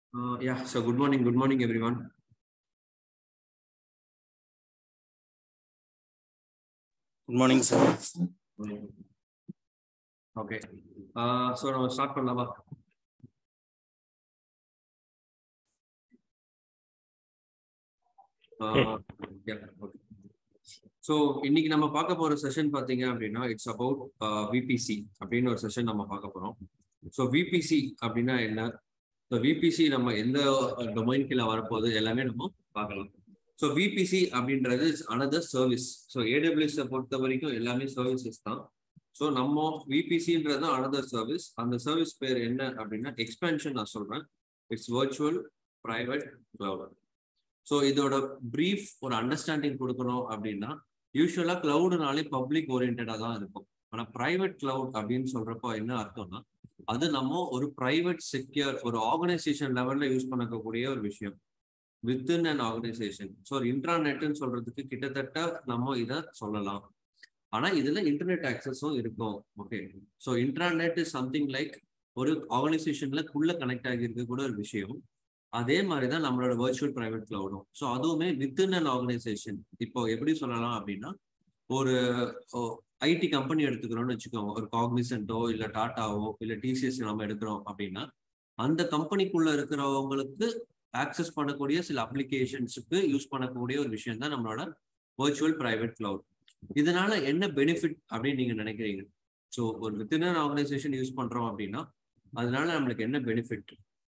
Uh, yeah, so good morning, good morning, everyone. Good morning sir okay so நம்ம start பண்ணலாமா so இன்னைக்கு நம்ம பார்க்க போற செஷன் பார்த்தீங்க அப்படின்னா இட்ஸ் அபவுட் விபிசி அப்படின்னு ஒரு செஷன் நம்ம பார்க்க போறோம் ஸோ விபிசி அப்படின்னா என்ன ஸோ விபிசி நம்ம எந்த டொமைன் கீழே வரப்போகுது எல்லாமே நம்ம பார்க்கலாம் ஸோ விபிசி அப்படின்றது அனதர் சர்வீஸ் ஸோ ஏடபிள்யூஎஸ் பொறுத்த வரைக்கும் எல்லாமே சர்வீசஸ் தான் ஸோ நம்ம விபிசின்றது அனதர் சர்வீஸ் அந்த சர்வீஸ் பேர் என்ன அப்படின்னா எக்ஸ்பென்ஷன் நான் சொல்றேன் it's virtual private cloud so இதோட ப்ரீஃப் ஒரு அண்டர்ஸ்டாண்டிங் கொடுக்கணும் அப்படின்னா யூஸ்வலா கிளவுடுனாலே பப்ளிக் ஓரியன்டா தான் இருக்கும் ஆனா பிரைவேட் கிளவுட் அப்படின்னு சொல்றப்போ என்ன அர்த்தம்னா அது நம்ம ஒரு பிரைவேட் செக்யூர் ஒரு ஆர்கனைசேஷன் லெவல்ல யூஸ் பண்ணக்கூடிய ஒரு விஷயம் வித்தின் அன் ஆர்கனைசேஷன் ஸோ இன்ட்ராநெட்னு சொல்றதுக்கு கிட்டத்தட்ட நம்ம இதை சொல்லலாம் ஆனா இதுல இன்டர்நெட் ஆக்சஸும் இருக்கும் okay so intranet is something like ஒரு ஆர்கனைசேஷன்ல குள்ள கனெக்ட் ஆகி இருக்கக்கூடிய ஒரு விஷயம் அதே மாதிரி தான் நம்மளோட வர்ச்சுவல் பிரைவேட் கிளவுடும் ஸோ அதுவுமே வித்தின் அன் ஆர்கனைசேஷன் இப்போ எப்படி சொல்லலாம் அப்படின்னா ஒரு ஐடி கம்பெனி எடுத்துக்கிறோம்னு வச்சுக்கோங்க ஒரு காக்னிசன்ட்டோ இல்லை டாட்டாவோ இல்லை டிசிஎஸ் நம்ம எடுக்கிறோம் அப்படின்னா அந்த கம்பெனிக்குள்ள இருக்கிறவங்களுக்கு ஆக்சஸ் பண்ணக்கூடிய சில அப்ளிகேஷன்ஸுக்கு யூஸ் பண்ணக்கூடிய ஒரு விஷயம் தான் நம்மளோட வர்ச்சுவல் பிரைவேட் கிளவுட் இதனால என்ன பெனிஃபிட் அப்படின்னு நீங்க நினைக்கிறீங்க ஸோ ஒரு வித்தின் அன் ஆர்கனைசேஷன் யூஸ் பண்றோம் அப்படின்னா அதனால நம்மளுக்கு என்ன பெனிஃபிட்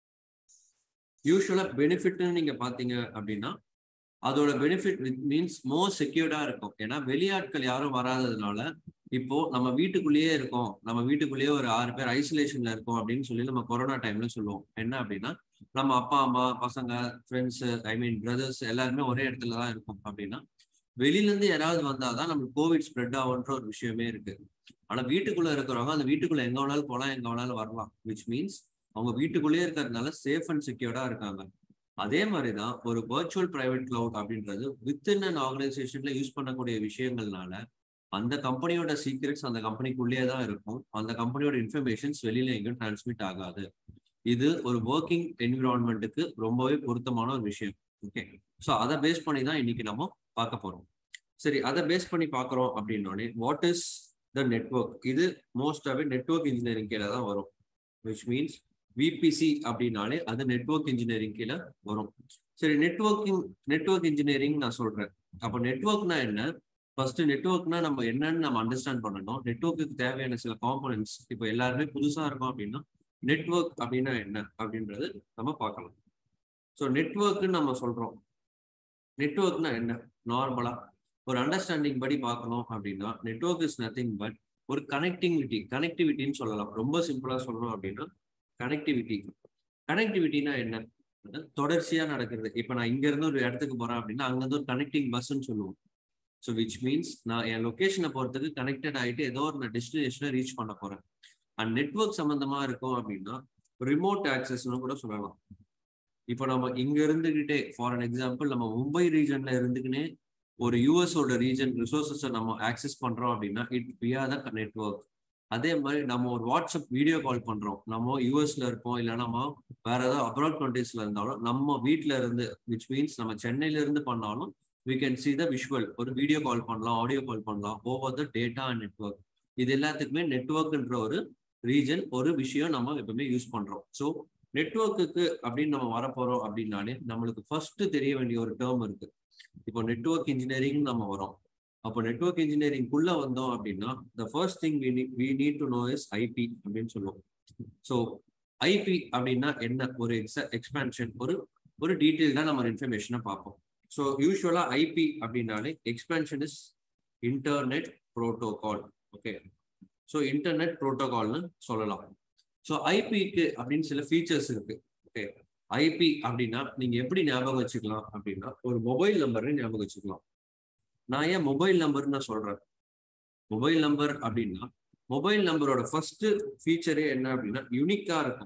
யூஸ்வலா பெனிஃபிட்னு நீங்க பாத்தீங்க அப்படின்னா அதோட பெனிஃபிட் மீன்ஸ் மோர் செக்யூர்டா இருக்கும் ஏன்னா வெளியாட்கள் யாரும் வராததுனால இப்போ நம்ம வீட்டுக்குள்ளேயே இருக்கோம் நம்ம வீட்டுக்குள்ளேயே ஒரு ஆறு பேர் ஐசோலேஷன்ல இருக்கோம் அப்படின்னு சொல்லி நம்ம கொரோனா டைம்ல சொல்லுவோம் என்ன அப்படின்னா நம்ம அப்பா அம்மா பசங்க ஃப்ரெண்ட்ஸ் ஐ மீன் பிரதர்ஸ் எல்லாருமே ஒரே இடத்துல தான் இருக்கும் அப்படின்னா வெளியில இருந்து யாராவது வந்தாதான் நம்மளுக்கு கோவிட் ஸ்ப்ரெட் ஆகுன்ற ஒரு விஷயமே இருக்கு ஆனா வீட்டுக்குள்ள இருக்கிறவங்க அந்த வீட்டுக்குள்ள எங்க வேணாலும் போலாம் எங்க வேணாலும் வரலாம் விச் மீன்ஸ் அவங்க வீட்டுக்குள்ளேயே இருக்கிறதுனால சேஃப் அண்ட் செக்யூர்டா இருக்காங்க அதே மாதிரிதான் ஒரு வர்ச்சுவல் பிரைவேட் கிளவுட் அப்படின்றது வித்தின் அன் ஆர்கனைசேஷன்ல யூஸ் பண்ணக்கூடிய விஷயங்கள்னால அந்த கம்பெனியோட சீக்ரெட்ஸ் அந்த கம்பெனிக்குள்ளேயே தான் இருக்கும் அந்த கம்பெனியோட இன்ஃபர்மேஷன்ஸ் வெளியில எங்கேயும் டிரான்ஸ்மிட் ஆகாது இது ஒரு ஒர்க்கிங் என்விரான்மெண்ட்டுக்கு ரொம்பவே பொருத்தமான ஒரு விஷயம் ஓகே ஸோ அதை பேஸ் பண்ணி தான் இன்னைக்கு நம்ம பார்க்க போறோம் சரி அதை பேஸ் பண்ணி பார்க்குறோம் அப்படின்னோடனே வாட் இஸ் த நெட்ஒர்க் இது மோஸ்டாகவே நெட்ஒர்க் இன்ஜினியரிங் கீழே தான் வரும் விச் மீன்ஸ் விபிசி அப்படின்னாலே அது நெட்ஒர்க் இன்ஜினியரிங் கீழே வரும் சரி நெட்ஒர்க்கிங் நெட்ஒர்க் இன்ஜினியரிங் நான் சொல்றேன் அப்போ நெட்ஒர்க்னா என்ன ஃபர்ஸ்ட் நெட்ஒர்க்னா நம்ம என்னன்னு நம்ம அண்டர்ஸ்டாண்ட் பண்ணணும் நெட்ஒர்க்குக்கு தேவையான சில காம்பனன்ட்ஸ் இப்போ எல்லாருமே புதுசா இருக்கும் அப்படின்னா நெட்ஒர்க் அப்படின்னா என்ன அப்படின்றது நம்ம பார்க்கலாம் ஸோ நெட்ஒர்க்குன்னு நம்ம சொல்றோம் நெட்ஒர்க்னா என்ன நார்மலா ஒரு அண்டர்ஸ்டாண்டிங் படி பார்க்கணும் அப்படின்னா நெட்ஒர்க் இஸ் நத்திங் பட் ஒரு கனெக்டிவிட்டி கனெக்டிவிட்டின்னு சொல்லலாம் ரொம்ப சிம்பிளா சொல்லணும் அப்படின்னா கனெக்டிவிட்டி கனெக்டிவிட்டினா என்ன தொடர்ச்சியா நடக்கிறது இப்போ நான் இங்க இருந்து ஒரு இடத்துக்கு போறேன் அப்படின்னா அங்க இருந்து ஒரு கனெக்டிங் பஸ்ன்னு சொல்லுவோம் ஸோ விச் மீன்ஸ் நான் என் லொக்கேஷனை பொறுத்தது கனெக்டட் ஆகிட்டு ஏதோ ஒரு நான் டெஸ்டினேஷனை ரீச் பண்ண போறேன் அண்ட் நெட்ஒர்க் சம்பந்தமா இருக்கும் அப்படின்னா ரிமோட் ஆக்சஸ்னு கூட சொல்லலாம் இப்போ நம்ம இங்க இருந்துகிட்டே ஃபார் அன் எக்ஸாம்பிள் நம்ம மும்பை ரீஜன்ல இருந்துக்கினே ஒரு யூஎஸோட ரீஜன் ரிசோர்ஸஸை நம்ம ஆக்சஸ் பண்றோம் அப்படின்னா இட் வியா த நெட்ஒர்க் அதே மாதிரி நம்ம ஒரு வாட்ஸ்அப் வீடியோ கால் பண்றோம் நம்ம யூஎஸ்ல இருப்போம் இல்லை நம்ம வேற ஏதாவது அப்ராட் கண்ட்ரீஸ்ல இருந்தாலும் நம்ம வீட்டுல இருந்து விச் மீன்ஸ் நம்ம சென்னையில இருந்து பண்ணாலும் we can see the visual ஒரு வீடியோ கால் பண்ணலாம் ஆடியோ கால் பண்ணலாம் over the data and network இது எல்லாத்துக்குமே நெட்ஒர்க்ன்ற ஒரு ரீஜன் ஒரு விஷயம் நம்ம எப்பவுமே யூஸ் பண்றோம் ஸோ நெட்ஒர்க்குக்கு அப்படின்னு நம்ம வரப்போறோம் அப்படின்னாலே நம்மளுக்கு ஃபர்ஸ்ட் தெரிய வேண்டிய ஒரு டேர்ம் இருக்கு இப்போ நெட்ஒர்க் இன்ஜினியரிங் நம்ம வரோம் அப்போ நெட்ஒர்க் இன்ஜினியரிங் குள்ள வந்தோம் அப்படின்னா the first thing we need to know is IP அப்படின்னு சொல்லுவோம் ஸோ ஐபி அப்படின்னா என்ன ஒரு எக்ஸ எக்ஸ்பேன்ஷன் ஒரு ஒரு டீட்டெயில்டாக நம்ம இன்ஃபர்மேஷனை பார்ப்போம் ஸோ யூஸ்வலா ஐபி அப்படின்னாலே expansion is internet protocol okay so internet ப்ரோட்டோகால்னு சொல்லலாம் ஸோ ஐபிக்கு அப்படின்னு சில ஃபீச்சர்ஸ் இருக்கு ஓகே ஐபி அப்படின்னா நீங்க எப்படி ஞாபகம் வச்சுக்கலாம் அப்படின்னா ஒரு மொபைல் நம்பர்னு ஞாபகம் வச்சுக்கலாம் நான் ஏன் மொபைல் நம்பர்னு நான் சொல்றேன் மொபைல் நம்பர் அப்படின்னா மொபைல் நம்பரோட ஃபர்ஸ்ட் ஃபீச்சரே என்ன அப்படின்னா யூனிக்கா இருக்கும்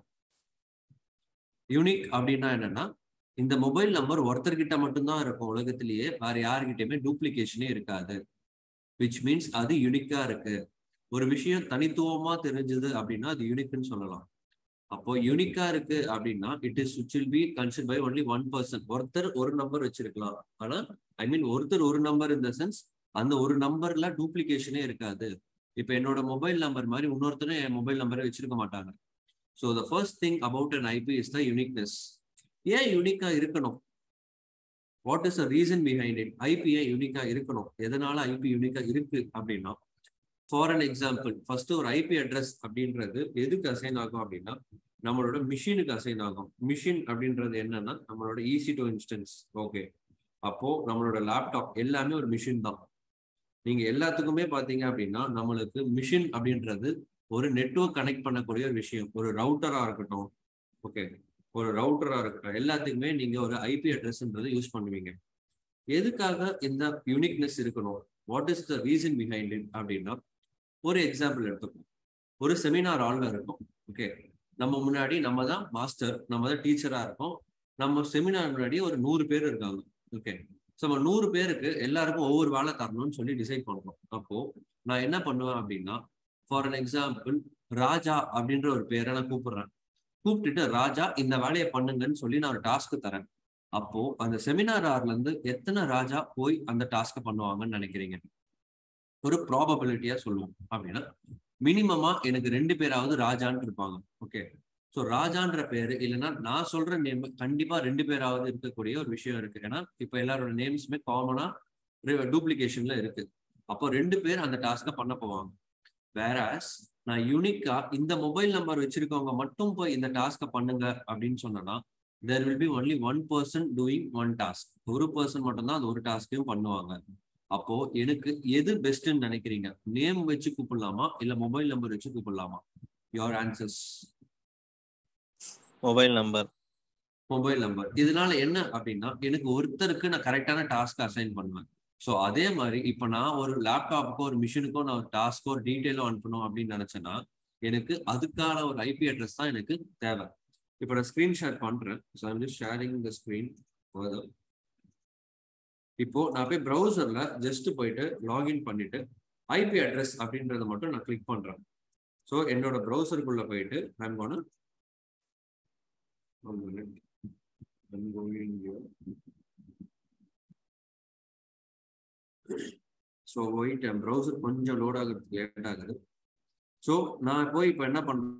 யூனிக் அப்படின்னா என்னன்னா இந்த மொபைல் நம்பர் ஒருத்தர்கிட்ட மட்டும்தான் இருக்கும் உலகத்திலேயே வேற யாருக்கிட்டயுமே டூப்ளிகேஷனே இருக்காது விச் மீன்ஸ் அது யூனிக்கா இருக்கு ஒரு விஷயம் தனித்துவமா தெரிஞ்சது அப்படின்னா அது யூனிக்னு சொல்லலாம் அப்போ யூனிக்கா இருக்கு அப்படின்னா it is which will be consider by only one person ஒருத்தர் ஒரு நம்பர் வச்சிருக்கலாம் ஆனா ஐ மீன் ஒருத்தர் ஒரு நம்பர் இந்த சென்ஸ் அந்த ஒரு நம்பர்ல டூப்ளிகேஷனே இருக்காது இப்போ என்னோட மொபைல் நம்பர் மாதிரி இன்னொருத்தரும் என் மொபைல் நம்பரை வச்சிருக்க மாட்டாங்க so the first thing about an IP is the uniqueness ஏன் யூனிக்கா இருக்கணும் what is a reason behind it IP ஏன் யூனிக்கா இருக்கணும் எதனால ஐபி யூனிக்கா இருக்கு அப்படின்னா ஃபார் அன் எக்ஸாம்பிள் ஃபர்ஸ்ட் ஒரு ஐபி அட்ரஸ் அப்படின்றது எதுக்கு அசைன் ஆகும் அப்படின்னா நம்மளோட மிஷினுக்கு அசைன் ஆகும் மிஷின் அப்படின்றது என்னன்னா நம்மளோட ஈஸி டு இன்ஸ்டன்ஸ் ஓகே அப்போ நம்மளோட லேப்டாப் எல்லாமே ஒரு மிஷின் தான் நீங்க எல்லாத்துக்குமே பாத்தீங்க அப்படின்னா நம்மளுக்கு மிஷின் அப்படின்றது ஒரு நெட்ஒர்க் கனெக்ட் பண்ணக்கூடிய ஒரு விஷயம் ஒரு ரவுட்டரா இருக்கட்டும் ஓகே ஒரு ரவுட்டரா இருக்கட்டும் எல்லாத்துக்குமே நீங்க ஒரு ஐபி அட்ரஸ்ன்றது யூஸ் பண்ணுவீங்க எதுக்காக இந்த யூனிக்னஸ் இருக்கணும் what is the reason behind it அப்படின்னா ஒரு எக்ஸாம்பிள் எடுத்துப்போம் ஒரு செமினார் ஆள்ல இருக்கும் ஓகே நம்ம முன்னாடி நம்ம தான் மாஸ்டர் நம்ம தான் டீச்சரா இருக்கோம் நம்ம செமினார் முன்னாடி ஒரு நூறு பேர் இருக்காங்க ஓகே ஸோ நம்ம நூறு பேருக்கு எல்லாருக்கும் ஒவ்வொரு வேலை தரணும்னு சொல்லி டிசைட் பண்றோம் அப்போ நான் என்ன பண்ணுவேன் அப்படின்னா ஃபார் அன் எக்ஸாம்பிள் ராஜா அப்படின்ற ஒரு பேரை நான் கூப்பிடுறேன் கூப்பிட்டுட்டு ராஜா இந்த வேலையை பண்ணுங்கன்னு சொல்லி நான் ஒரு டாஸ்க்கு தரேன் அப்போ அந்த செமினார் ஆர்ல இருந்து எத்தனை ராஜா போய் அந்த டாஸ்க்கை பண்ணுவாங்கன்னு நினைக்கிறீங்க ஒரு ப்ராபபிலிட்டியா சொல்லுவோம் அப்படின்னா மினிமமா எனக்கு ரெண்டு பேராவது ராஜான்னு இருப்பாங்க ஓகே ஸோ ராஜான்ற பேரு இல்லைன்னா நான் சொல்ற நேம் கண்டிப்பா ரெண்டு பேராவது இருக்கக்கூடிய ஒரு விஷயம் இருக்கு ஏன்னா இப்போ எல்லாரோட நேம்ஸுமே காமனா டூப்ளிகேஷன்ல இருக்கு அப்போ ரெண்டு பேர் அந்த டாஸ்க்கை பண்ண போவாங்க வேறாஸ் நான் யூனிக்கா இந்த மொபைல் நம்பர் வச்சிருக்கவங்க மட்டும் போய் இந்த டாஸ்க்கை பண்ணுங்க அப்படின்னு சொன்னா there will be only one person doing one task ஒரு பர்சன் மட்டும்தான் அந்த ஒரு டாஸ்க்கையும் பண்ணுவாங்க அப்போ எனக்கு எது பெஸ்ட்னு நினைக்கிறீங்க நேம் வச்சு கூப்பிடலாமா இல்ல மொபைல் நம்பர் வச்சு கூப்பிடலாமா your answers mobile number mobile number இதனால என்ன அப்படின்னா எனக்கு ஒருத்தருக்கு நான் கரெக்டான டாஸ்க் அசைன் பண்ணுவேன் ஸோ அதே மாதிரி இப்போ நான் ஒரு லேப்டாப்புக்கோ ஒரு மிஷினுக்கோ நான் ஒரு டாஸ்க்கோ ஒரு டீட்டெயிலோ அனுப்பணும் அப்படின்னு நினைச்சேன்னா எனக்கு அதுக்கான ஒரு ஐபி அட்ரஸ் தான் எனக்கு தேவை இப்போ நான் ஸ்க்ரீன்ஷாட் பண்றேன் so I'm just sharing the screen இப்போ நான் போய் ப்ரௌசர்ல ஜஸ்ட் போயிட்டு லாகின் பண்ணிட்டு ஐபி அட்ரஸ் அப்படின்றத மட்டும் நான் கிளிக் பண்றேன் ஸோ என்னோட ப்ரௌசருக்குள்ள போயிட்டு நான் gonna I'm going here. So wait என் ப்ரௌசர் கொஞ்சம் லோட் ஆகுறதுக்கு லேட் ஆகுது ஸோ நான் போய் இப்போ என்ன பண்றேன்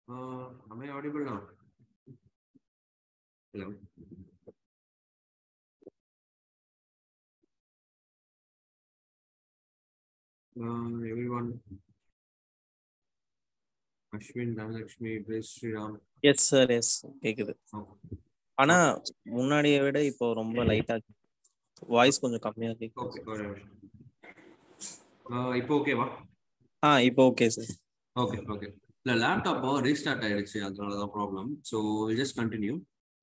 Uh, am I audible now? Hello. Uh, everyone. Ashwin, Dhanalakshmi, Praise Sri Ram. Yes sir yes கேக்குது Oh, ஆனா முன்னாடியை விட இப்போ ரொம்ப லைட்டா வாய்ஸ் கொஞ்சம் கம்மியா கேக்குது okay, ஒரு நிமிஷம். Uh, இப்போ ஓகேவா ஆ இப்போ ஓகே சார் ஓகே ஓகே இல்ல லேப்டாப்போ ரீஸ்டார்ட் ஆயிடுச்சு அதனால தான் problem so just continue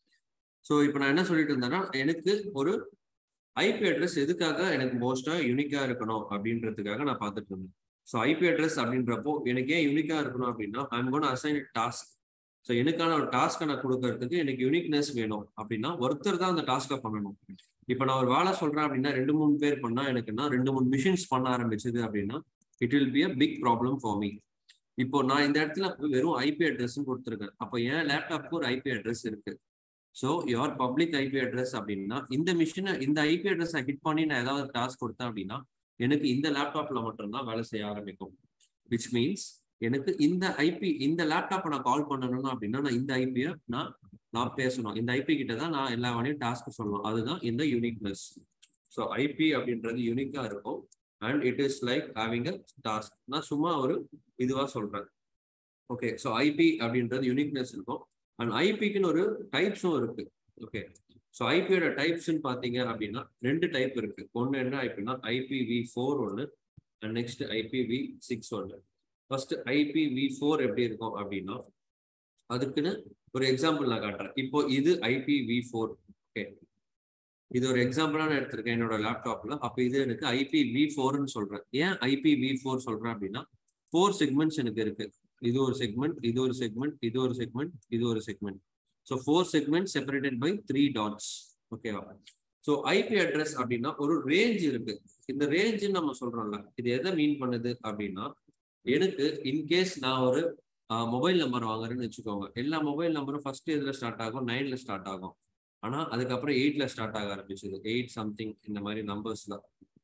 so இப்போ நான் என்ன சொல்லிட்டு இருந்தேன்னா எனக்கு ஒரு ஐபி அட்ரஸ் எதுக்காக எனக்கு மோஸ்டா யூனிக்கா இருக்கணும் அப்படின்றதுக்காக நான் பார்த்துட்டு இருந்தேன் ஸோ ஐபி அட்ரஸ் அப்படின்றப்போ எனக்கு ஏன் யூனிக்கா இருக்கணும் அப்படின்னா I'm gonna assign task so எனக்கான ஒரு டாஸ்க்கை நான் கொடுக்கறதுக்கு எனக்கு யூனிக்னஸ் வேணும் அப்படின்னா ஒருத்தர் தான் அந்த டாஸ்க்கை பண்ணணும் இப்போ நான் ஒரு வேலை சொல்றேன் அப்படின்னா ரெண்டு மூணு பேர் பண்ணா எனக்குன்னா ரெண்டு மூணு மிஷின்ஸ் பண்ண ஆரம்பிச்சது அப்படின்னா it will be a big problem for me இப்போ நான் இந்த இடத்துல வெறும் ஐபி அட்ரஸ் கொடுத்துருக்கேன் அப்போ என் லேப்டாப்க்கு ஒரு ஐபி அட்ரஸ் இருக்கு so your public IP address அப்படின்னா இந்த மிஷினை இந்த ஐபி அட்ரஸ் ஹிட் பண்ணி நான் ஏதாவது டாஸ்க் கொடுத்தேன் அப்படின்னா எனக்கு இந்த லேப்டாப்ல மட்டும்தான் வேலை செய்ய ஆரம்பிக்கும் விச் மீன்ஸ் எனக்கு இந்த ஐபி இந்த லேப்டாப்பை நான் கால் பண்ணணும் அப்படின்னா நான் இந்த ஐபியை நான் நான் பேசணும் இந்த ஐபி கிட்ட தான் நான் எல்லா வேலையும் டாஸ்க் சொல்லணும் அதுதான் இந்த யூனிக்னஸ் ஸோ ஐபி அப்படின்றது யூனிக்கா இருக்கும் and it is like having a task நான் சும்மா ஒரு இதுவா சொல்றேன் ஓகே ஸோ ஐபி அப்படின்றது யூனிக்னஸ் இருக்கும் அண்ட் ஐபிக்குன்னு ஒரு டைப்ஸும் இருக்கு ஓகே ஸோ ஐபியோட டைப்ஸ்ன்னு பார்த்தீங்க அப்படின்னா ரெண்டு டைப் இருக்கு ஒன்று என்ன ஐபினா ஐபிவி ஃபோர் ஒன்று அண்ட் நெக்ஸ்ட் ஐபிவி சிக்ஸ் ஒன்று ஃபர்ஸ்ட் ஐபிவி ஃபோர் எப்படி இருக்கும் அப்படின்னா அதுக்குன்னு ஒரு எக்ஸாம்பிள் நான் காட்டுறேன் இப்போ இது ஐபிவி ஃபோர் ஓகே இது ஒரு எக்ஸாம்பிளா நான் எடுத்திருக்கேன் என்னோட லேப்டாப்ல அப்ப இது எனக்கு ஐபி வி ஃபோர்னு சொல்றேன் ஏன் ஐபி வி ஃபோர் சொல்றேன் அப்படின்னா ஃபோர் செக்மெண்ட்ஸ் எனக்கு இருக்கு இது ஒரு செக்மெண்ட் இது ஒரு செக்மெண்ட் இது ஒரு செக்மெண்ட் இது ஒரு segment so four segment separated by three dots ஓகேவா ஸோ ஐபி அட்ரஸ் அப்படின்னா ஒரு ரேஞ்ச் இருக்கு இந்த ரேஞ்சு நம்ம சொல்றோம்ல இது எதை மீன் பண்ணுது அப்படின்னா எனக்கு இன்கேஸ் நான் ஒரு மொபைல் நம்பர் வாங்குறேன்னு வச்சுக்கோங்க எல்லா மொபைல் நம்பரும் ஃபர்ஸ்ட் இதுல ஸ்டார்ட் ஆகும் நைன்ல ஸ்டார்ட் ஆகும் ஆனா அதுக்கப்புறம் எயிட்ல ஸ்டார்ட் ஆக ஆரம்பிச்சது எயிட் சம்திங் இந்த மாதிரி நம்பர்ஸ்ல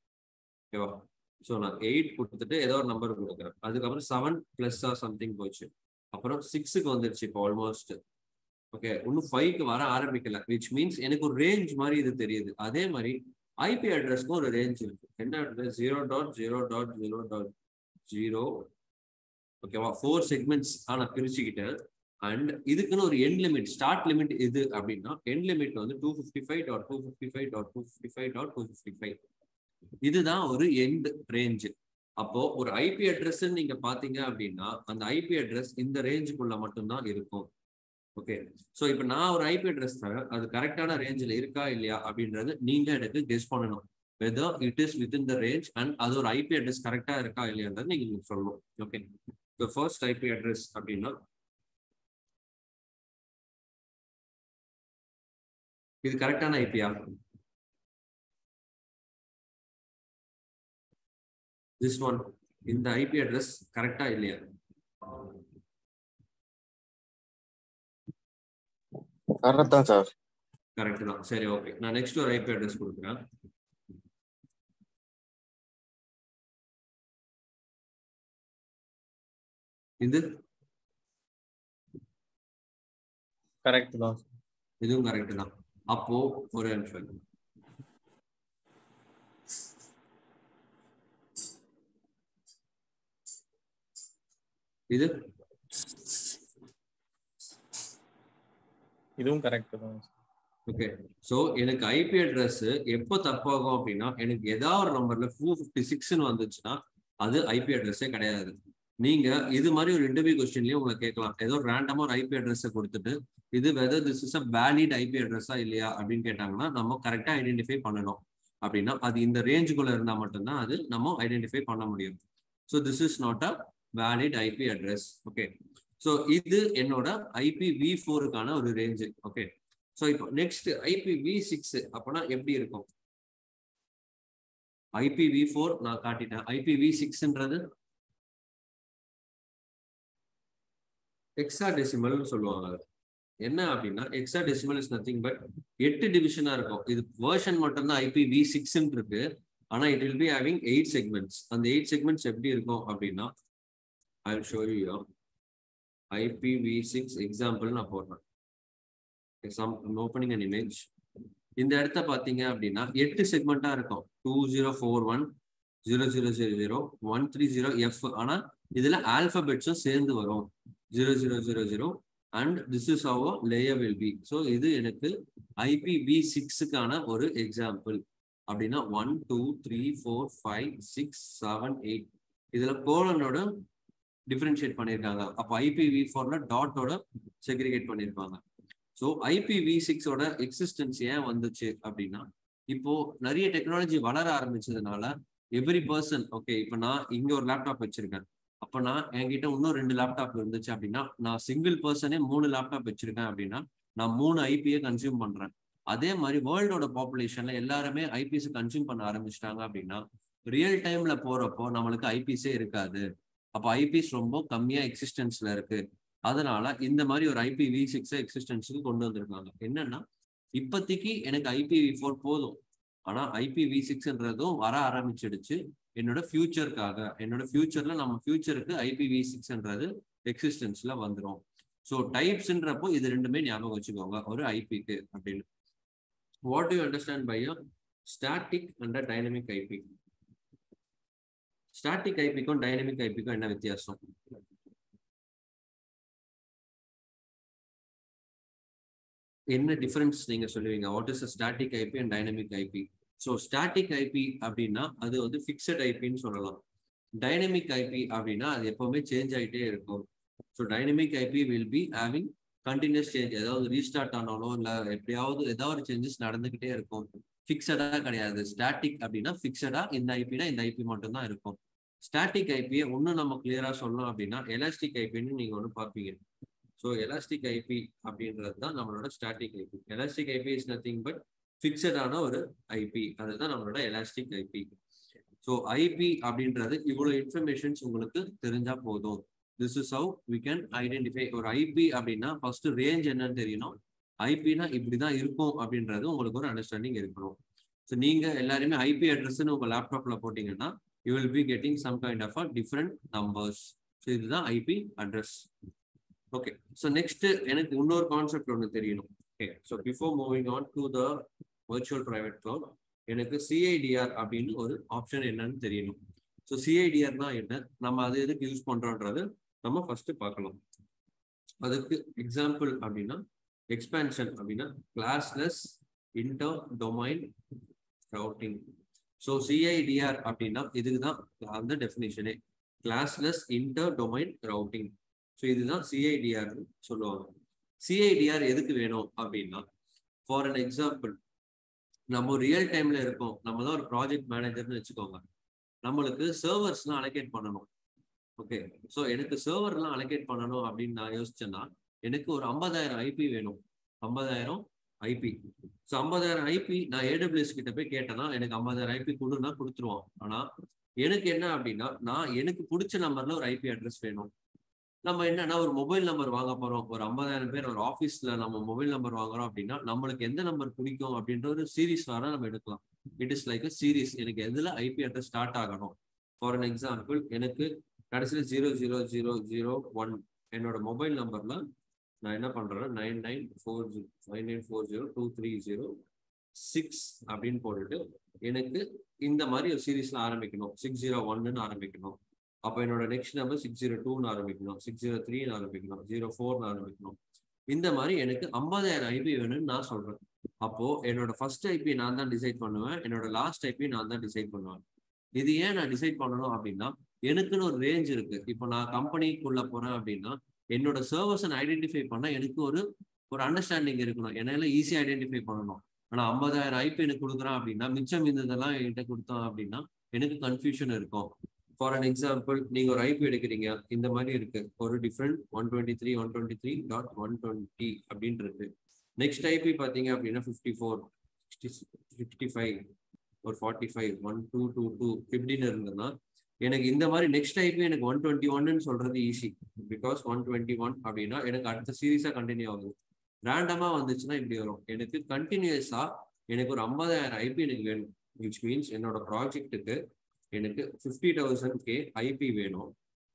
ஓகேவா ஸோ நான் எயிட் கொடுத்துட்டு ஏதோ ஒரு நம்பர் கொடுக்குறேன் அதுக்கப்புறம் செவன் பிளஸ்ஸா சம்திங் போச்சு அப்புறம் சிக்ஸுக்கு வந்துருச்சு இப்போ ஆல்மோஸ்ட் ஓகே இன்னும் ஃபைவ்க்கு வர ஆரம்பிக்கல விச் மீன்ஸ் எனக்கு ஒரு ரேஞ்ச் மாதிரி இது தெரியுது அதே மாதிரி ஐபி அட்ரஸ்க்கும் ஒரு ரேஞ்ச் இருக்கு என்ன address zero dot zero dot zero dot zero ஓகேவா ஃபோர் செக்மெண்ட்ஸ் நான் பிரிச்சுக்கிட்டேன் அண்ட் இதுக்குன்னு ஒரு எண்ட் லிமிட் ஸ்டார்ட் லிமிட் இது அப்படின்னா எண்ட் லிமிட் வந்து two fifty five dot two fifty five dot two fifty five dot two fifty five இதுதான் ஒரு எண்ட் ரேஞ்ச் அப்போ ஒரு ஐபி அட்ரஸ் நீங்க பாத்தீங்க அப்படின்னா அந்த ஐபி அட்ரஸ் இந்த ரேஞ்சுக்குள்ள மட்டும்தான் இருக்கும் ஓகே ஸோ இப்போ நான் ஒரு ஐபி அட்ரஸ் தரேன் அது கரெக்டான ரேஞ்சில் இருக்கா இல்லையா அப்படின்றது நீங்க எனக்கு கெஸ் பண்ணணும் whether it is within the range and அது ஒரு ஐபி அட்ரஸ் கரெக்டா இருக்கா இல்லையான்றது நீங்க சொல்லணும் ஓகே இப்போ ஃபர்ஸ்ட் ஐபி அட்ரஸ் அப்படின்னா இது கரெக்டான ஐபியா திஸ் ஒன் இந்த ஐபி அட்ரஸ் கரெக்டா இல்லையா கரெக்ட் தான் சார் கரெக்ட் தான் சரி ஓகே நான் நெக்ஸ்ட் ஒரு ஐபி அட்ரஸ் கொடுக்குறேன் இது கரெக்ட் தான் இதுவும் கரெக்ட் தான் அப்போ ஒரு நிமிஷம் இது இதுவும் கரெக்ட் தான் ஓகே ஸோ எனக்கு ஐபி அட்ரஸ் எப்போ தப்பாகும் அப்படின்னா எனக்கு ஏதாவது ஒரு நம்பர்ல டூ ஃபிஃப்டி சிக்ஸ்னு வந்துச்சுன்னா அது ஐபி அட்ரஸே கிடையாது நீங்க இது மாதிரி ஒரு இன்டர்வியூ கொஸ்டின்லயும் உங்களை கேட்கலாம் ஏதோ ரேண்டமா ஒரு ஐபி அட்ரஸை கொடுத்துட்டு இது whether this is a valid IP அட்ரஸா இல்லையா அப்படின்னு கேட்டாங்கன்னா நம்ம கரெக்டா ஐடென்டிஃபை பண்ணணும் அப்படின்னா அது இந்த ரேஞ்சுக்குள்ள இருந்தா மட்டும்தான் அது நம்ம ஐடென்டிஃபை பண்ண முடியும் so this is not a valid IP address okay so இது என்னோட ஐபி வி ஃபோருக்கான ஒரு ரேஞ்சு ஓகே ஸோ இப்போ நெக்ஸ்ட் ஐபி வி சிக்ஸ் அப்போனா எப்படி இருக்கும் ஐபி வி ஃபோர் நான் காட்டிட்டேன் ஐபி வி சிக்ஸ்ன்றது எக்ஸா டெசிமல்னு சொல்லுவாங்க அது என்ன அப்படின்னா hexadecimal is nothing but எட்டு டிவிஷனா இருக்கும் இது வேர்ஷன் மட்டும்தான் ஐபி வி சிக்ஸ்ன்னு இருக்கு ஆனா it will be having eight segments அந்த எயிட் செக்மெண்ட்ஸ் எப்படி இருக்கும் அப்படின்னா I show you IPv six example நான் போடுறேன் எக்ஸாம் ஓப்பனிங் அண்ட் இமேஜ் இந்த இடத்த பார்த்தீங்க அப்படின்னா எட்டு செக்மெண்ட்டாக இருக்கும் two zero four one zero zero zero zero one three zero F ஆனால் இதில் ஆல்ஃபபெட்ஸும் சேர்ந்து வரும் zero zero zero zero and this is our layer will be so இது எனக்கு ஐபிவி சிக்ஸுக்கான ஒரு எக்ஸாம்பிள் அப்படின்னா one two three four five six seven eight இதுல கோலனோட டிஃபரன்ஷியேட் பண்ணியிருக்காங்க அப்போ ஐபிவி ஃபோர்ல டாட்டோட செக்ரிகேட் பண்ணியிருப்பாங்க ஸோ ஐபிவி சிக்ஸோட எக்ஸிஸ்டன்ஸ் ஏன் வந்துச்சு அப்படின்னா இப்போ நிறைய டெக்னாலஜி வளர ஆரம்பிச்சதுனால எவ்ரி பர்சன் ஓகே இப்போ நான் இங்க ஒரு லேப்டாப் வச்சிருக்கேன் அப்போ நான் என்கிட்ட இன்னும் ரெண்டு லேப்டாப் இருந்துச்சு அப்படின்னா நான் சிங்கிள் பர்சனே மூணு லேப்டாப் வச்சிருக்கேன் அப்படின்னா நான் மூணு ஐபியை கன்சியூம் பண்றேன் அதே மாதிரி வேர்ல்டோட பாப்புலேஷன்ல எல்லாருமே ஐபிஎஸ் கன்சியூம் பண்ண ஆரம்பிச்சிட்டாங்க அப்படின்னா ரியல் டைம்ல போறப்போ நம்மளுக்கு ஐபிஎஸ்ஸே இருக்காது அப்போ ஐபிஎஸ் ரொம்ப கம்மியா எக்ஸிஸ்டன்ஸ்ல இருக்கு அதனால இந்த மாதிரி ஒரு ஐபிவி சிக்ஸ் எக்ஸிஸ்டன்ஸுக்கு கொண்டு வந்திருக்காங்க என்னன்னா இப்போதைக்கு எனக்கு ஐபிவி ஃபோர் போதும் ஆனா ஐபிவி சிக்ஸ்ன்றதும் வர ஆரம்பிச்சிடுச்சு என்னோட ஃபியூச்சருக்காக என்னோட ஃபியூச்சர்ல நம்ம ஃபியூச்சருக்கு ஐபிவி சிக்ஸ்ன்றது எக்ஸிஸ்டன்ஸ்ல வந்துடும் ஸோ டைப்ஸ்ன்றப்போ இது ரெண்டுமே ஞாபகம் வச்சுக்கோங்க ஒரு ஐபிக்கு அப்படின்னு what you understand by a static and dynamic IP static ஐபிக்கும் டைனமிக் ஐபிக்கும் என்ன வித்தியாசம் என்ன டிஃபரன்ஸ் நீங்க சொல்லுவீங்க what is static IP and dynamic IP so static IP அப்படின்னா அது வந்து ஃபிக்ஸட் ஐபின்னு சொல்லலாம் டைனமிக் ஐபி அப்படின்னா அது எப்பவுமே சேஞ்ச் ஆகிட்டே இருக்கும் so dynamic IP will be having continuous change ஏதாவது ரீஸ்டார்ட் ஆனாலும் இல்லை எப்படியாவது ஏதாவது ஒரு சேஞ்சஸ் நடந்துகிட்டே இருக்கும் ஃபிக்ஸடா கிடையாது ஸ்டாட்டிக் அப்படின்னா ஃபிக்ஸடா இந்த ஐபினா இந்த ஐபி மட்டும் தான் இருக்கும் ஸ்டாட்டிக் ஐபியை இன்னும் நம்ம கிளியரா சொல்லணும் அப்படின்னா எலாஸ்டிக் ஐபின்னு நீங்க ஒன்று பார்ப்பீங்க ஸோ எலாஸ்டிக் ஐபி அப்படின்றது தான் நம்மளோட static IP elastic IP is nothing but ஃபிக்ஸடான ஒரு ஐபி அதுதான் நம்மளோட எலாஸ்டிக் ஐபி ஸோ ஐபி அப்படின்றது இவ்வளோ இன்ஃபர்மேஷன்ஸ் உங்களுக்கு தெரிஞ்சா போதும் this is how we can identify ஒரு ஐபி அப்படின்னா ஃபர்ஸ்ட் ரேஞ்ச் என்னன்னு தெரியணும் ஐபினா இப்படிதான் இருக்கும் அப்படின்றது உங்களுக்கு ஒரு அண்டர்ஸ்டாண்டிங் இருக்கணும் ஸோ நீங்க எல்லாருமே ஐபி அட்ரஸ்ன்னு உங்க லேப்டாப்ல போட்டீங்கன்னா you will be getting some kind of a different numbers so இதுதான் IP address okay so next எனக்கு இன்னொரு கான்செப்ட் ஒன்று தெரியணும் okay so before moving on to the virtual private cloud எனக்கு சிஐடிஆர் அப்படின்னு ஒரு ஆப்ஷன் என்னன்னு தெரியணும் ஸோ சிஐடிஆர்னா என்ன நம்ம அது எதுக்கு யூஸ் பண்றோன்றது நம்ம ஃபர்ஸ்ட் பார்க்கலாம் அதுக்கு எக்ஸாம்பிள் அப்படின்னா எக்ஸ்பேன்ஷன் அப்படின்னா classless inter domain routing so CIDR அப்படின்னா இதுக்கு தான் அந்த டெஃபினேஷனே classless inter domain routing so இதுதான் சிஐடிஆர் சொல்லுவாங்க சிஐடிஆர் எதுக்கு வேணும் அப்படின்னா ஃபார் அன் எக்ஸாம்பிள் நம்ம ரியல் டைம்ல இருக்கோம் நம்ம தான் ஒரு ப்ராஜெக்ட் மேனேஜர்னு வச்சுக்கோங்க நம்மளுக்கு சர்வர்ஸ்லாம் அலோகேட் பண்ணணும் ஓகே ஸோ எனக்கு சர்வர்லாம் அலோகேட் பண்ணணும் அப்படின்னு நான் யோசிச்சேன்னா எனக்கு ஒரு ஐம்பதாயிரம் ஐபி வேணும் ஐம்பதாயிரம் ஐபி ஸோ ஐம்பதாயிரம் ஐபி நான் ஏடபிள்யூஎஸ் கிட்ட போய் கேட்டேன்னா எனக்கு ஐம்பதாயிரம் ஐபி கொடுன்னா கொடுத்துருவான் ஆனா எனக்கு என்ன அப்படின்னா நான் எனக்கு பிடிச்ச நம்பர்ல ஒரு ஐபி அட்ரஸ் வேணும் நம்ம என்னன்னா ஒரு மொபைல் நம்பர் வாங்க போறோம் ஒரு ஐம்பதாயிரம் பேர் ஒரு ஆஃபீஸ்ல நம்ம மொபைல் நம்பர் வாங்குறோம் அப்படின்னா நம்மளுக்கு எந்த நம்பர் பிடிக்கும் அப்படின்ற ஒரு சீரீஸ் வேணா நம்ம எடுக்கலாம் it is like a series எனக்கு எதுல ஐபி அட்ரஸ் ஸ்டார்ட் ஆகணும் ஃபார் அன் எக்ஸாம்பிள் எனக்கு கடைசியில் zero zero zero zero one என்னோட மொபைல் நம்பர்ல நான் என்ன பண்றேன் nine nine four zero five nine four zero two three zero six அப்படின்னு போட்டுட்டு எனக்கு இந்த மாதிரி ஒரு சீரீஸ்ல ஆரம்பிக்கணும் சிக்ஸ் ஜீரோ ஒன்னு ஆரம்பிக்கணும் அப்போ என்னோட நெக்ஸ்ட் நம்பர் சிக்ஸ் ஜீரோ டூன்னு ஆரம்பிக்கணும் சிக்ஸ் ஜீரோ த்ரீன்னு ஆரம்பிக்கணும் ஜீரோ ஃபோர்னு ஆரம்பிக்கணும் இந்த மாதிரி எனக்கு ஐம்பதாயிரம் ஐபி வேணும்னு நான் சொல்றேன் அப்போ என்னோட ஃபர்ஸ்ட் ஐபி நான் தான் டிசைட் பண்ணுவேன் என்னோட லாஸ்ட் ஐபி நான் தான் டிசைட் பண்ணுவேன் இது ஏன் நான் டிசைட் பண்ணணும் அப்படின்னா எனக்குன்னு ஒரு ரேஞ்ச் இருக்கு இப்போ நான் கம்பெனிக்குள்ள போறேன் அப்படின்னா என்னோட சர்வர்ஸை ஐடென்டிஃபை பண்ண எனக்கு ஒரு ஒரு அண்டர்ஸ்டாண்டிங் இருக்கணும் என்னால ஈஸியாக ஐடென்டிஃபை பண்ணணும் ஆனா ஐம்பதாயிரம் ஐபி எனக்கு கொடுக்குறான் அப்படின்னா மிச்சம் இருந்ததெல்லாம் என்கிட்ட கொடுத்தோம் அப்படின்னா எனக்கு கன்ஃபியூஷன் இருக்கும் ஃபார் அன் எக்ஸாம்பிள் நீங்க ஒரு ஐபி எடுக்கிறீங்க இந்த மாதிரி இருக்கு ஒரு different one twenty three one twenty three dot one twenty அப்படின்னு இருக்கு நெக்ஸ்ட் ஐபி பார்த்தீங்க அப்படின்னா ஃபிஃப்டி ஃபோர் சிக்ஸ்டி ஃபைவ் ஒரு forty five one two two two ஃபிஃப்டின்னு இருந்ததுன்னா எனக்கு இந்த மாதிரி நெக்ஸ்ட் ஐபி எனக்கு ஒன் டுவெண்ட்டி ஒன்னு சொல்றது easy because one twenty one அப்படின்னா எனக்கு அடுத்த சீரீஸா கண்டினியூ ஆகுது ரேண்டமா வந்துச்சுன்னா இப்படி வரும் எனக்கு கண்டினியூஸா எனக்கு ஒரு ஐம்பதாயிரம் ஐபி எனக்கு வேணும் விச் மீன்ஸ் என்னோட ப்ராஜெக்ட்டுக்கு எனக்கு ஃபிஃப்டி தௌசண்ட் கே ஐபி வேணும்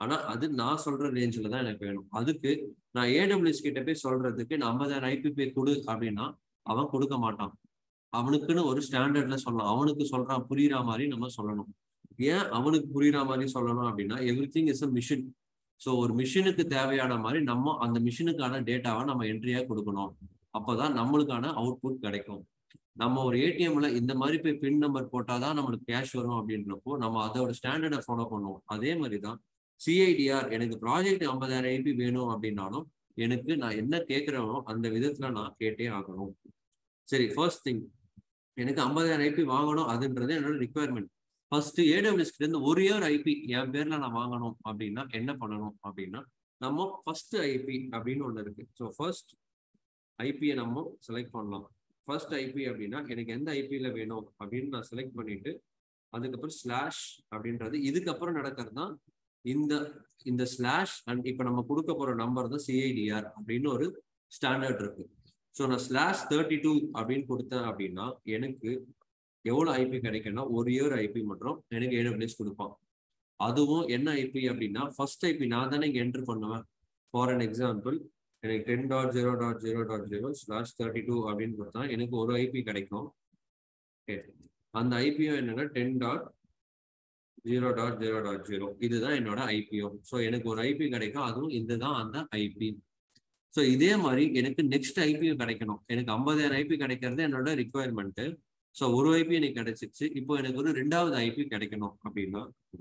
ஆனா அது நான் சொல்ற ரேஞ்சில் தான் எனக்கு வேணும் அதுக்கு நான் ஏடபிள்யூஎஸ் கிட்ட போய் சொல்றதுக்கு நான் ஐம்பதாயிரம் ஐபி போய் கொடு அப்படின்னா அவன் கொடுக்க மாட்டான் அவனுக்குன்னு ஒரு ஸ்டாண்டர்ட்ல சொல்லலாம் அவனுக்கு சொல்றான் புரியுற மாதிரி நம்ம சொல்லணும் ஏன் அவனுக்கு புரியுற மாதிரி சொல்லணும் அப்படின்னா everything is a machine so ஒரு மிஷினுக்கு தேவையான மாதிரி நம்ம அந்த மிஷினுக்கான டேட்டாவை நம்ம என்ட்ரியா கொடுக்கணும் அப்பதான் நம்மளுக்கான அவுட்புட் கிடைக்கும் நம்ம ஒரு ஏடிஎம்ல இந்த மாதிரி போய் பின் நம்பர் போட்டாதான் நம்மளுக்கு கேஷ் வரும் அப்படின்றப்போ நம்ம அதோட ஸ்டாண்டர்டை ஃபாலோ பண்ணுவோம் அதே மாதிரி தான் சிஐடிஆர் எனக்கு ப்ராஜெக்ட் ஐம்பதாயிரம் ஐபி வேணும் அப்படின்னாலும் எனக்கு நான் என்ன கேட்கிறேனோ அந்த விதத்துல நான் கேட்டே ஆகணும் சரி ஃபர்ஸ்ட் திங் எனக்கு ஐம்பதாயிரம் ஐபி வாங்கணும் அதுன்றது என்னோட ரிக்குவயர்மெண்ட் ஃபர்ஸ்ட் ஏடபிள்யூஎஸ் கிட்ட இருந்து ஒரு இயர் ஐபி என் பேர்ல நான் வாங்கணும் அப்படின்னா என்ன பண்ணணும் அப்படின்னா நம்ம ஃபர்ஸ்ட் ஐபி அப்படின்னு ஒன்று இருக்கு ஸோ ஃபர்ஸ்ட் ஐபியை நம்ம செலக்ட் பண்ணலாம் ஃபர்ஸ்ட் ஐபி அப்படின்னா எனக்கு எந்த ஐபியில் வேணும் அப்படின்னு நான் செலக்ட் பண்ணிட்டு அதுக்கப்புறம் ஸ்லாஷ் அப்படின்றது இதுக்கப்புறம் நடக்கிறது தான் இந்த இந்த ஸ்லாஷ் அண்ட் இப்போ நம்ம கொடுக்க போற நம்பர் தான் சிஐடிஆர் அப்படின்னு ஒரு ஸ்டாண்டர்ட் இருக்கு ஸோ நான் ஸ்லாஷ் தேர்ட்டி டூ அப்படின்னு கொடுத்தேன் அப்படின்னா எனக்கு எவ்வளோ ஐபி கிடைக்கும்னா ஒரு இயர் ஐபி மட்டும் எனக்கு ஏடபிள்யூஎஸ் கொடுப்பான் அதுவும் என்ன ஐபி அப்படின்னா ஃபர்ஸ்ட் ஐபி நான் தானே இங்கே என்ட்ரு பண்ணுவேன் ஃபார் அன் எக்ஸாம்பிள் எனக்கு ten dot zero dot zero dot zero slash thirty two அப்படின்னு கொடுத்தா எனக்கு ஒரு ஐபி கிடைக்கும் ஓகே அந்த ஐபிஓ என்னன்னா ten dot zero dot zero dot zero இதுதான் என்னோட ஐபிஓ ஸோ எனக்கு ஒரு ஐபி கிடைக்கும் அதுவும் இதுதான் அந்த ஐபி ஸோ இதே மாதிரி எனக்கு நெக்ஸ்ட் ஐபிஓ கிடைக்கணும் எனக்கு ஐம்பதாயிரம் ஐபி கிடைக்கிறது என்னோட ரிக்குவயர்மெண்ட்டு ஸோ ஒரு ஐபி எனக்கு கிடைச்சிச்சு இப்போ எனக்கு ஒரு ரெண்டாவது ஐபி கிடைக்கணும் அப்படின்னா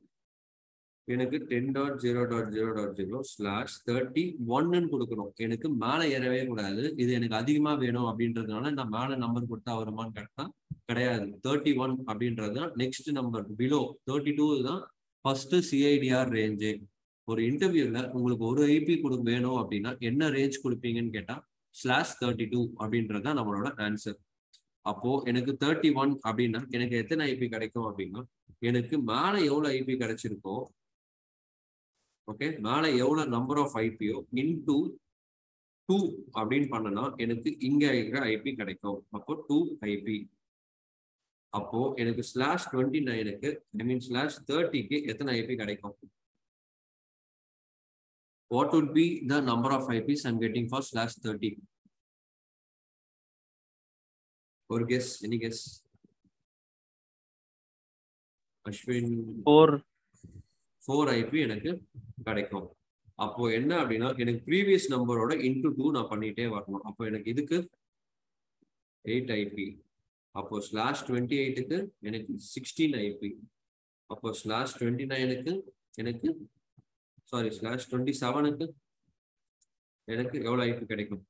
எனக்கு ten dot zero dot zero dot zero slash thirty ஒன்னு கொடுக்கணும் எனக்கு மேலே ஏறவே கூடாது இது எனக்கு அதிகமாக வேணும் அப்படின்றதுனால நான் மேலே நம்பர் கொடுத்தா வருமானு கேட்டா கிடையாது தேர்ட்டி ஒன் அப்படின்றது தான் next number below thirty two தான் ஃபர்ஸ்ட் சிஐடிஆர் ரேஞ்சு ஒரு இன்டர்வியூல உங்களுக்கு ஒரு ஐபி கொடுக்க வேணும் அப்படின்னா என்ன ரேஞ்ச் கொடுப்பீங்கன்னு கேட்டா ஸ்லாஷ் தேர்ட்டி டூ அப்படின்றது தான் நம்மளோட ஆன்சர் அப்போ எனக்கு தேர்ட்டி ஒன் அப்படின்னா எனக்கு எத்தனை ஐபி கிடைக்கும் அப்படின்னா எனக்கு மேலே எவ்வளோ ஐபி கிடைச்சிருக்கோ ஓகே மேலே எவ்வளோ நம்பர் ஆஃப் ஐபியோ இன்டூ டூ அப்படின்னு பண்ணனா எனக்கு இங்க இருக்கிற ஐபி கிடைக்கும் அப்போ டூ ஐபி அப்போ எனக்கு ஸ்லாஷ் டுவெண்ட்டி நைனுக்கு ஐ மீன் ஸ்லாஷ் தேர்ட்டிக்கு எத்தனை ஐபி கிடைக்கும் what would be the number of IPs I'm getting for slash thirty ஒரு guess any guess Ashwin four four IP எனக்கு கிடைக்கும் அப்போ என்ன அப்படின்னா எனக்கு ப்ரீவியஸ் நம்பரோட இன்டூ டூ நான் பண்ணிட்டே வரணும் அப்போ எனக்கு இதுக்கு எயிட் ஐபி அப்போ ஸ்லாஷ் டுவெண்ட்டி எயிட்டுக்கு எனக்கு சிக்ஸ்டீன் ஐபி அப்போ ஸ்லாஷ் டுவெண்ட்டி நைனுக்கு எனக்கு சாரி ஸ்லாஷ் டுவெண்ட்டி செவனுக்கு எனக்கு எவ்வளோ ஐபி கிடைக்கும்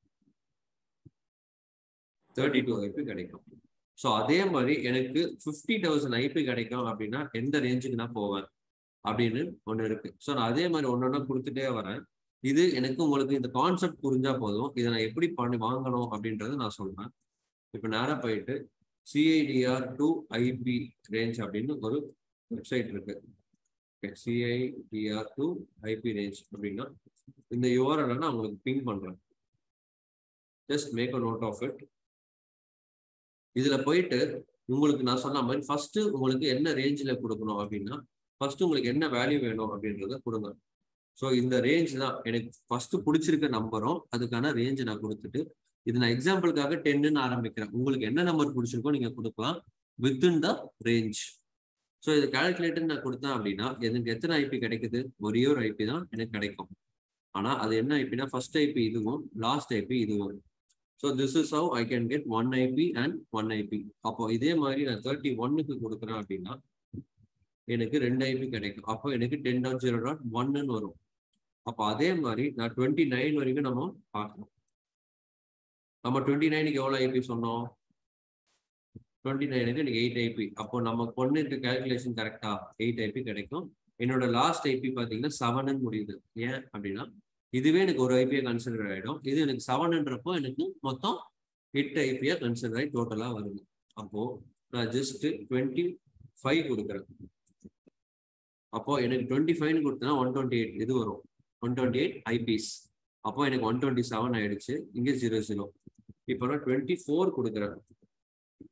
தேர்ட்டி டூ ஐபி கிடைக்கும் ஸோ அதே மாதிரி எனக்கு ஃபிஃப்டி தௌசண்ட் ஐபி கிடைக்கும் அப்படின்னா எந்த ரேஞ்சுக்கு நான் போவேன் அப்படின்னு ஒன்று இருக்கு ஸோ நான் அதே மாதிரி ஒன்று ஒன்றா கொடுத்துட்டே வரேன் இது எனக்கு உங்களுக்கு இந்த கான்செப்ட் புரிஞ்சா போதும் இதை நான் எப்படி பண்ணி வாங்கணும் அப்படின்றத நான் சொல்றேன் இப்போ நேராக போயிட்டு சிஐடிஆர் டு ஐபி ரேஞ்ச் அப்படின்னு ஒரு வெப்சைட் இருக்கு சிஐடிஆர் டு ஐபி ரேஞ்ச் அப்படின்னா இந்த யுஆர்எல் நான் உங்களுக்கு பிங் பண்றேன் just make a note of it இதுல போயிட்டு உங்களுக்கு நான் சொன்ன மாதிரி ஃபர்ஸ்ட் உங்களுக்கு என்ன ரேஞ்சில் கொடுக்கணும் அப்படின்னா ஃபர்ஸ்ட் உங்களுக்கு என்ன வேல்யூ வேணும் அப்படின்றத கொடுங்க ஸோ இந்த ரேஞ்ச் தான் எனக்கு ஃபர்ஸ்ட் பிடிச்சிருக்க நம்பரும் அதுக்கான ரேஞ்ச் நான் கொடுத்துட்டு இது நான் எக்ஸாம்பிளுக்காக டென்னு ஆரம்பிக்கிறேன் உங்களுக்கு என்ன நம்பர் பிடிச்சிருக்கோ நீங்க கொடுக்கலாம் வித்தின் த ரேஞ்ச் ஸோ இது கால்குலேட்டர் நான் கொடுத்தேன் அப்படின்னா எனக்கு எத்தனை ஐபி கிடைக்குது ஒரே ஒரு ஐபி தான் எனக்கு கிடைக்கும் ஆனா அது என்ன ஐபினா ஃபர்ஸ்ட் ஐபி இதுவும் லாஸ்ட் ஐபி இதுவும் so this is how I can get one IP and one IP அப்போ இதே மாதிரி நான் தேர்ட்டி ஒன்னுக்கு கொடுக்குறேன் அப்படின்னா எனக்கு ரெண்டு ஐபி கிடைக்கும் அப்போ எனக்கு டென் டாட் ஜீரோ டாட் ஒன்னு வரும் அப்போ அதே மாதிரி நான் டுவெண்ட்டி நைன் வரைக்கும் நம்ம பார்க்கணும் நம்ம டுவெண்ட்டி நைனுக்கு எவ்வளோ ஐபி சொன்னோம் டுவெண்ட்டி நைனுக்கு எனக்கு எயிட் ஐபி அப்போ நம்ம பொண்ணுக்கு கால்குலேஷன் கரெக்டா எயிட் ஐபி கிடைக்கும் என்னோட லாஸ்ட் ஐபி பார்த்தீங்கன்னா செவன்னு முடியுது ஏன் அப்படின்னா இதுவே எனக்கு ஒரு ஐபியை கன்சிடர் ஆகிடும் இது எனக்கு செவன்ன்றப்போ எனக்கு மொத்தம் எட்டு ஐபியா கன்சிடர் ஆகி டோட்டலாக வருது அப்போ நான் ஜஸ்ட் டுவெண்ட்டி ஃபைவ் கொடுக்குறேன் அப்போ எனக்கு டுவெண்ட்டி ஃபைவ்னு கொடுத்தனா ஒன் டுவெண்ட்டி எயிட் இது வரும் ஒன் டுவெண்ட்டி எயிட் ஐபிஸ் அப்போ எனக்கு ஒன் டுவெண்ட்டி செவன் ஆயிடுச்சு இங்கே ஜீரோ ஜீரோ இப்போ நான் டுவெண்ட்டி ஃபோர் கொடுக்குறேன்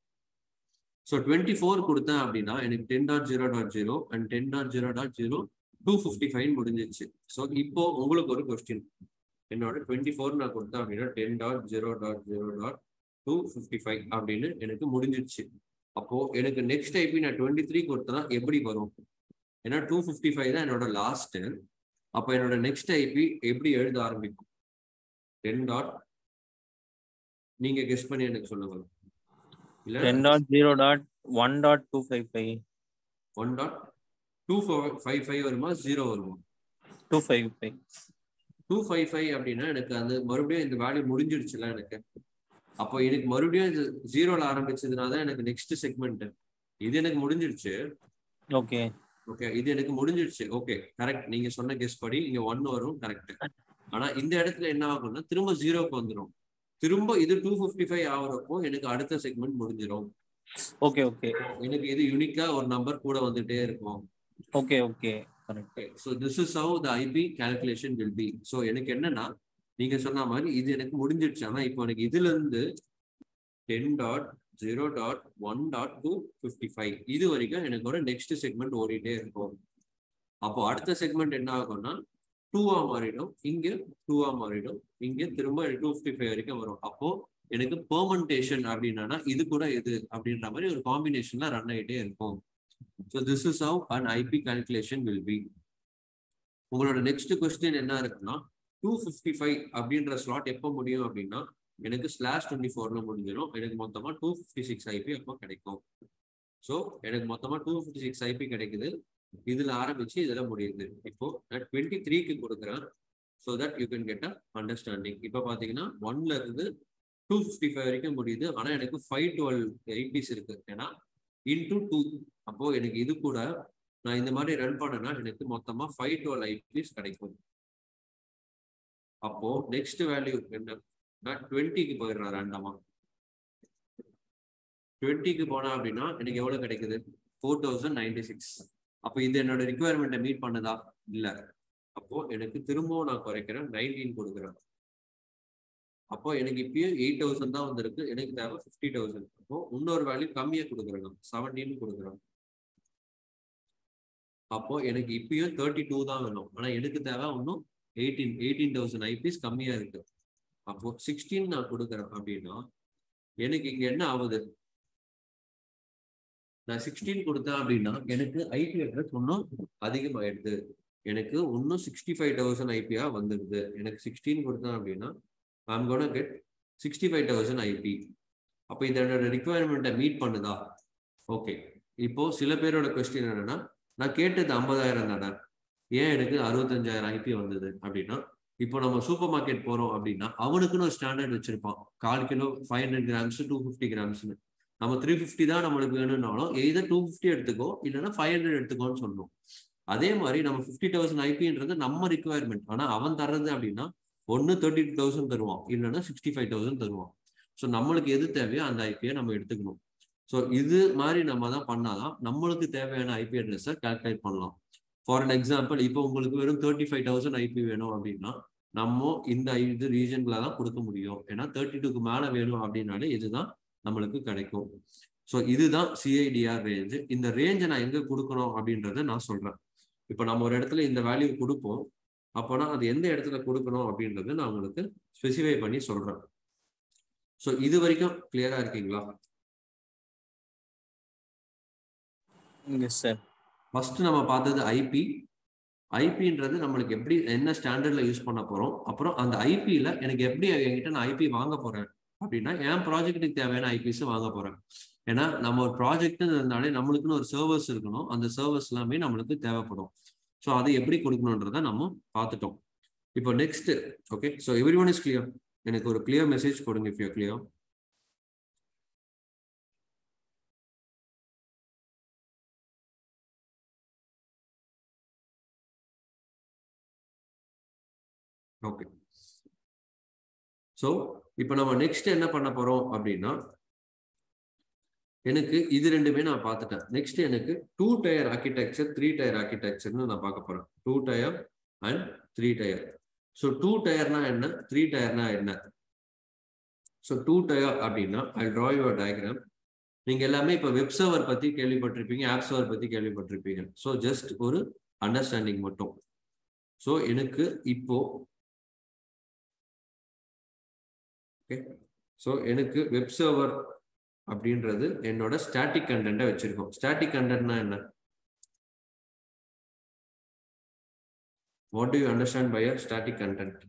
ஸோ டுவெண்ட்டி ஃபோர் கொடுத்தேன் அப்படின்னா எனக்கு ten dot zero dot zero and ten dot zero dot zero two fifty five முடிஞ்சிச்சு ஸோ இப்போ உங்களுக்கு ஒரு கொஸ்டின் என்னோட டுவெண்ட்டி ஃபோர் நான் கொடுத்தேன் அப்படின்னா ten dot zero dot zero dot two fifty five அப்படின்னு எனக்கு முடிஞ்சிருச்சு அப்போ எனக்கு நெக்ஸ்ட் ஐபி நான் டுவெண்ட்டி த்ரீ கொடுத்தனா எப்படி வரும் ஏன்னா டூ ஃபிஃப்டி ஃபைவ் தான் என்னோட லாஸ்ட் அப்போ என்னோட நெக்ஸ்ட் ஐபி எப்படி எழுத ஆரம்பிக்கும் டென் டாட் நீங்க கெஸ் பண்ணி எனக்கு சொல்லுங்க இல்ல ten dot zero dot one dot two five five one dot two five five வருமா ஜீரோ வருமா two five five two five five அப்படின்னா எனக்கு அந்த மறுபடியும் இந்த வேல்யூ முடிஞ்சிருச்சுல எனக்கு அப்போ எனக்கு மறுபடியும் இது ஜீரோல ஆரம்பிச்சதுனால தான் எனக்கு நெக்ஸ்ட் செக்மெண்ட் இது எனக்கு முடிஞ்சிருச்சு ஓகே ஓகே இது எனக்கு முடிஞ்சிருச்சு ஓகே கரெக்ட் நீங்க சொன்ன கெஸ் படி இங்க ஒன் வரும் கரெக்ட் ஆனா இந்த இடத்துல என்ன ஆகும்னா திரும்ப ஜீரோக்கு வந்துடும் திரும்ப இது டூ ஃபிஃப்டி ஃபைவ் ஆகுறப்போ எனக்கு அடுத்த செக்மெண்ட் முடிஞ்சிடும் ஓகே ஓகே எனக்கு இது யூனிக்கா ஒரு நம்பர் கூட வந்துட்டே இருக்கும் okay okay correct so this is how the IP calculation will be so எனக்கு என்னன்னா நீங்க சொன்ன மாதிரி இது எனக்கு முடிஞ்சிருச்சு ஆனா இப்போ எனக்கு இதுல இருந்து ten dot zero dot one dot two fifty five இது வரைக்கும் எனக்கு ஒரு நெக்ஸ்ட் செக்மெண்ட் ஓடிட்டே இருக்கும் அப்போ அடுத்த செக்மெண்ட் என்ன ஆகும்னா டூவா மாறிடும் இங்க டூவா மாறிடும் இங்க திரும்ப டூ ஃபிஃப்டி ஃபைவ் வரைக்கும் வரும் அப்போ எனக்கு பெர்மெண்டேஷன் அப்படின்னா இது கூட இது அப்படின்ற மாதிரி ஒரு காம்பினேஷன்ல ரன் ஆகிட்டே இருக்கும் so this is how an IP calculation will be உங்களோட நெக்ஸ்ட் கொஸ்டின் என்ன இருக்குன்னா டூ ஃபிஃப்டி ஃபைவ் அப்படின்ற ஸ்லாட் எப்போ முடியும் அப்படின்னா எனக்கு ஸ்லாஷ் டுவெண்ட்டி ஃபோர்ல முடிஞ்சிடும் எனக்கு மொத்தமா டூ ஃபிஃப்டி சிக்ஸ் ஐபி அப்போ கிடைக்கும் ஸோ எனக்கு மொத்தமா டூ ஃபிஃப்டி சிக்ஸ் ஐபி கிடைக்குது இதுல ஆரம்பிச்சு இதுல முடியுது இப்போ நான் டுவெண்ட்டி த்ரீக்கு கொடுக்குறேன் so that you can get a understanding இப்போ பார்த்தீங்கன்னா ஒன்ல இருந்து டூ ஃபிஃப்டி ஃபைவ் வரைக்கும் முடியுது ஆனால் எனக்கு ஃபைவ் டுவெல் எயிட்டிஸ் இருக்கு ஏன்னா இன்டூ டூ அப்போ எனக்கு இது கூட நான் இந்த மாதிரி ரன் பண்ணேன்னா எனக்கு மொத்தமா ஃபைவ் டுவெல் ஐபிஎஸ் கிடைக்கும் அப்போ நெக்ஸ்ட் வேல்யூ என்ன நான் டுவெண்ட்டிக்கு போயிடுறேன் ரேண்டமா டுவெண்ட்டிக்கு போனா அப்படின்னா எனக்கு எவ்வளவு கிடைக்குது ஃபோர் தௌசண்ட் நைன்டி சிக்ஸ் அப்போ இது என்னோட ரிக்குவயர்மெண்ட்டை மீட் பண்ணதா இல்ல அப்போ எனக்கு திரும்பவும் நான் குறைக்கிறேன் நைன்டீன் கொடுக்குறேன் அப்போ எனக்கு இப்பயும் எயிட் தௌசண்ட் தான் வந்திருக்கு எனக்கு தேவை ஃபிஃப்டி தௌசண்ட் அப்போ இன்னொரு வேல்யூ கம்மியா கொடுக்குறேன் நான் செவன்டீன் கொடுக்குறேன் அப்போ எனக்கு இப்பயும் தேர்ட்டி டூ தான் வேணும் ஆனா எனக்கு தேவை இன்னும் எயிட்டீன் எயிட்டீன் தௌசண்ட் ஐபிஎஸ் கம்மியா இருக்கு அப்போ சிக்ஸ்டீன் நான் கொடுக்குறேன் அப்படின்னா எனக்கு இங்க என்ன ஆகுது நான் சிக்ஸ்டீன் கொடுத்தேன் அப்படின்னா எனக்கு ஐபி அட்ரஸ் இன்னும் அதிகமாயிடுது எனக்கு இன்னும் சிக்ஸ்டி ஃபைவ் தௌசண்ட் ஐபியா வந்துடுது எனக்கு சிக்ஸ்டீன் கொடுத்தேன் அப்படின்னா I'm gonna get sixty five thousand IP அப்போ இது என்னோட ரிக்குவயர்மெண்ட்டை மீட் பண்ணுதா ஓகே இப்போ சில பேரோட கொஸ்டின் என்னன்னா நான் கேட்டது ஐம்பதாயிரம் தானே ஏன் எனக்கு அறுபத்தஞ்சாயிரம் ஐபி வந்தது அப்படின்னா இப்போ நம்ம சூப்பர் மார்க்கெட் போறோம் அப்படின்னா அவனுக்குன்னு ஒரு ஸ்டாண்டர்ட் வச்சிருப்பான் கால் kilo five hundred grams two fifty கிராம்ஸ்னு நம்ம த்ரீ ஃபிஃப்டி தான் நம்மளுக்கு வேணும்னாலும் எய்தர் டூ ஃபிஃப்டி எடுத்துக்கோ இல்லைன்னா ஃபைவ் ஹண்ட்ரட் எடுத்துக்கோன்னு சொல்லணும் அதே மாதிரி நம்ம ஃபிஃப்டி தௌசண்ட் ஐபின்றது நம்ம ரிக்குவயர்மெண்ட் ஆனா அவன் தர்றது அப்படின்னா ஒன்னு தேர்ட்டி டூ தௌசண்ட் தருவான் இல்லைன்னா சிக்ஸ்டி ஃபைவ் தௌசண்ட் தருவான் ஸோ நம்மளுக்கு எது தேவையோ அந்த ஐபியை நம்ம எடுத்துக்கணும் ஸோ இது மாதிரி நம்ம தான் பண்ணாதான் நம்மளுக்கு தேவையான ஐபி அட்ரஸை கால்குலேட் பண்ணலாம் ஃபார் அன் எக்ஸாம்பிள் இப்போ உங்களுக்கு வெறும் தேர்ட்டி ஃபைவ் தௌசண்ட் ஐபி வேணும் அப்படின்னா நம்ம இந்த இது ரீஜன்ல தான் கொடுக்க முடியும் ஏன்னா தேர்ட்டி டூக்கு மேலே வேணும் அப்படின்னாலே இதுதான் நம்மளுக்கு கிடைக்கும் ஸோ இதுதான் சிஐடிஆர் ரேஞ்சு இந்த ரேஞ்சை நான் எங்க கொடுக்கணும் அப்படின்றத நான் சொல்றேன் இப்போ நம்ம ஒரு இடத்துல இந்த வேல்யூ கொடுப்போம் அப்போனா அது எந்த இடத்துல கொடுக்கணும் அப்படின்றத நான் உங்களுக்கு ஸ்பெசிஃபை பண்ணி சொல்றேன் ஸோ இது வரைக்கும் கிளியரா இருக்கீங்களா எஸ் சார் ஃபர்ஸ்ட் நம்ம பார்த்தது ஐபி ஐபின்றது நம்மளுக்கு எப்படி என்ன ஸ்டாண்டர்ட்ல யூஸ் பண்ண போறோம் அப்புறம் அந்த ஐபியில எனக்கு எப்படி என்கிட்ட நான் ஐபி வாங்க போறேன் அப்படின்னா என் ப்ராஜெக்ட்டுக்கு தேவையான ஐபிஸ் வாங்க போறேன் ஏன்னா நம்ம ஒரு ப்ராஜெக்ட் இருந்தாலே நம்மளுக்குன்னு ஒரு சர்வர்ஸ் இருக்கணும் அந்த சர்வர்ஸ் எல்லாமே நம்மளுக்கு தேவைப்படும் ஸோ அதை எப்படி கொடுக்கணுன்றத நம்ம பார்த்துட்டோம் இப்போ next okay so everyone is clear எனக்கு ஒரு கிளியர் மெசேஜ் கொடுங்க if you clear okay so இப்போ நம்ம நெக்ஸ்ட் என்ன பண்ண போறோம் அப்படின்னா எனக்கு இது ரெண்டுமே நான் பார்த்துட்டேன் நெக்ஸ்ட் எனக்கு two tier architecture three tier ஆர்கிடெக்சர்னு நான் பார்க்க போறேன் two tier and three tier so two டயர்னா என்ன த்ரீ டயர்னா என்ன ஸோ டூ டயர் அப்படின்னா ஐ ட்ரா யுவர் டயக்ராம் நீங்க எல்லாமே இப்போ வெப் சர்வர் பத்தி கேள்விப்பட்டிருப்பீங்க ஆப் சர்வர் பத்தி கேள்விப்பட்டிருப்பீங்க ஸோ ஜஸ்ட் ஒரு அண்டர்ஸ்டாண்டிங் மட்டும் ஸோ எனக்கு இப்போ ஓகே ஸோ எனக்கு வெப் சர்வர் அப்படின்றது என்னோட ஸ்டாட்டிக் கண்டென்ட்டை வச்சிருக்கோம் ஸ்டாட்டிக் கண்டென்ட்னா என்ன what do you understand by a static content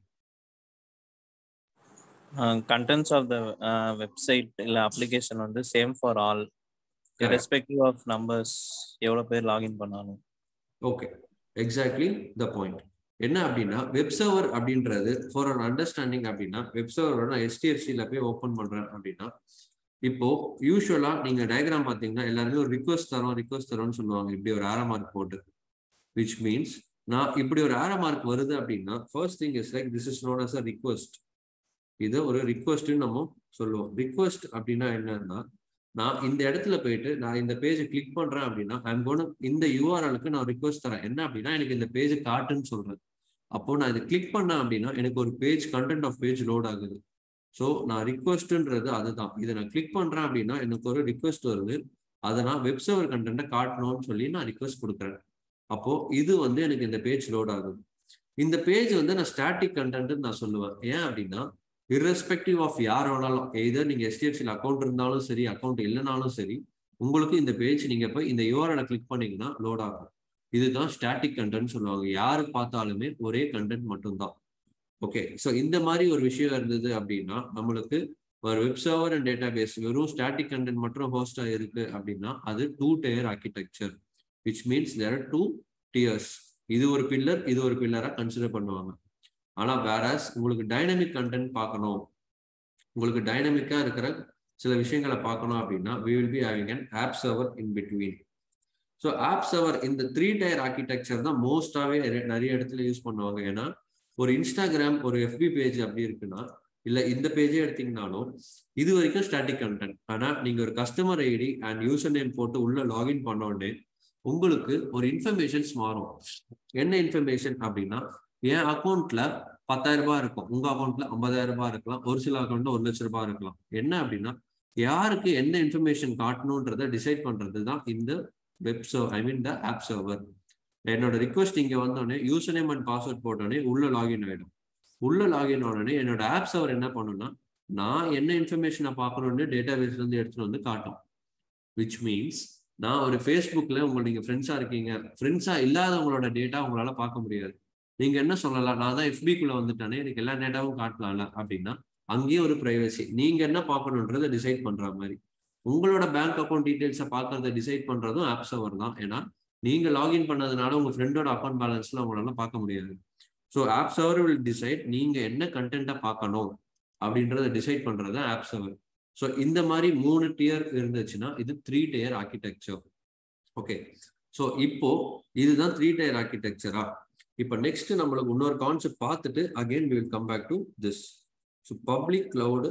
contents of the website இல்லை அப்ளிகேஷன் வந்து same for all Correct. Respective of numbers எவ்வளோ பேர் லாகின் பண்ணாலும் ஓகே எக்ஸாக்ட்லி த பாயிண்ட் என்ன அப்படின்னா வெப் சர்வர் அப்படின்றது ஃபார் அன் அண்டர்ஸ்டாண்டிங் அப்படின்னா வெப் சர்வரோட நான் எஸ்டிஎஃப்சியில் போய் ஓப்பன் பண்றேன் அப்படின்னா இப்போ யூஸ்வலா நீங்க டயக்ராம் பார்த்தீங்கன்னா எல்லாருமே ஒரு ரிக்வஸ்ட் தரோம் ரிக்வஸ்ட் தரோம்னு சொல்லுவாங்க இப்படி ஒரு ஆரோ மார்க் போட்டு விச் மீன்ஸ் நான் இப்படி ஒரு ஆரோ மார்க் வருது அப்படின்னா first thing is like this is known as a request இது ஒரு ரிக்வஸ்ட்னு நம்ம சொல்லுவோம் ரிக்வஸ்ட் அப்படின்னா என்னன்னா நான் இந்த இடத்துல போயிட்டு நான் இந்த பேஜை கிளிக் பண்றேன் அப்படின்னா ஐம் கோன் இந்த யூஆர்எலுக்கு நான் ரிக்வஸ்ட் தரேன் என்ன அப்படின்னா எனக்கு இந்த பேஜ் காட்டுன்னு சொல்றேன் அப்போ நான் இதை கிளிக் பண்ணேன் அப்படின்னா எனக்கு ஒரு page content of page load ஆகுது ஸோ நான் ரிக்வஸ்ட்ன்றது அதுதான் இதை நான் கிளிக் பண்றேன் அப்படின்னா எனக்கு ஒரு ரிக்வஸ்ட் வருது அதை நான் வெப் சர்வர் கண்டென்ட்டை காட்டணும்னு சொல்லி நான் ரிக்வஸ்ட் கொடுக்குறேன் அப்போ இது வந்து எனக்கு இந்த பேஜ் லோட் ஆகுது இந்த பேஜ் வந்து நான் ஸ்டாட்டிக் கண்டென்ட்னு நான் சொல்லுவேன் ஏன் அப்படின்னா irrespective ஆஃப் யார் வேணாலும் எதர் நீங்க எஸ்டிஎஃப்சியில் அக்கௌண்ட் இருந்தாலும் சரி அக்கௌண்ட் இல்லைனாலும் சரி உங்களுக்கு இந்த பேஜ் நீங்க போய் இந்த யூஆர்எலை கிளிக் பண்ணீங்கன்னா லோட் ஆகும் இதுதான் ஸ்டாட்டிக் கண்டென்ட் சொல்லுவாங்க யாரு பார்த்தாலுமே ஒரே கண்டென்ட் மட்டும்தான் ஓகே ஸோ இந்த மாதிரி ஒரு விஷயம் இருந்தது அப்படின்னா நம்மளுக்கு ஒரு web server and database வெறும் ஸ்டாட்டிக் கண்டென்ட் மட்டும் ஹோஸ்டா இருக்கு அப்படின்னா அது two tier architecture which means there are two tiers இது ஒரு பில்லர் இது ஒரு பில்லரா கன்சிடர் பண்ணுவாங்க ஆனா வேறஸ் உங்களுக்கு டைனமிக் கண்டென்ட் பார்க்கணும் உங்களுக்கு டைனமிக்கா இருக்கிற சில விஷயங்களை பார்க்கணும் அப்படின்னா we will be having an app server in between so app server இந்த த்ரீ டயர் ஆர்கிடெக்சர் தான் மோஸ்டாவே நிறைய இடத்துல யூஸ் பண்ணுவாங்க ஏன்னா ஒரு இன்ஸ்டாகிராம் ஒரு எஃபி பேஜ் அப்படி இருக்குன்னா இல்ல இந்த பேஜே எடுத்தீங்கனாலும் இது வரைக்கும் ஸ்டாட்டிக் கண்டென்ட் ஆனா நீங்க ஒரு customer ID and user name போட்டு உள்ள லாகின் பண்ண உடனே உங்களுக்கு ஒரு இன்ஃபர்மேஷன்ஸ் மாறும் என்ன இன்ஃபர்மேஷன் அப்படின்னா என் அக்கௌண்ட்ல பத்தாயிரம் ரூபாய் இருக்கும் உங்க அக்கௌண்ட்ல ஐம்பதாயிரம் ரூபாய் இருக்கலாம் ஒரு சில அக்கௌண்ட்ல ஒரு லட்ச ரூபாய் இருக்கலாம் என்ன அப்படின்னா யாருக்கு என்ன இன்ஃபர்மேஷன் காட்டணுன்றத டிசைட் பண்றது தான் இந்த web serve I mean the app server என்னோட ரிக்வஸ்ட் இங்க வந்தோடனே யூசர் நேம் அண்ட் பாஸ்வேர்ட் போட்டோடனே உள்ள லாகின் ஆயிடும் உள்ள லாகின் உடனே என்னோட ஆப் சர்வர் என்ன பண்ணும்னா நான் என்ன இன்ஃபர்மேஷனை பார்க்கணும்னு டேட்டா பேஸ்ல இருந்து எடுத்துட்டு வந்து காட்டும் விச் மீன்ஸ் நான் ஒரு ஃபேஸ்புக்ல உங்க நீங்க ஃப்ரெண்ட்ஸா இருக்கீங்க ஃப்ரெண்ட்ஸா இல்லாதவங்களோட டேட்டா உங்களால பார்க்க முடியாது நீங்க என்ன சொல்லலாம் நான் தான் எஃபிக்குள்ள வந்துட்டானே எனக்கு எல்லா டேட்டாவும் காட்டலாம்ல அப்படின்னா அங்கேயும் ஒரு பிரைவசி நீங்க என்ன பார்க்கணுன்றத டிசைட் பண்ற மாதிரி உங்களோட பேங்க் அக்கௌண்ட் டீடைல்ஸை பார்க்கறத டிசைட் பண்றதும் ஆப் சர்வர் தான் ஏன்னா நீங்க லாகின் பண்ணதுனால உங்க ஃப்ரெண்டோட அக்கௌண்ட் பேலன்ஸ்ல உங்களால பார்க்க முடியாது so app server will decide நீங்க என்ன கண்டென்ட்டை பார்க்கணும் அப்படின்றத டிசைட் பண்றது ஆப் சர்வர் ஸோ இந்த மாதிரி மூணு டியர் இருந்துச்சுன்னா இது three tier architecture okay so இப்போ இதுதான் த்ரீ டயர் ஆர்கிடெக்சரா இப்போ நெக்ஸ்ட் நம்மளுக்கு இன்னொரு கான்செப்ட் பார்த்துட்டு again we will come back to this so public cloud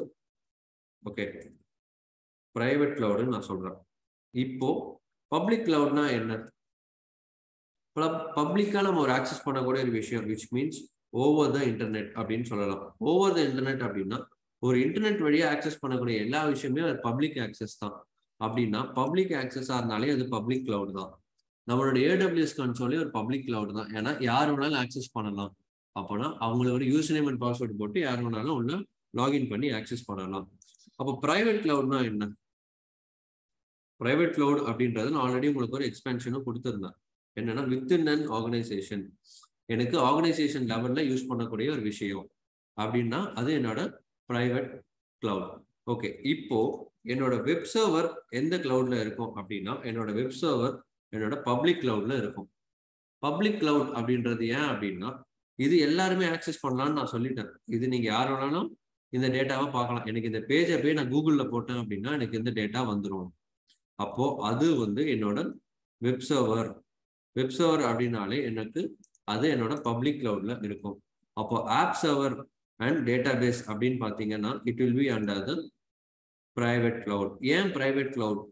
okay private கிளவுடுன்னு நான் சொல்றேன் இப்போ பப்ளிக் கிளவுட்னா என்ன பப்ளிக்கா நம்ம ஒரு ஆக்சஸ் பண்ணக்கூடிய ஒரு விஷயம் which means over the internet அப்படின்னு சொல்லலாம் ஓவர் த இன்டர்நெட் அப்படின்னா ஒரு இன்டர்நெட் வழியா ஆக்சஸ் பண்ணக்கூடிய எல்லா விஷயமே அது பப்ளிக் ஆக்சஸ் தான் அப்படின்னா பப்ளிக் ஆக்சஸா இருந்தாலே அது பப்ளிக் கிளவுட் தான் நம்மளோட ஏடபிள்யூஎஸ் கன்சோலே ஒரு பப்ளிக் கிளவுட் தான் ஏன்னா யார் வேணாலும் ஆக்சஸ் பண்ணலாம் அப்போனா அவங்களோட யூசர் நேம் அண்ட் பாஸ்வேர்டு போட்டு யார் வேணாலும் உள்ள லாகின் பண்ணி ஆக்சஸ் பண்ணலாம் அப்போ பிரைவேட் கிளவுட்னா என்ன பிரைவேட் கிளவுட் அப்படின்றது நான் ஆல்ரெடி உங்களுக்கு ஒரு எக்ஸ்பென்ஷனும் கொடுத்துருந்தேன் என்னன்னா வித்தின் அன் ஆர்கனைசேஷன் எனக்கு ஆர்கனைசேஷன் லெவல்ல யூஸ் பண்ணக்கூடிய ஒரு விஷயம் அப்படின்னா அது என்னோட பிரைவேட் கிளவுட் ஓகே இப்போ என்னோட வெப் சர்வர் எந்த கிளவுட்ல இருக்கும் அப்படின்னா என்னோட வெப் சர்வர் என்னோட பப்ளிக் கிளவுட்ல இருக்கும் பப்ளிக் கிளவுட் அப்படின்றது ஏன் அப்படின்னா இது எல்லாருமே ஆக்சஸ் பண்ணலாம்னு நான் சொல்லிட்டேன் இது நீங்க யார் வேணாலும் இந்த டேட்டாவை பார்க்கலாம் எனக்கு இந்த பேஜை போய் நான் கூகுள்ல போட்டேன் அப்படின்னா எனக்கு இந்த டேட்டா வந்துடும் அப்போ அது வந்து என்னோட வெப் சர்வர் வெப் சர்வர் அப்படின்னாலே எனக்கு அது என்னோட பப்ளிக் கிளவுட்ல இருக்கும் அப்போ app server and database அப்படின்னு பார்த்தீங்கன்னா it will be under the private cloud ஏன் private cloud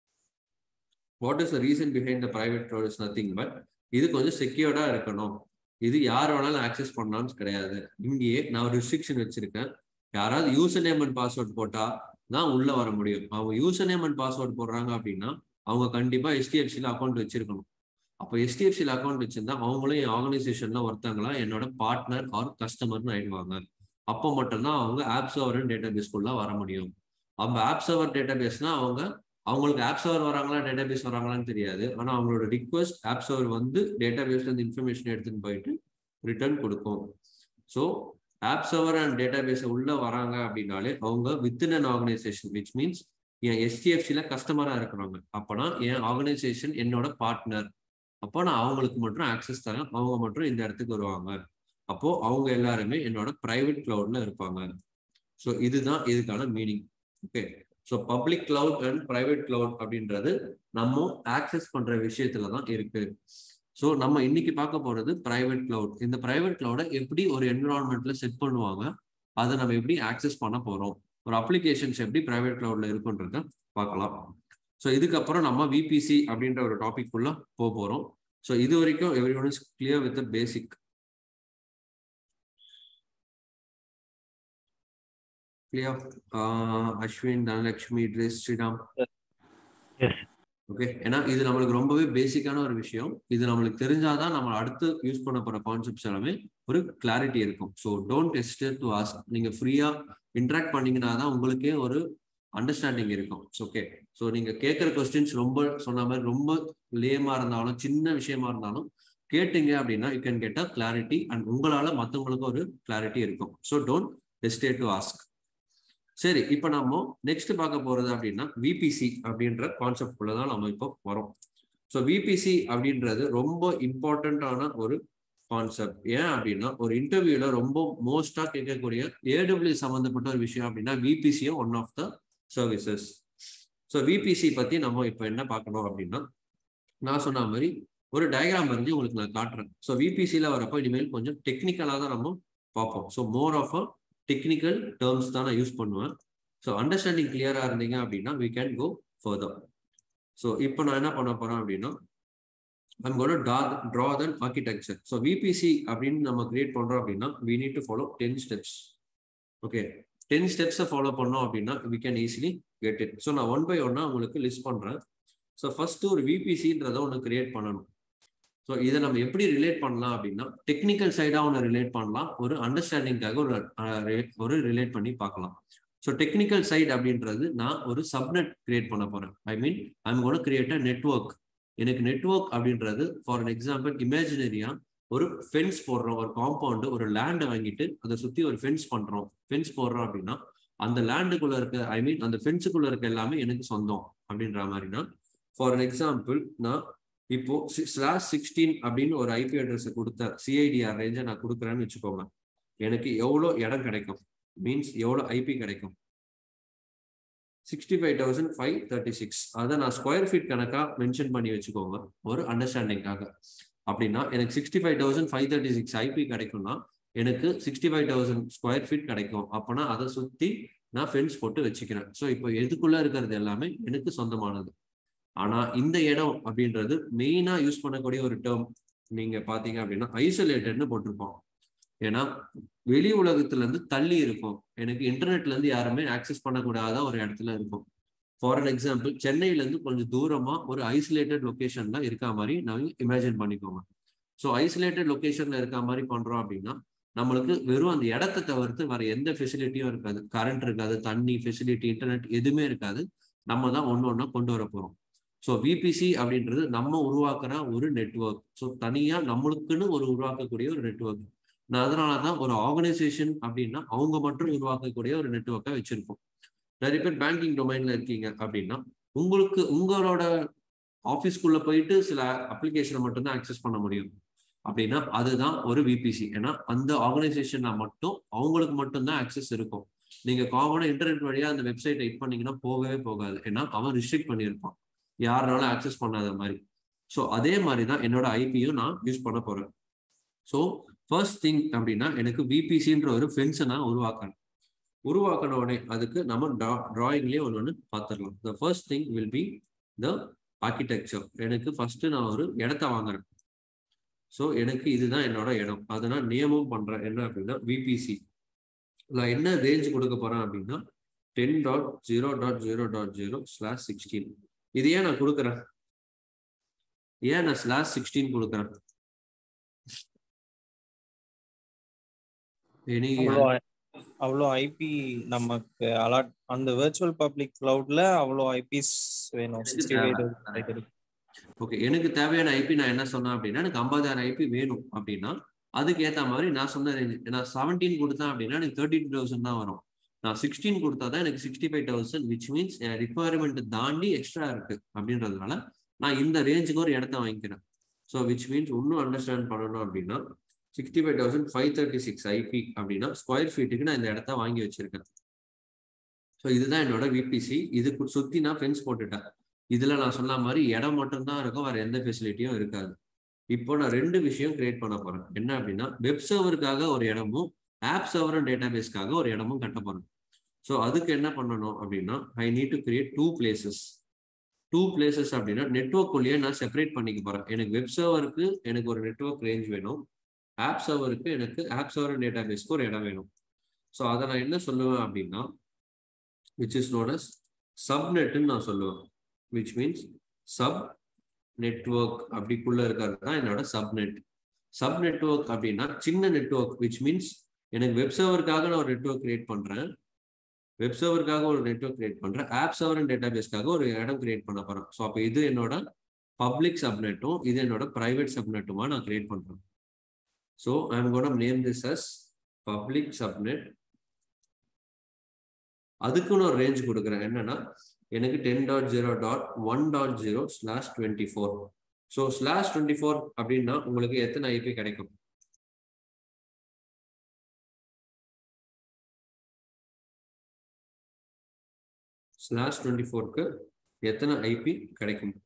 what is the reason behind the private cloud is nothing but இது கொஞ்சம் செக்யூர்டா இருக்கணும் இது யார் வேணாலும் ஆக்சஸ் பண்ணலாம்னு கிடையாது இங்கேயே நான் ஒரு ரிஸ்ட்ரிக்ஷன் வச்சிருக்கேன் யாராவது யூசர் நேம் அண்ட் பாஸ்வேர்ட் போட்டா தான் உள்ள வர முடியும் அவங்க யூசர் நேம் அண்ட் பாஸ்வேர்ட் போடுறாங்க அப்படின்னா அவங்க கண்டிப்பா எஸ்டிஎஃப்சியில் அக்கௌண்ட் வச்சிருக்கணும் அப்போ எஸ்டிஎஃப்சியில் அக்கௌண்ட் வச்சிருந்தா அவங்களும் என் ஆர்கனைசேஷன்ல ஒருத்தங்களா என்னோட பார்ட்னர் ஆர் கஸ்டமர்னு ஆயிடுவாங்க அப்போ மட்டும்தான் அவங்க ஆப் சர்வர் டேட்டா பேஸ்க்குள்ள வர முடியும் அப்போ ஆப் சர்வர் டேட்டா பேஸ்னா அவங்க அவங்களுக்கு ஆப் சர்வர் வராங்களா டேட்டா பேஸ் வராங்களான்னு தெரியாது ஆனா அவங்களோட ரிக்வஸ்ட் ஆப் சர்வர் வந்து டேட்டா பேஸ்ல இருந்து இன்ஃபர்மேஷன் எடுத்துன்னு போயிட்டு ரிட்டர்ன் கொடுக்கும் so app server and database உள்ள வராங்க அப்படின்னாலே அவங்க within an organisation which means என் எஸ்டிஎஃப்சில கஸ்டமரா இருக்கிறாங்க அப்பனா என் ஆர்கனைசேஷன் என்னோட பார்ட்னர் அப்போ நான் அவங்களுக்கு மட்டும் ஆக்சஸ் தரேன் அவங்க மட்டும் இந்த இடத்துக்கு வருவாங்க அப்போ அவங்க எல்லாருமே என்னோட பிரைவேட் கிளவுட்ல இருப்பாங்க ஸோ இதுதான் இதுக்கான meaning okay so public cloud and private cloud அப்படின்றது நம்ம ஆக்சஸ் பண்ற விஷயத்துல தான் இருக்கு ஸோ நம்ம இன்னைக்கு பார்க்க போறது பிரைவேட் கிளவுட் இந்த பிரைவேட் கிளவுடை எப்படி ஒரு என்விரான்மெண்ட்ல செட் பண்ணுவாங்க அதை நம்ம எப்படி ஆக்சஸ் பண்ண போறோம் ஒரு அப்ளிகேஷன்ஸ் எப்படி பிரைவேட் கிளவுட்ல இருக்குன்றத பார்க்கலாம் ஸோ இதுக்கப்புறம் நம்ம விபிசி அப்படின்ற ஒரு டாபிக் உள்ள போக போறோம் ஸோ இது வரைக்கும் everyone is clear with basic clear Ashwin Dhanalakshmi ட்ரெஸ் ஸ்ரீராம் Yes. ஓகே ஏன்னா இது நம்மளுக்கு ரொம்பவே பேசிக்கான ஒரு விஷயம் இது நம்மளுக்கு தெரிஞ்சாதான் நம்ம அடுத்து யூஸ் பண்ண போற கான்செப்ட்ஸ் எல்லாமே ஒரு கிளாரிட்டி இருக்கும் so don't hesitate to ask நீங்க ஃப்ரீயா இன்ட்ராக்ட் பண்ணீங்கன்னா தான் உங்களுக்கே ஒரு அண்டர்ஸ்டாண்டிங் இருக்கும் ஓகே ஸோ நீங்க கேட்குற கொஸ்டின்ஸ் ரொம்ப சொன்ன மாதிரி ரொம்ப லேமா இருந்தாலும் சின்ன விஷயமா இருந்தாலும் கேட்டீங்க அப்படின்னா you can get a clarity and உங்களால மற்றவங்களுக்கு ஒரு கிளாரிட்டி இருக்கும் so don't hesitate to ask சரி இப்போ நம்ம நெக்ஸ்ட் பார்க்க போறது அப்படின்னா விபிசி அப்படின்ற கான்செப்ட் குள்ள தான் நம்ம இப்போ வரோம் ஸோ விபிசி அப்படின்றது ரொம்ப இம்பார்ட்டண்ட்டான ஒரு கான்செப்ட் ஏன் அப்படின்னா ஒரு இன்டர்வியூல ரொம்ப மோஸ்டா கேட்கக்கூடிய ஏடபிள்யூ சம்மந்தப்பட்ட ஒரு விஷயம் அப்படின்னா விபிசியும் one of the services so VPC பத்தி நம்ம இப்போ என்ன பார்க்கணும் அப்படின்னா நான் சொன்ன மாதிரி ஒரு டயக்ராம் வரைஞ்சி உங்களுக்கு நான் காட்டுறேன் ஸோ விபிசியில் வரப்போ இனிமேல் கொஞ்சம் டெக்னிக்கலாக தான் நம்ம பார்ப்போம் so more of a technical terms தான் நான் யூஸ் பண்ணுவேன் ஸோ அண்டர்ஸ்டாண்டிங் கிளியராக இருந்தீங்க அப்படின்னா we can go further so இப்போ நான் என்ன பண்ண போறேன் அப்படின்னா I'm gotta to draw then architecture so VPC அப்படின்னு நம்ம கிரியேட் பண்ணுறோம் அப்படின்னா we need to follow ten steps okay ten ஸ்டெப்ஸை ஃபாலோ பண்ணோம் அப்படின்னா we can easily get it so நான் ஒன் பை ஒன்னாக உங்களுக்கு லிஸ்ட் பண்ணுறேன் ஸோ ஃபர்ஸ்ட் ஒரு விபிசின்றதை ஒன்று கிரியேட் பண்ணணும் ஸோ இதை நம்ம எப்படி ரிலேட் பண்ணலாம் அப்படின்னா டெக்னிக்கல் சைடாக ஒன்று ரிலேட் பண்ணலாம் ஒரு அண்டர்ஸ்டாண்டிங்காக ஒரு ஒரு ரிலேட் பண்ணி பார்க்கலாம் ஸோ டெக்னிக்கல் சைட் அப்படின்றது நான் ஒரு சப்நெட் கிரியேட் பண்ண போறேன் I mean I'm gotta create a network எனக்கு நெட்ஒர்க் அப்படின்றது ஃபார் அன் எக்ஸாம்பிள் இமேஜினரியா ஒரு ஃபென்ஸ் போடுறோம் ஒரு காம்பவுண்டு ஒரு லேண்டை வாங்கிட்டு அதை சுற்றி ஒரு ஃபென்ஸ் பண்றோம் ஃபென்ஸ் போடுறோம் அப்படின்னா அந்த லேண்டுக்குள்ள இருக்க ஐ மீன் அந்த ஃபென்ஸுக்குள்ள இருக்க எல்லாமே எனக்கு சொந்தம் அப்படின்ற மாதிரினா ஃபார் அன் எக்ஸாம்பிள் நான் இப்போ ஸ்லாஷ் சிக்ஸ்டீன் அப்படின்னு ஒரு ஐபி அட்ரஸ் கொடுத்த சிஐடிஆர் ரேஞ்சை நான் கொடுக்குறேன்னு வச்சுக்கோங்க எனக்கு எவ்வளோ இடம் கிடைக்கும் மீன்ஸ் எவ்வளோ ஐபி கிடைக்கும் sixty five thousand five thirty six அதை நான் ஸ்கொயர் ஃபீட் கணக்காக மென்ஷன் பண்ணி வச்சுக்கோங்க ஒரு அண்டர்ஸ்டாண்டிங்காக அப்படின்னா எனக்கு sixty five thousand five thirty six IP கிடைக்கும்னா எனக்கு sixty five thousand square feet கிடைக்கும் அப்போனா அதை சுற்றி நான் ஃபென்ஸ் போட்டு வச்சுக்கிறேன் ஸோ இப்போ எதுக்குள்ள இருக்கிறது எல்லாமே எனக்கு சொந்தமானது ஆனா இந்த இடம் அப்படின்றது மெயினா யூஸ் பண்ணக்கூடிய ஒரு டேர்ம் நீங்க பாத்தீங்க அப்படின்னா ஐசோலேட்டட்னு போட்டிருப்போம் ஏன்னா வெளி உலகத்துல இருந்து தள்ளி இருக்கும் எனக்கு இன்டர்நெட்ல இருந்து யாருமே ஆக்சஸ் பண்ணக்கூடாத ஒரு இடத்துல இருக்கும் ஃபார் அன் எக்ஸாம்பிள் சென்னையில இருந்து கொஞ்சம் தூரமா ஒரு ஐசோலேட்டட் லொகேஷன்ல இருக்க மாதிரி நான் இமேஜின் பண்ணிக்கோங்க ஸோ ஐசோலேட்டட் லொகேஷன்ல இருக்க மாதிரி பண்றோம் அப்படின்னா நம்மளுக்கு வெறும் அந்த இடத்த தவிர்த்து வேற எந்த ஃபெசிலிட்டியும் இருக்காது கரண்ட் இருக்காது தண்ணி ஃபெசிலிட்டி இன்டர்நெட் எதுவுமே இருக்காது நம்ம தான் ஒன்று ஒன்றா கொண்டு வர போறோம் ஸோ விபிசி அப்படின்றது நம்ம உருவாக்குற ஒரு நெட்ஒர்க் ஸோ தனியா நம்மளுக்குன்னு ஒரு உருவாக்கக்கூடிய ஒரு நெட்ஒர்க் நான் அதனால தான் ஒரு ஆர்கனைசேஷன் அப்படின்னா அவங்க மட்டும் உருவாக்கக்கூடிய ஒரு நெட்ஒர்க்கை வச்சிருக்கோம் நிறைய பேர் பேங்கிங் டொமைன்ல இருக்கீங்க அப்படின்னா உங்களுக்கு உங்களோட ஆஃபீஸ்க்குள்ள போயிட்டு சில அப்ளிகேஷனை மட்டும்தான் ஆக்சஸ் பண்ண முடியும் அப்படின்னா அதுதான் ஒரு விபிசி ஏன்னா அந்த ஆர்கனைசேஷன்ல மட்டும் அவங்களுக்கு மட்டும்தான் ஆக்சஸ் இருக்கும் நீங்க காமனா இன்டர்நெட் வழியா அந்த வெப்சைட்டை ஹிட் பண்ணீங்கன்னா போகவே போகாது ஏன்னா அவன் ரிஸ்ட்ரிக்ட் பண்ணியிருப்பான் யாருனாலும் ஆக்சஸ் பண்ணாத மாதிரி ஸோ அதே மாதிரி தான் என்னோட ஐபியும் நான் யூஸ் பண்ண போறேன் ஸோ ஃபர்ஸ்ட் திங் அப்படின்னா எனக்கு விபிசின்ற ஒரு ஃபென்ஸை நான் உருவாக்கணும் உருவாக்கின உடனே அதுக்கு நம்ம ட்ரா ட்ராயிங்லேயே ஒன்று ஒன்று பார்த்துடலாம் the first thing will be the architecture எனக்கு ஃபர்ஸ்ட் நான் ஒரு இடத்த வாங்குறேன் ஸோ எனக்கு இதுதான் என்னோட இடம் அதை நான் நியமம் பண்றேன் என்ன அப்படின்னா விபிசி நான் என்ன ரேஞ்ச் கொடுக்க போறேன் அப்படின்னா ten dot zero dot zero dot zero slash sixteen இது ஏன் நான் கொடுக்குறேன் ஏன் நான் ஸ்லாஷ் சிக்ஸ்டீன் கொடுக்குறேன் எனி அவ்வளோ அவ்வளோ ஐபி நமக்கு அலாட் அந்த வெர்ச்சுவல் பப்ளிக் கிளவுட்ல அவ்வளோ ஐபிஸ் வேணும் சிக்ஸ்டி ஃபைவ் ஓகே எனக்கு தேவையான ஐபி நான் என்ன சொன்னேன் அப்படின்னா எனக்கு ஐம்பதாயிரம் ஐபி வேணும் அப்படின்னா அதுக்கு ஏத்த மாதிரி நான் சொன்ன range. நான் செவன்டீன் கொடுத்தேன் அப்படின்னா எனக்கு தேர்ட்டி தௌசண்ட் தான் வரும் நான் சிக்ஸ்டீன் கொடுத்தா தான் எனக்கு sixty five thousand which means என் ரிக்குவயர்மெண்ட் தாண்டி எக்ஸ்ட்ரா இருக்கு அப்படின்றதுனால நான் இந்த ரேஞ்சுக்கு ஒரு இடத்த வாங்கிக்கிறேன் ஸோ விச் மீன்ஸ் இன்னும் அண்டர்ஸ்டாண்ட் பண்ணணும் அப்படின்னா sixty five thousand five thirty six IP அப்படின்னா ஸ்கொயர் ஃபீட்டுக்கு நான் இந்த இடத்த வாங்கி வச்சிருக்கேன் ஸோ இதுதான் என்னோட விபிசி இதுக்கு சுத்தி நான் ஃபென்ஸ் போட்டுட்டேன் இதுல நான் சொன்ன மாதிரி இடம் மட்டும்தான் இருக்கும் வேற எந்த ஃபெசிலிட்டியும் இருக்காது இப்போ நான் ரெண்டு விஷயம் கிரியேட் பண்ண போறேன் என்ன அப்படின்னா வெப் சர்வருக்காக ஒரு இடமும் ஆப் சர்வர் அண்ட் டேட்டாபேஸ்க்காக ஒரு இடமும் கட்ட போறேன் ஸோ அதுக்கு என்ன பண்ணணும் அப்படின்னா I need to create two places two places அப்படின்னா நெட்ஒர்க் உள்ளேயே நான் செப்பரேட் பண்ணிக்க போறேன் எனக்கு வெப் சர்வருக்கு எனக்கு ஒரு நெட்ஒர்க் ரேஞ்ச் வேணும் ஆப் சர்வருக்கு எனக்கு ஆப் சர்வர் அண்ட் டேட்டாபேஸ்க்கு ஒரு இடம் வேணும் ஸோ அதை நான் என்ன சொல்லுவேன் அப்படின்னா விச் இஸ் நோன் அஸ் சப்நெட்னு நான் சொல்லுவேன் விச் மீன்ஸ் சப் நெட்ஒர்க் அப்படிக்குள்ள இருக்கிறது தான் என்னோட சப்நெட் சப் நெட்ஒர்க் அப்படின்னா சின்ன நெட்ஒர்க் விச் மீன்ஸ் எனக்கு வெப் சர்வருக்காக நான் ஒரு நெட்ஒர்க் கிரியேட் பண்றேன் வெப் சர்வருக்காக ஒரு நெட்ஒர்க் கிரியேட் பண்றேன் ஆப் சர்வர் அண்ட் டேட்டாபேஸ்க்காக ஒரு இடம் கிரியேட் பண்ண போறேன் ஸோ அப்போ இது என்னோட பப்ளிக் சப்நெட்டும் இது என்னோட பிரைவேட் சப்நெட்டுமா நான் கிரியேட் பண்றேன் so I am gonna name this as public subnet அதுக்குன்னு ஒரு ரேஞ்ச் கொடுக்குறேன் என்னன்னா எனக்கு ten dot zero dot one dot zero slash twenty four so slash twenty four அப்படின்னா உங்களுக்கு எத்தனை ஐபி கிடைக்கும் ஸ்லாஷ் டுவெண்ட்டி ஃபோருக்கு எத்தனை ஐபி கிடைக்கும்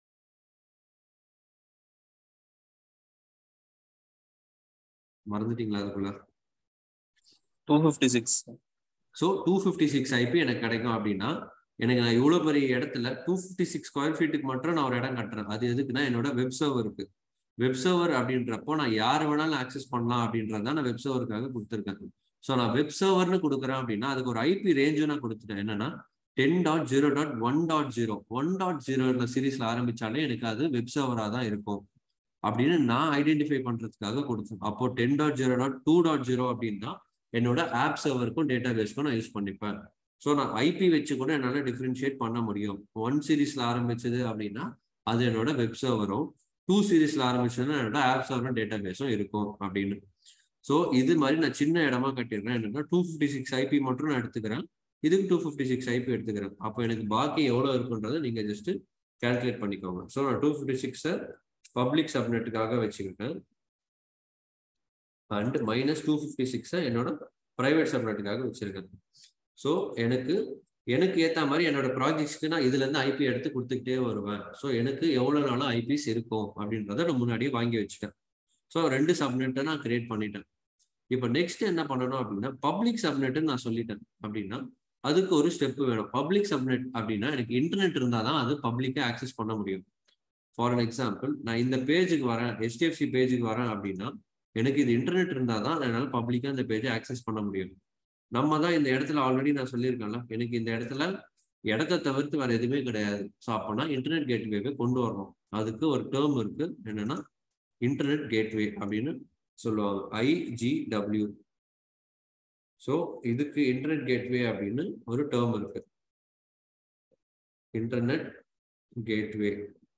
மறந்துட்டீங்களா அதுக்குள்ள two fifty six so two fifty six IP எனக்கு கிடைக்கும் அப்படின்னா எனக்கு நான் இவ்வளோ பெரிய இடத்துல டூ ஃபிஃப்டி சிக்ஸ் ஸ்கொயர் ஃபீட்டுக்கு மட்டும் நான் ஒரு இடம் கட்டுறேன் அது எதுக்குன்னா என்னோட வெப் சர்வருக்கு வெப் சர்வர் அப்படின்றப்போ நான் யார் வேணாலும் ஆக்சஸ் பண்ணலாம் அப்படின்றத நான் வெப் சர்வருக்காக கொடுத்துருக்கேன் ஸோ நான் வெப் சர்வர்னு கொடுக்குறேன் அப்படின்னா அதுக்கு ஒரு ஐபி ரேஞ்சும் நான் கொடுத்துட்டேன் என்னன்னா ten dot zero dot one dot zero one dot ஜீரோல சீரீஸ்ல ஆரம்பிச்சாலே எனக்கு அது வெப் சர்வராக தான் இருக்கும் அப்படின்னு நான் ஐடென்டிஃபை பண்றதுக்காக கொடுத்தேன் அப்போ ten dot zero dot two dot zero அப்படின்னா என்னோட ஆப் சர்வருக்கும் டேட்டா பேஸ்க்கும் நான் யூஸ் பண்ணிப்பேன் ஸோ நான் ஐபி வச்சு கூட என்னால் டிஃப்ரென்ஷியேட் பண்ண முடியும் ஒன் சீரீஸ்ல ஆரம்பிச்சது அப்படின்னா அது என்னோட வெப் சர்வரும் டூ சீரீஸ்ல ஆரம்பிச்சதுன்னா என்னோட ஆப் சர்வரும் டேட்டா பேஸும் இருக்கும் அப்படின்னு ஸோ இது மாதிரி நான் சின்ன இடமா கட்டிடுறேன் என்னன்னா டூ ஃபிஃப்டி சிக்ஸ் ஐபி மட்டும் நான் எடுத்துக்கிறேன் இதுக்கு டூ ஃபிஃப்டி சிக்ஸ் ஐபி எடுத்துக்கிறேன் அப்போ எனக்கு பாக்கி எவ்வளோ இருக்குன்றதை நீங்கள் ஜஸ்ட் கால்குலேட் பண்ணிக்கோங்க ஸோ நான் டூ ஃபிஃப்டி சிக்ஸை பப்ளிக் சப்நெட்டுக்காக வச்சுக்கிட்டேன் அண்ட் மைனஸ் டூ ஃபிஃப்டி சிக்ஸை என்னோட ப்ரைவேட் சப்நெட்டுக்காக வச்சிருக்கேன் ஸோ எனக்கு எனக்கு ஏற்ற மாதிரி என்னோட ப்ராஜெக்ட்ஸ்க்கு நான் இதுல இருந்து ஐபி எடுத்து கொடுத்துக்கிட்டே வருவேன் ஸோ எனக்கு எவ்வளோ நாளும் ஐபிஸ் இருக்கும் அப்படின்றத நான் முன்னாடியே வாங்கி வச்சுட்டேன் ஸோ ரெண்டு சப்நெட்டை நான் கிரியேட் பண்ணிட்டேன் இப்போ நெக்ஸ்ட் என்ன பண்ணணும் அப்படின்னா பப்ளிக் சப்நெட்டுன்னு நான் சொல்லிட்டேன் அப்படின்னா அதுக்கு ஒரு ஸ்டெப் வேணும் பப்ளிக் சப்நெட் அப்படின்னா எனக்கு இன்டர்நெட் இருந்தால் தான் அது பப்ளிக்காக ஆக்சஸ் பண்ண முடியும் ஃபார் அன் எக்ஸாம்பிள் நான் இந்த பேஜுக்கு வரேன் ஹெச்டிஎஃப்சி பேஜுக்கு வரேன் அப்படின்னா எனக்கு இது இன்டர்நெட் இருந்தால் தான் என்னால் பப்ளிக்காக இந்த பேஜை ஆக்சஸ் பண்ண முடியும் நம்ம தான் இந்த இடத்துல ஆல்ரெடி நான் சொல்லியிருக்கேன்ல எனக்கு இந்த இடத்துல இடத்த தவிர்த்து வேற எதுவுமே கிடையாது ஸோ அப்போனா இன்டர்நெட் கேட்வேவை கொண்டு வரணும் அதுக்கு ஒரு டேர்ம் இருக்கு என்னன்னா இன்டர்நெட் கேட்வே அப்படின்னு சொல்லுவாங்க ஐஜிடபிள்யூ ஸோ இதுக்கு இன்டர்நெட் கேட்வே அப்படின்னு ஒரு டேர்ம் இருக்கு internet gateway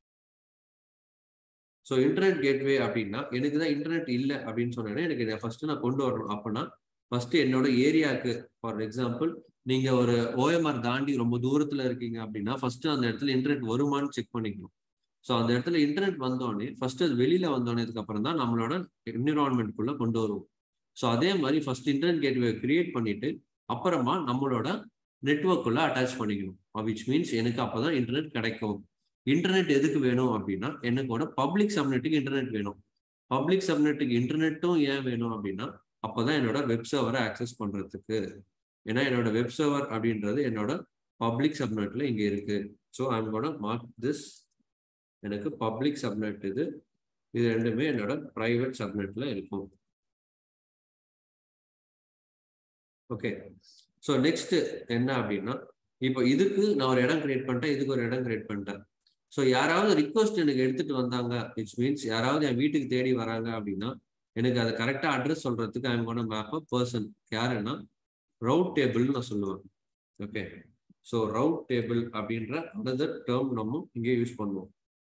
so internet gateway அப்படின்னா எனக்கு தான் இன்டர்நெட் இல்லை அப்படின்னு சொன்னேன்னா எனக்கு இதை ஃபர்ஸ்ட் நான் கொண்டு வரணும் அப்படின்னா ஃபர்ஸ்ட் என்னோட ஏரியாவுக்கு ஃபார் எக்ஸாம்பிள் நீங்க ஒரு ஓஎம்ஆர் தாண்டி ரொம்ப தூரத்துல இருக்கீங்க அப்படின்னா ஃபர்ஸ்ட் அந்த இடத்துல இன்டர்நெட் வருமானு செக் பண்ணிக்கணும் ஸோ அந்த இடத்துல இன்டர்நெட் வந்தோடனே ஃபர்ஸ்ட் அது வெளியில வந்தோடனதுக்கு அப்புறம் தான் நம்மளோட என்விரான்மெண்ட்குள்ள கொண்டு வருவோம் ஸோ அதே மாதிரி ஃபர்ஸ்ட் இன்டர்நெட் கேட்வே கிரியேட் பண்ணிட்டு அப்புறமா நம்மளோட நெட்ஒர்க்குள்ள அட்டாச் பண்ணிக்கணும் விச் மீன்ஸ் எனக்கு அப்பதான் இன்டர்நெட் கிடைக்கும் இன்டர்நெட் எதுக்கு வேணும் அப்படின்னா எனக்கோட பப்ளிக் சப்நெட்டுக்கு இன்டர்நெட் வேணும் பப்ளிக் சப்நெட்டுக்கு இன்டர்நெட்டும் ஏன் வேணும் அப்படின்னா அப்போதான் என்னோட வெப் சர்வரை ஆக்சஸ் பண்றதுக்கு ஏன்னா என்னோட வெப் சர்வர் அப்படின்றது என்னோட பப்ளிக் சப்நெட்ல இங்க இருக்கு so I'm gotta mark this எனக்கு பப்ளிக் சப்நெட் இது இது ரெண்டுமே என்னோட ப்ரைவேட் சப்நெட்ல இருக்கும் ஓகே ஸோ நெக்ஸ்ட் என்ன அப்படின்னா இப்போ இதுக்கு நான் ஒரு இடம் கிரியேட் பண்ணிட்டேன் இதுக்கு ஒரு இடம் கிரியேட் பண்ணிட்டேன் ஸோ யாராவது ரிக்வஸ்ட் எனக்கு எடுத்துட்டு வந்தாங்க இட்ஸ் மீன்ஸ் யாராவது என் வீட்டுக்கு தேடி வராங்க அப்படின்னா எனக்கு அதை கரெக்டாக அட்ரஸ் சொல்றதுக்கு I'm gonna map a person யாருன்னா ரவுட் டேபிள்னு நான் சொல்லுவேன் ஓகே ஸோ ரவுட் டேபிள் அப்படின்ற அனதர் டேர்ம் நம்ம இங்கே யூஸ் பண்ணுவோம்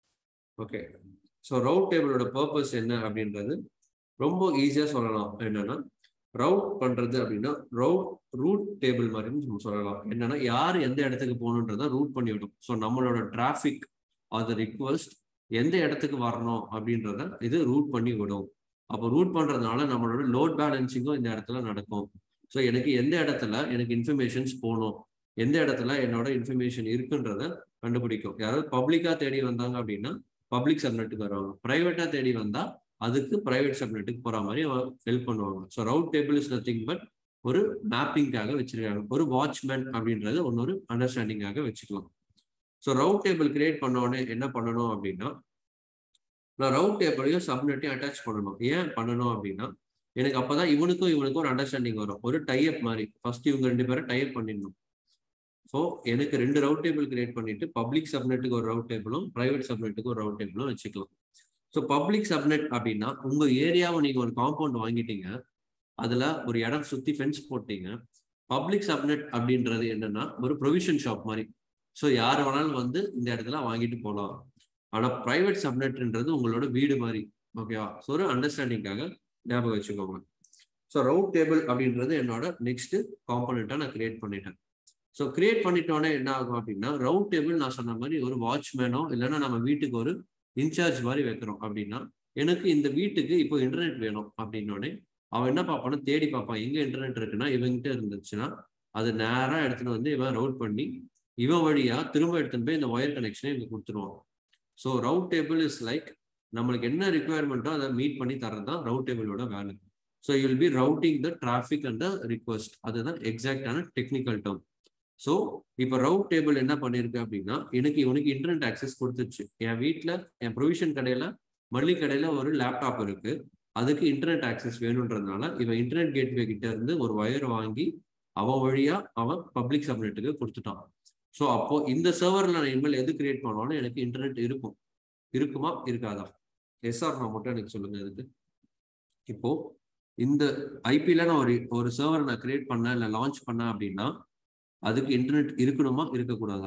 ஓகே ஸோ ரவுட் டேபிளோட பர்பஸ் என்ன அப்படின்றது ரொம்ப ஈஸியாக சொல்லலாம் என்னன்னா ரவுட் பண்றது அப்படின்னா ரவுட் ரூட் டேபிள் மாதிரி நம்ம சொல்லலாம் என்னன்னா யார் எந்த இடத்துக்கு போகணுன்றத ரூட் பண்ணி விடும் ஸோ நம்மளோட டிராஃபிக் அது ரிக்வஸ்ட் எந்த இடத்துக்கு வரணும் அப்படின்றத இது ரூட் பண்ணி விடும் அப்போ ரூட் பண்றதுனால நம்மளோட லோட் பேலன்சிங்கும் இந்த இடத்துல நடக்கும் ஸோ எனக்கு எந்த இடத்துல எனக்கு இன்ஃபர்மேஷன்ஸ் போகணும் எந்த இடத்துல என்னோட இன்ஃபர்மேஷன் இருக்குன்றத கண்டுபிடிக்கும் யாராவது பப்ளிக்கா தேடி வந்தாங்க அப்படின்னா பப்ளிக் சப்நெட்டுக்கு வருவாங்க ப்ரைவேட்டா தேடி வந்தா அதுக்கு பிரைவேட் சப்நெட்டுக்கு போற மாதிரி ஹெல்ப் பண்ணுவாங்க so route table is nothing but ஒரு மேப்பிங்காக வச்சிருக்காங்க ஒரு வாட்ச்மேன் அப்படின்றது ஒன்னொரு அண்டர்ஸ்டாண்டிங்காக வச்சுக்கலாம் ஸோ ரவுட் டேபிள் கிரியேட் பண்ண உடனே என்ன பண்ணணும் அப்படின்னா நான் ரவுட் டேபிளையும் சப்நெட்டையும் அட்டாச் பண்ணணும் ஏன் பண்ணணும் அப்படின்னா எனக்கு அப்பதான் இவனுக்கும் இவனுக்கும் ஒரு அண்டர்ஸ்டாண்டிங் வரும் ஒரு டைப் மாதிரி ஃபர்ஸ்ட் இவங்க ரெண்டு பேரும் டைப் பண்ணிடணும் ஸோ எனக்கு ரெண்டு ரவுட் டேபிள் கிரியேட் பண்ணிட்டு பப்ளிக் சப்நெட்டுக்கு ஒரு ரவுட் டேபிளும் பிரைவேட் சப்நெட்டுக்கு ஒரு ரவுட் டேபிளும் வச்சுக்கலாம் ஸோ பப்ளிக் சப்நெட் அப்படின்னா உங்க ஏரியாவை நீங்க ஒரு காம்பவுண்ட் வாங்கிட்டீங்க அதுல ஒரு இடம் சுத்தி ஃபென்ஸ் போட்டீங்க பப்ளிக் சப்நெட் அப்படின்றது என்னன்னா ஒரு ப்ரொவிஷன் ஷாப் மாதிரி ஸோ யார் வேணாலும் வந்து இந்த இடத்துல வாங்கிட்டு போகலாம் ஆனா பிரைவேட் சப்நெட்ன்றது உங்களோட வீடு மாதிரி ஓகேவா ஸோ ஒரு அண்டர்ஸ்டாண்டிங்காக ஞாபகம் வச்சுக்கோங்க ஸோ ரவுட் டேபிள் அப்படின்றது என்னோட நெக்ஸ்ட் காம்பனண்ட்டா நான் கிரியேட் பண்ணிட்டேன் ஸோ கிரியேட் பண்ணிட்டோன்னே என்ன ஆகும் அப்படின்னா ரவுட் டேபிள் நான் சொன்ன மாதிரி ஒரு வாட்ச்மேனோ இல்லைன்னா நம்ம வீட்டுக்கு ஒரு இன்சார்ஜ் மாதிரி வைக்கிறோம் அப்படின்னா எனக்கு இந்த வீட்டுக்கு இப்போ இன்டர்நெட் வேணும் அப்படின்னோடனே அவன் என்ன பார்ப்பான்னா தேடி பார்ப்பான் எங்க இன்டர்நெட் இருக்குன்னா இவங்கிட்ட இருந்துச்சுன்னா அது நேரா எடுத்துட்டு வந்து இவன் ரவுட் பண்ணி இவன் வழியா திரும்ப எடுத்துட்டு போய் இந்த ஒயர் கனெக்ஷனை இவங்க கொடுத்துருவான் so route table is like நம்மளுக்கு என்ன ரிக்குவயர்மெண்ட்டோ அதை மீட் பண்ணி தரது தான் ரவுட் டேபிளோட வேலை so you will be routing the traffic and the request அதுதான் எக்ஸாக்டான டெக்னிக்கல் டேர்ம் ஸோ இப்போ ரவுட் டேபிள் என்ன பண்ணிருக்கு அப்படின்னா எனக்கு இவனுக்கு இன்டர்நெட் ஆக்சஸ் கொடுத்துச்சு என் வீட்டில் என் ப்ரொவிஷன் கடையில் மல்லிகை கடையில் ஒரு லேப்டாப் இருக்கு அதுக்கு இன்டர்நெட் ஆக்சஸ் வேணுன்றதுனால இவன் இன்டர்நெட் கேட்வே கிட்ட இருந்து ஒரு ஒயர் வாங்கி அவன் வழியா அவன் பப்ளிக் சப்நெட்டுக்கு கொடுத்துட்டான் ஸோ அப்போ இந்த சர்வரில் நான் இனிமேல் எது கிரியேட் பண்ணாலும் எனக்கு இன்டர்நெட் இருக்கும் இருக்குமா இருக்காதா எஸ்ஆர் நான் மட்டும் எனக்கு சொல்லுங்க இதுக்கு இப்போ இந்த ஐபியில் நான் ஒரு ஒரு சர்வர் நான் கிரியேட் பண்ணேன் இல்லை லான்ச் பண்ணேன் அப்படின்னா அதுக்கு இன்டர்நெட் இருக்கணுமா இருக்கக்கூடாதா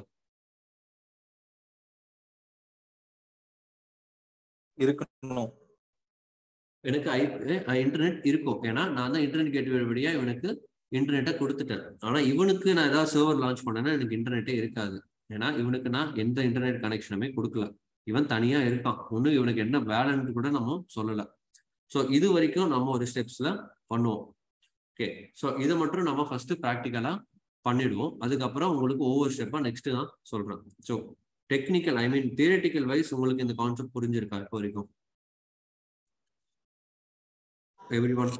இருக்கணும் எனக்கு ஐ இன்டர்நெட் இருக்கும் ஏன்னா நான் தான் இன்டர்நெட் கேட்வே வழியா இவனுக்கு இன்டர்நெட்டை கொடுத்துட்டேன் ஆனா இவனுக்கு நான் ஏதாவது சர்வர் லான்ச் பண்ணேன்னா எனக்கு இன்டர்நெட்டே இருக்காது ஏன்னா இவனுக்கு நான் எந்த இன்டர்நெட் கனெக்ஷனுமே கொடுக்கல இவன் தனியா இருக்கான் ஒன்றும் இவனுக்கு என்ன வேலைன்னு கூட நம்ம சொல்லலை ஸோ இது வரைக்கும் நம்ம ஒரு ஸ்டெப்ஸ்ல பண்ணுவோம் ஓகே ஸோ இதை மட்டும் நம்ம ஃபர்ஸ்ட் ப்ராக்டிக்கலா பண்ணிடுவோம் அதுக்கப்புறம் உங்களுக்கு ஒவ்வொரு ஸ்டெப்பா நெக்ஸ்ட் தான் சொல்றேன் so technical I mean theoretical wise உங்களுக்கு இந்த கான்செப்ட் புரிஞ்சிருக்கா இப்போ வரைக்கும் எவ்ரி ஒன்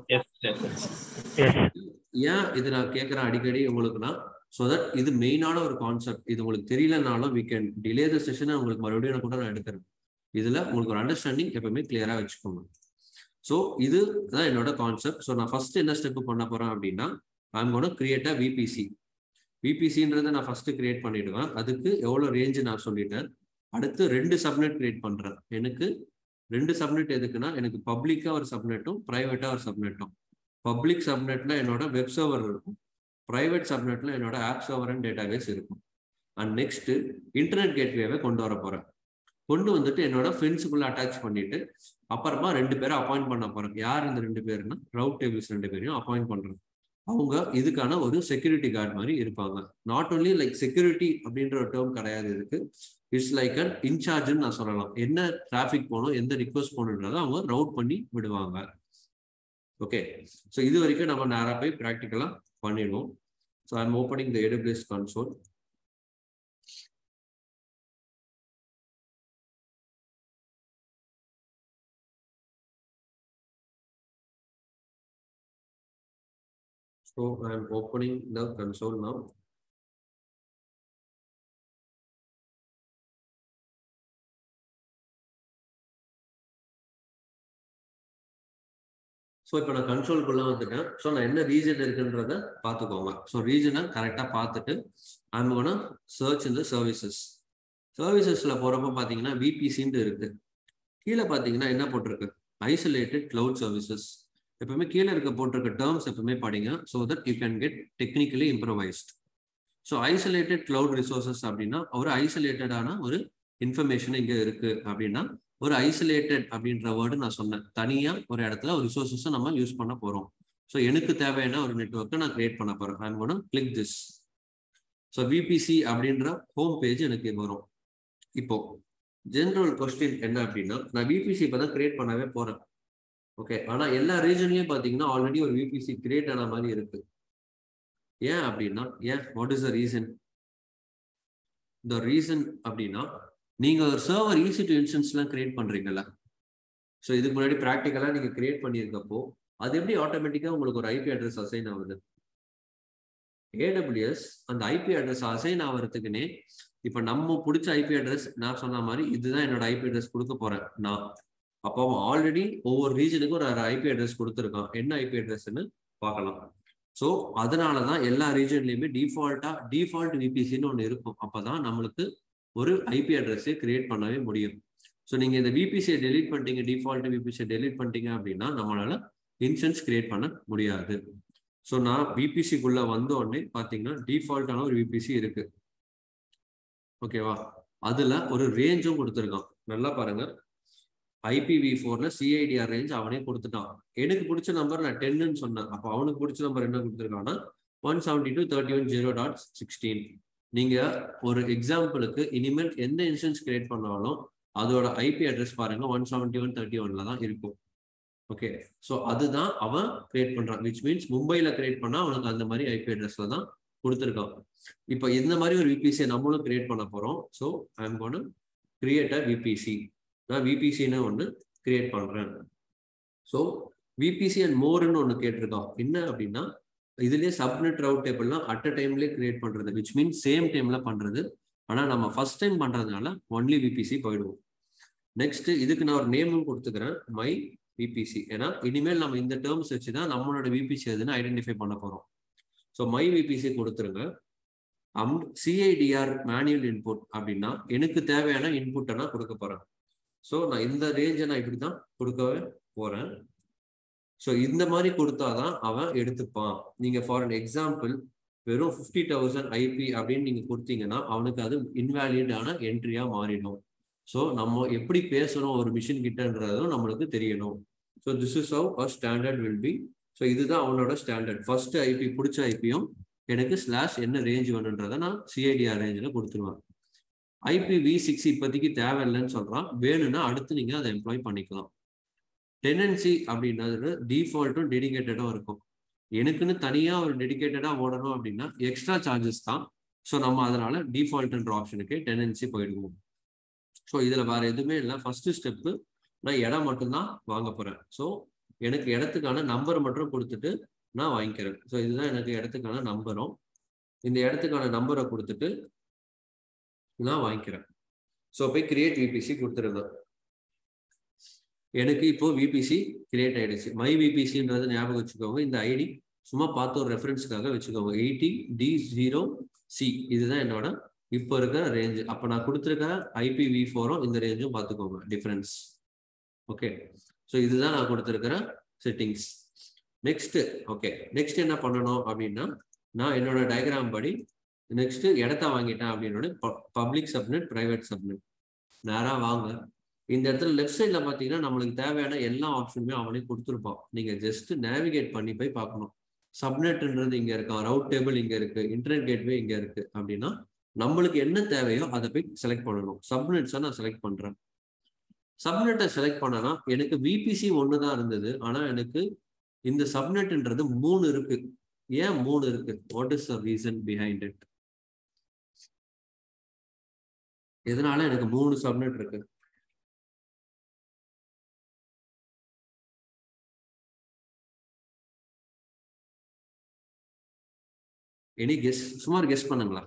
ஏன் இது நான் கேட்குறேன் அடிக்கடி உங்களுக்குன்னா ஸோ தட் இது மெயினான ஒரு கான்செப்ட் இது உங்களுக்கு தெரியலனாலும் வீ கேன் டிலே த செஷனை உங்களுக்கு மறுபடியும் கூட நான் எடுக்கிறேன் இதுல உங்களுக்கு ஒரு அண்டர்ஸ்டாண்டிங் எப்பவுமே கிளியரா வச்சுக்கோங்க ஸோ இது தான் என்னோட கான்செப்ட் ஸோ நான் ஃபர்ஸ்ட் என்ன ஸ்டெப் பண்ண போறேன் அப்படின்னா I'm gonna create a VPC விபிசின்றதை நான் ஃபர்ஸ்ட் கிரியேட் பண்ணிடுவேன் அதுக்கு எவ்வளோ ரேஞ்சு நான் சொல்லிட்டேன் அடுத்து ரெண்டு சப்நெட் கிரியேட் பண்றேன் எனக்கு ரெண்டு சப்நெட் எதுக்குன்னா எனக்கு பப்ளிக்கா ஒரு சப்நெட்டும் ப்ரைவேட்டா ஒரு சப்நெட்டும் பப்ளிக் சப்நெட்ல என்னோட வெப் சர்வர் இருக்கும் ப்ரைவேட் சப்நெட்ல என்னோட ஆப் சர்வர் அண்ட் டேட்டாபேஸ் இருக்கும் அண்ட் நெக்ஸ்ட் இன்டர்நெட் கேட்வேவை கொண்டு வர போறேன் கொண்டு வந்துட்டு என்னோட ஃப்ரெண்ட்ஸுக்குள்ள அட்டாச் பண்ணிட்டு அப்புறமா ரெண்டு பேரை அப்பாயிண்ட் பண்ண போறேன் யார் இந்த ரெண்டு பேருன்னா ரவுட் டேபிள்ஸ் ரெண்டு பேரையும் அப்பாயிண்ட் பண்றேன் அவங்க இதுக்கான ஒரு செக்யூரிட்டி கார்டு மாதிரி இருப்பாங்க நாட் ஓன்லி லைக் செக்யூரிட்டி அப்படின்ற ஒரு டேர்ம் கிடையாது இதுக்கு இட்ஸ் லைக் அன் இன்சார்ஜ்னு நான் சொல்லலாம் என்ன டிராஃபிக் போகணும் எந்த ரிக்வஸ்ட் போகணுன்றதை அவங்க ரவுட் பண்ணி விடுவாங்க ஓகே ஸோ இது வரைக்கும் நம்ம நேராக போய் ப்ராக்டிக்கலாக பண்ணிடுவோம் so I'm opening the AWS console So I am opening the console now. So இப்போ நான் கன்சோல்குள்ளே வந்துட்டேன் ஸோ நான் என்ன ரீஜன் இருக்குன்றத பார்த்துக்கோங்க ஸோ ரீஜனை கரெக்டாக பார்த்துட்டு ஐம் கோன சர்ச் இந்த சர்வீசஸ் சர்வீசஸ்ல போறப்ப பாத்தீங்கன்னா விபிசின்னு இருக்கு கீழே பாத்தீங்கன்னா என்ன போட்டிருக்கு ஐசோலேட்டட் கிளவுட் சர்வீசஸ் எப்பவுமே கீழே இருக்க போட்டிருக்க டேர்ம்ஸ் எப்பவுமே படிங்க so that you can get technically improvised so isolated cloud resources அப்படின்னா ஒரு ஐசோலேட்டடான ஒரு இன்ஃபர்மேஷன் இங்க இருக்கு அப்படின்னா ஒரு ஐசோலேட்டட் அப்படின்ற வேர்டு நான் சொன்னேன் தனியா ஒரு இடத்துல ஒரு ரிசோர்சஸை நம்ம யூஸ் பண்ண போறோம் ஸோ எனக்கு தேவையான ஒரு நெட்ஒர்க்கை நான் கிரியேட் பண்ண போறேன் I'm gonna click this so VPC அப்படின்ற ஹோம் பேஜ் எனக்கு வரும் இப்போ ஜென்ரல் கொஸ்டின் என்ன அப்படின்னா நான் விபிசி இப்போ தான் கிரியேட் பண்ணவே போறேன் ஓகே ஆனா எல்லா ரீஜன்லயும் பாத்தீங்கன்னா ஆல்ரெடி ஒரு விபிசி கிரியேட் ஆன மாதிரி இருக்கு ஏன் அப்படின்னா ஏன் what is the reason the reason அப்படின்னா நீங்க ஒரு சர்வர் ஈஸி டு இன்ஸ்டன்ஸ்லாம் கிரியேட் பண்றீங்கல்ல ஸோ இதுக்கு முன்னாடி ப்ராக்டிக்கலா நீங்க கிரியேட் பண்ணியிருக்கப்போ அது எப்படி ஆட்டோமேட்டிக்கா உங்களுக்கு ஒரு ஐபி அட்ரஸ் அசைன் ஆகுது ஏடபிள்யூஎஸ் அந்த ஐபி அட்ரஸ் அசைன் ஆகிறதுக்குன்னே இப்போ நம்ம பிடிச்ச ஐபி அட்ரஸ் நான் சொன்ன மாதிரி இதுதான் என்னோட ஐபி அட்ரஸ் கொடுக்க போறேன் நான் அப்போ அவன் ஆல்ரெடி ஒவ்வொரு ரீஜனுக்கும் ஒரு ஐபி அட்ரஸ் கொடுத்துருக்கான் என்ன ஐபி அட்ரஸ்ன்னு பார்க்கலாம் ஸோ அதனால தான் எல்லா ரீஜன்லையுமே டிஃபால்ட்டா டிஃபால்ட் விபிசின்னு ஒன்று இருக்கும் அப்பதான் நம்மளுக்கு ஒரு ஐபி அட்ரஸை கிரியேட் பண்ணவே முடியும் ஸோ நீங்க இந்த விபிசியை டெலீட் பண்ணிட்டீங்க டிஃபால்ட் விபிசியை டெலீட் பண்ணிட்டீங்க அப்படின்னா நம்மளால இன்சூரன்ஸ் கிரியேட் பண்ண முடியாது ஸோ நான் விபிசிக்குள்ள வந்த உடனே பார்த்தீங்கன்னா டிஃபால்ட்டான ஒரு விபிசி இருக்கு ஓகேவா அதுல ஒரு ரேஞ்சும் கொடுத்துருக்கான் நல்லா பாருங்க ஐபிவி ஃபோர்ல சிஐடிஆர் ரேஞ்ச் அவனே கொடுத்துட்டான் எனக்கு பிடிச்ச நம்பர் நான் டென்னு சொன்னேன் அப்போ அவனுக்கு பிடிச்ச நம்பர் என்ன கொடுத்துருக்கான்னா one seventy two thirty one zero dot sixteen நீங்க ஒரு எக்ஸாம்பிளுக்கு இனிமேல் எந்த இன்சூரன்ஸ் கிரியேட் பண்ணாலும் அதோட ஐபி அட்ரஸ் பாருங்க ஒன் செவன்டி ஒன் தேர்ட்டி ஒன்ல தான் இருக்கும் ஓகே ஸோ அதுதான் அவன் கிரியேட் பண்றான் விச் மீன்ஸ் மும்பைல கிரியேட் பண்ணா அவனுக்கு அந்த மாதிரி ஐபி அட்ரஸ்ல தான் கொடுத்துருக்கான் இப்போ இந்த மாதிரி ஒரு விபிசியை நம்மளும் கிரியேட் பண்ண போறோம் so I am gonna create a VPC நான் விபிசின்னு ஒன்று கிரியேட் பண்றேன் ஸோ விபிசி அண்ட் மோர்னு ஒன்று கேட்டிருக்கான் என்ன அப்படின்னா இதுலேயே சப்நெட் ரவுட் டேபிள்லாம் அட் அ டைம்லேயே கிரியேட் பண்றது விச் மீன்ஸ் சேம் டைம்ல பண்றது ஆனால் நம்ம ஃபர்ஸ்ட் டைம் பண்றதுனால ஒன்லி விபிசி போயிடுவோம் நெக்ஸ்ட் இதுக்கு நான் ஒரு நேமும் கொடுத்துக்கிறேன் மை விபிசி ஏன்னா இனிமேல் நம்ம இந்த டேர்ம்ஸ் வச்சு தான் நம்மளோட விபிசி எதுன்னு ஐடென்டிஃபை பண்ண போறோம் ஸோ மை விபிசி கொடுத்துருங்க அம் சிஐடிஆர் மேனுவல் இன்புட் அப்படின்னா எனக்கு தேவையான இன்புட்டை நான் கொடுக்க போறேன் ஸோ நான் இந்த ரேஞ்சை நான் இப்படி தான் கொடுக்கவே போறேன் ஸோ இந்த மாதிரி கொடுத்தாதான் அவன் எடுத்துப்பான் நீங்க ஃபார் அன் எக்ஸாம்பிள் வெறும் ஃபிஃப்டி தௌசண்ட் ஐபி அப்படின்னு நீங்க கொடுத்தீங்கன்னா அவனுக்கு அது இன்வேலிடான என்ட்ரியா மாறிடும் ஸோ நம்ம எப்படி பேசணும் ஒரு மிஷின் கிட்டன்றதும் நம்மளுக்கு தெரியணும் so this is how a standard will be so இதுதான் அவனோட ஸ்டாண்டர்ட் ஃபர்ஸ்ட் ஐபி பிடிச்ச ஐபியும் எனக்கு ஸ்லாஷ் என்ன ரேஞ்ச் வேணுன்றதை நான் சிஐடிஆர் ரேஞ்சில் கொடுத்துருவேன் ஐபி வி சிக்ஸ் இப்போதைக்கு தேவையில்லைன்னு சொல்றான் வேணும்னா அடுத்து நீங்க அதை எம்ப்ளாய் பண்ணிக்கலாம் டெனன்சி அப்படின்றது டிஃபால்ட்டும் டெடிகேட்டடும் இருக்கும் எனக்குன்னு தனியா ஒரு டெடிகேட்டடா ஓடணும் அப்படின்னா எக்ஸ்ட்ரா சார்ஜஸ் தான் ஸோ நம்ம அதனால டிஃபால்ட்ன்ற ஆப்ஷனுக்கு டெனன்சி போயிடுவோம் ஸோ இதுல வேற எதுவுமே இல்லை ஃபர்ஸ்ட் ஸ்டெப்பு நான் இடம் மட்டும்தான் வாங்க போறேன் ஸோ எனக்கு இடத்துக்கான நம்பர் மட்டும் கொடுத்துட்டு நான் வாங்கிக்கிறேன் ஸோ இதுதான் எனக்கு இடத்துக்கான நம்பரும் இந்த இடத்துக்கான நம்பரை கொடுத்துட்டு நான் வாங்கிக்கிறேன் ஸோ போய் கிரியேட் விபிசி கொடுத்துருங்க எனக்கு இப்போ விபிசி கிரியேட் ஆயிடுச்சு மை விபிசின்றது ஞாபகம் வச்சுக்கோங்க இந்த ஐடி சும்மா பார்த்து ஒரு ரெஃபரன்ஸ்க்காக வச்சுக்கோங்க எயிட்டி டி ஜீரோ சி இதுதான் என்னோட இப்போ இருக்கிற ரேஞ்ச் அப்போ நான் கொடுத்துருக்க ஐபி வி ஃபோரும் இந்த ரேஞ்சும் பார்த்துக்கோங்க டிஃப்ரென்ஸ் ஓகே ஸோ இதுதான் நான் கொடுத்துருக்கிற செட்டிங்ஸ் நெக்ஸ்ட் ஓகே நெக்ஸ்ட் என்ன பண்ணணும் அப்படின்னா நான் என்னோட டயக்ராம் படி நெக்ஸ்ட் இடத்த வாங்கிட்டேன் அப்படின்னு பப்ளிக் சப்நெட் பிரைவேட் சப்நெட் நேராக வாங்க இந்த இடத்துல லெஃப்ட் சைடில் பார்த்தீங்கன்னா நம்மளுக்கு தேவையான எல்லா ஆப்ஷனுமே அவனே கொடுத்துருப்பான் நீங்கள் ஜஸ்ட் நேவிகேட் பண்ணி போய் பார்க்கணும் சப்நெட்ன்றது இங்கே இருக்கான் ரவுட் டேபிள் இங்கே இருக்கு இன்டர்நெட் கேட்வே இங்கே இருக்கு அப்படின்னா நம்மளுக்கு என்ன தேவையோ அதை போய் செலக்ட் பண்ணணும் சப்நெட்ஸை நான் செலக்ட் பண்ணுறேன் சப்நெட்டை செலக்ட் பண்ணனா எனக்கு விபிசி ஒன்று தான் இருந்தது ஆனால் எனக்கு இந்த சப்நெட்ன்றது மூணு இருக்கு ஏன் மூணு இருக்கு what is the reason behind it எதனால எனக்கு மூணு சப்நெட் இருக்கு எனி கெஸ் சுமார் கெஸ் பண்ணுங்களா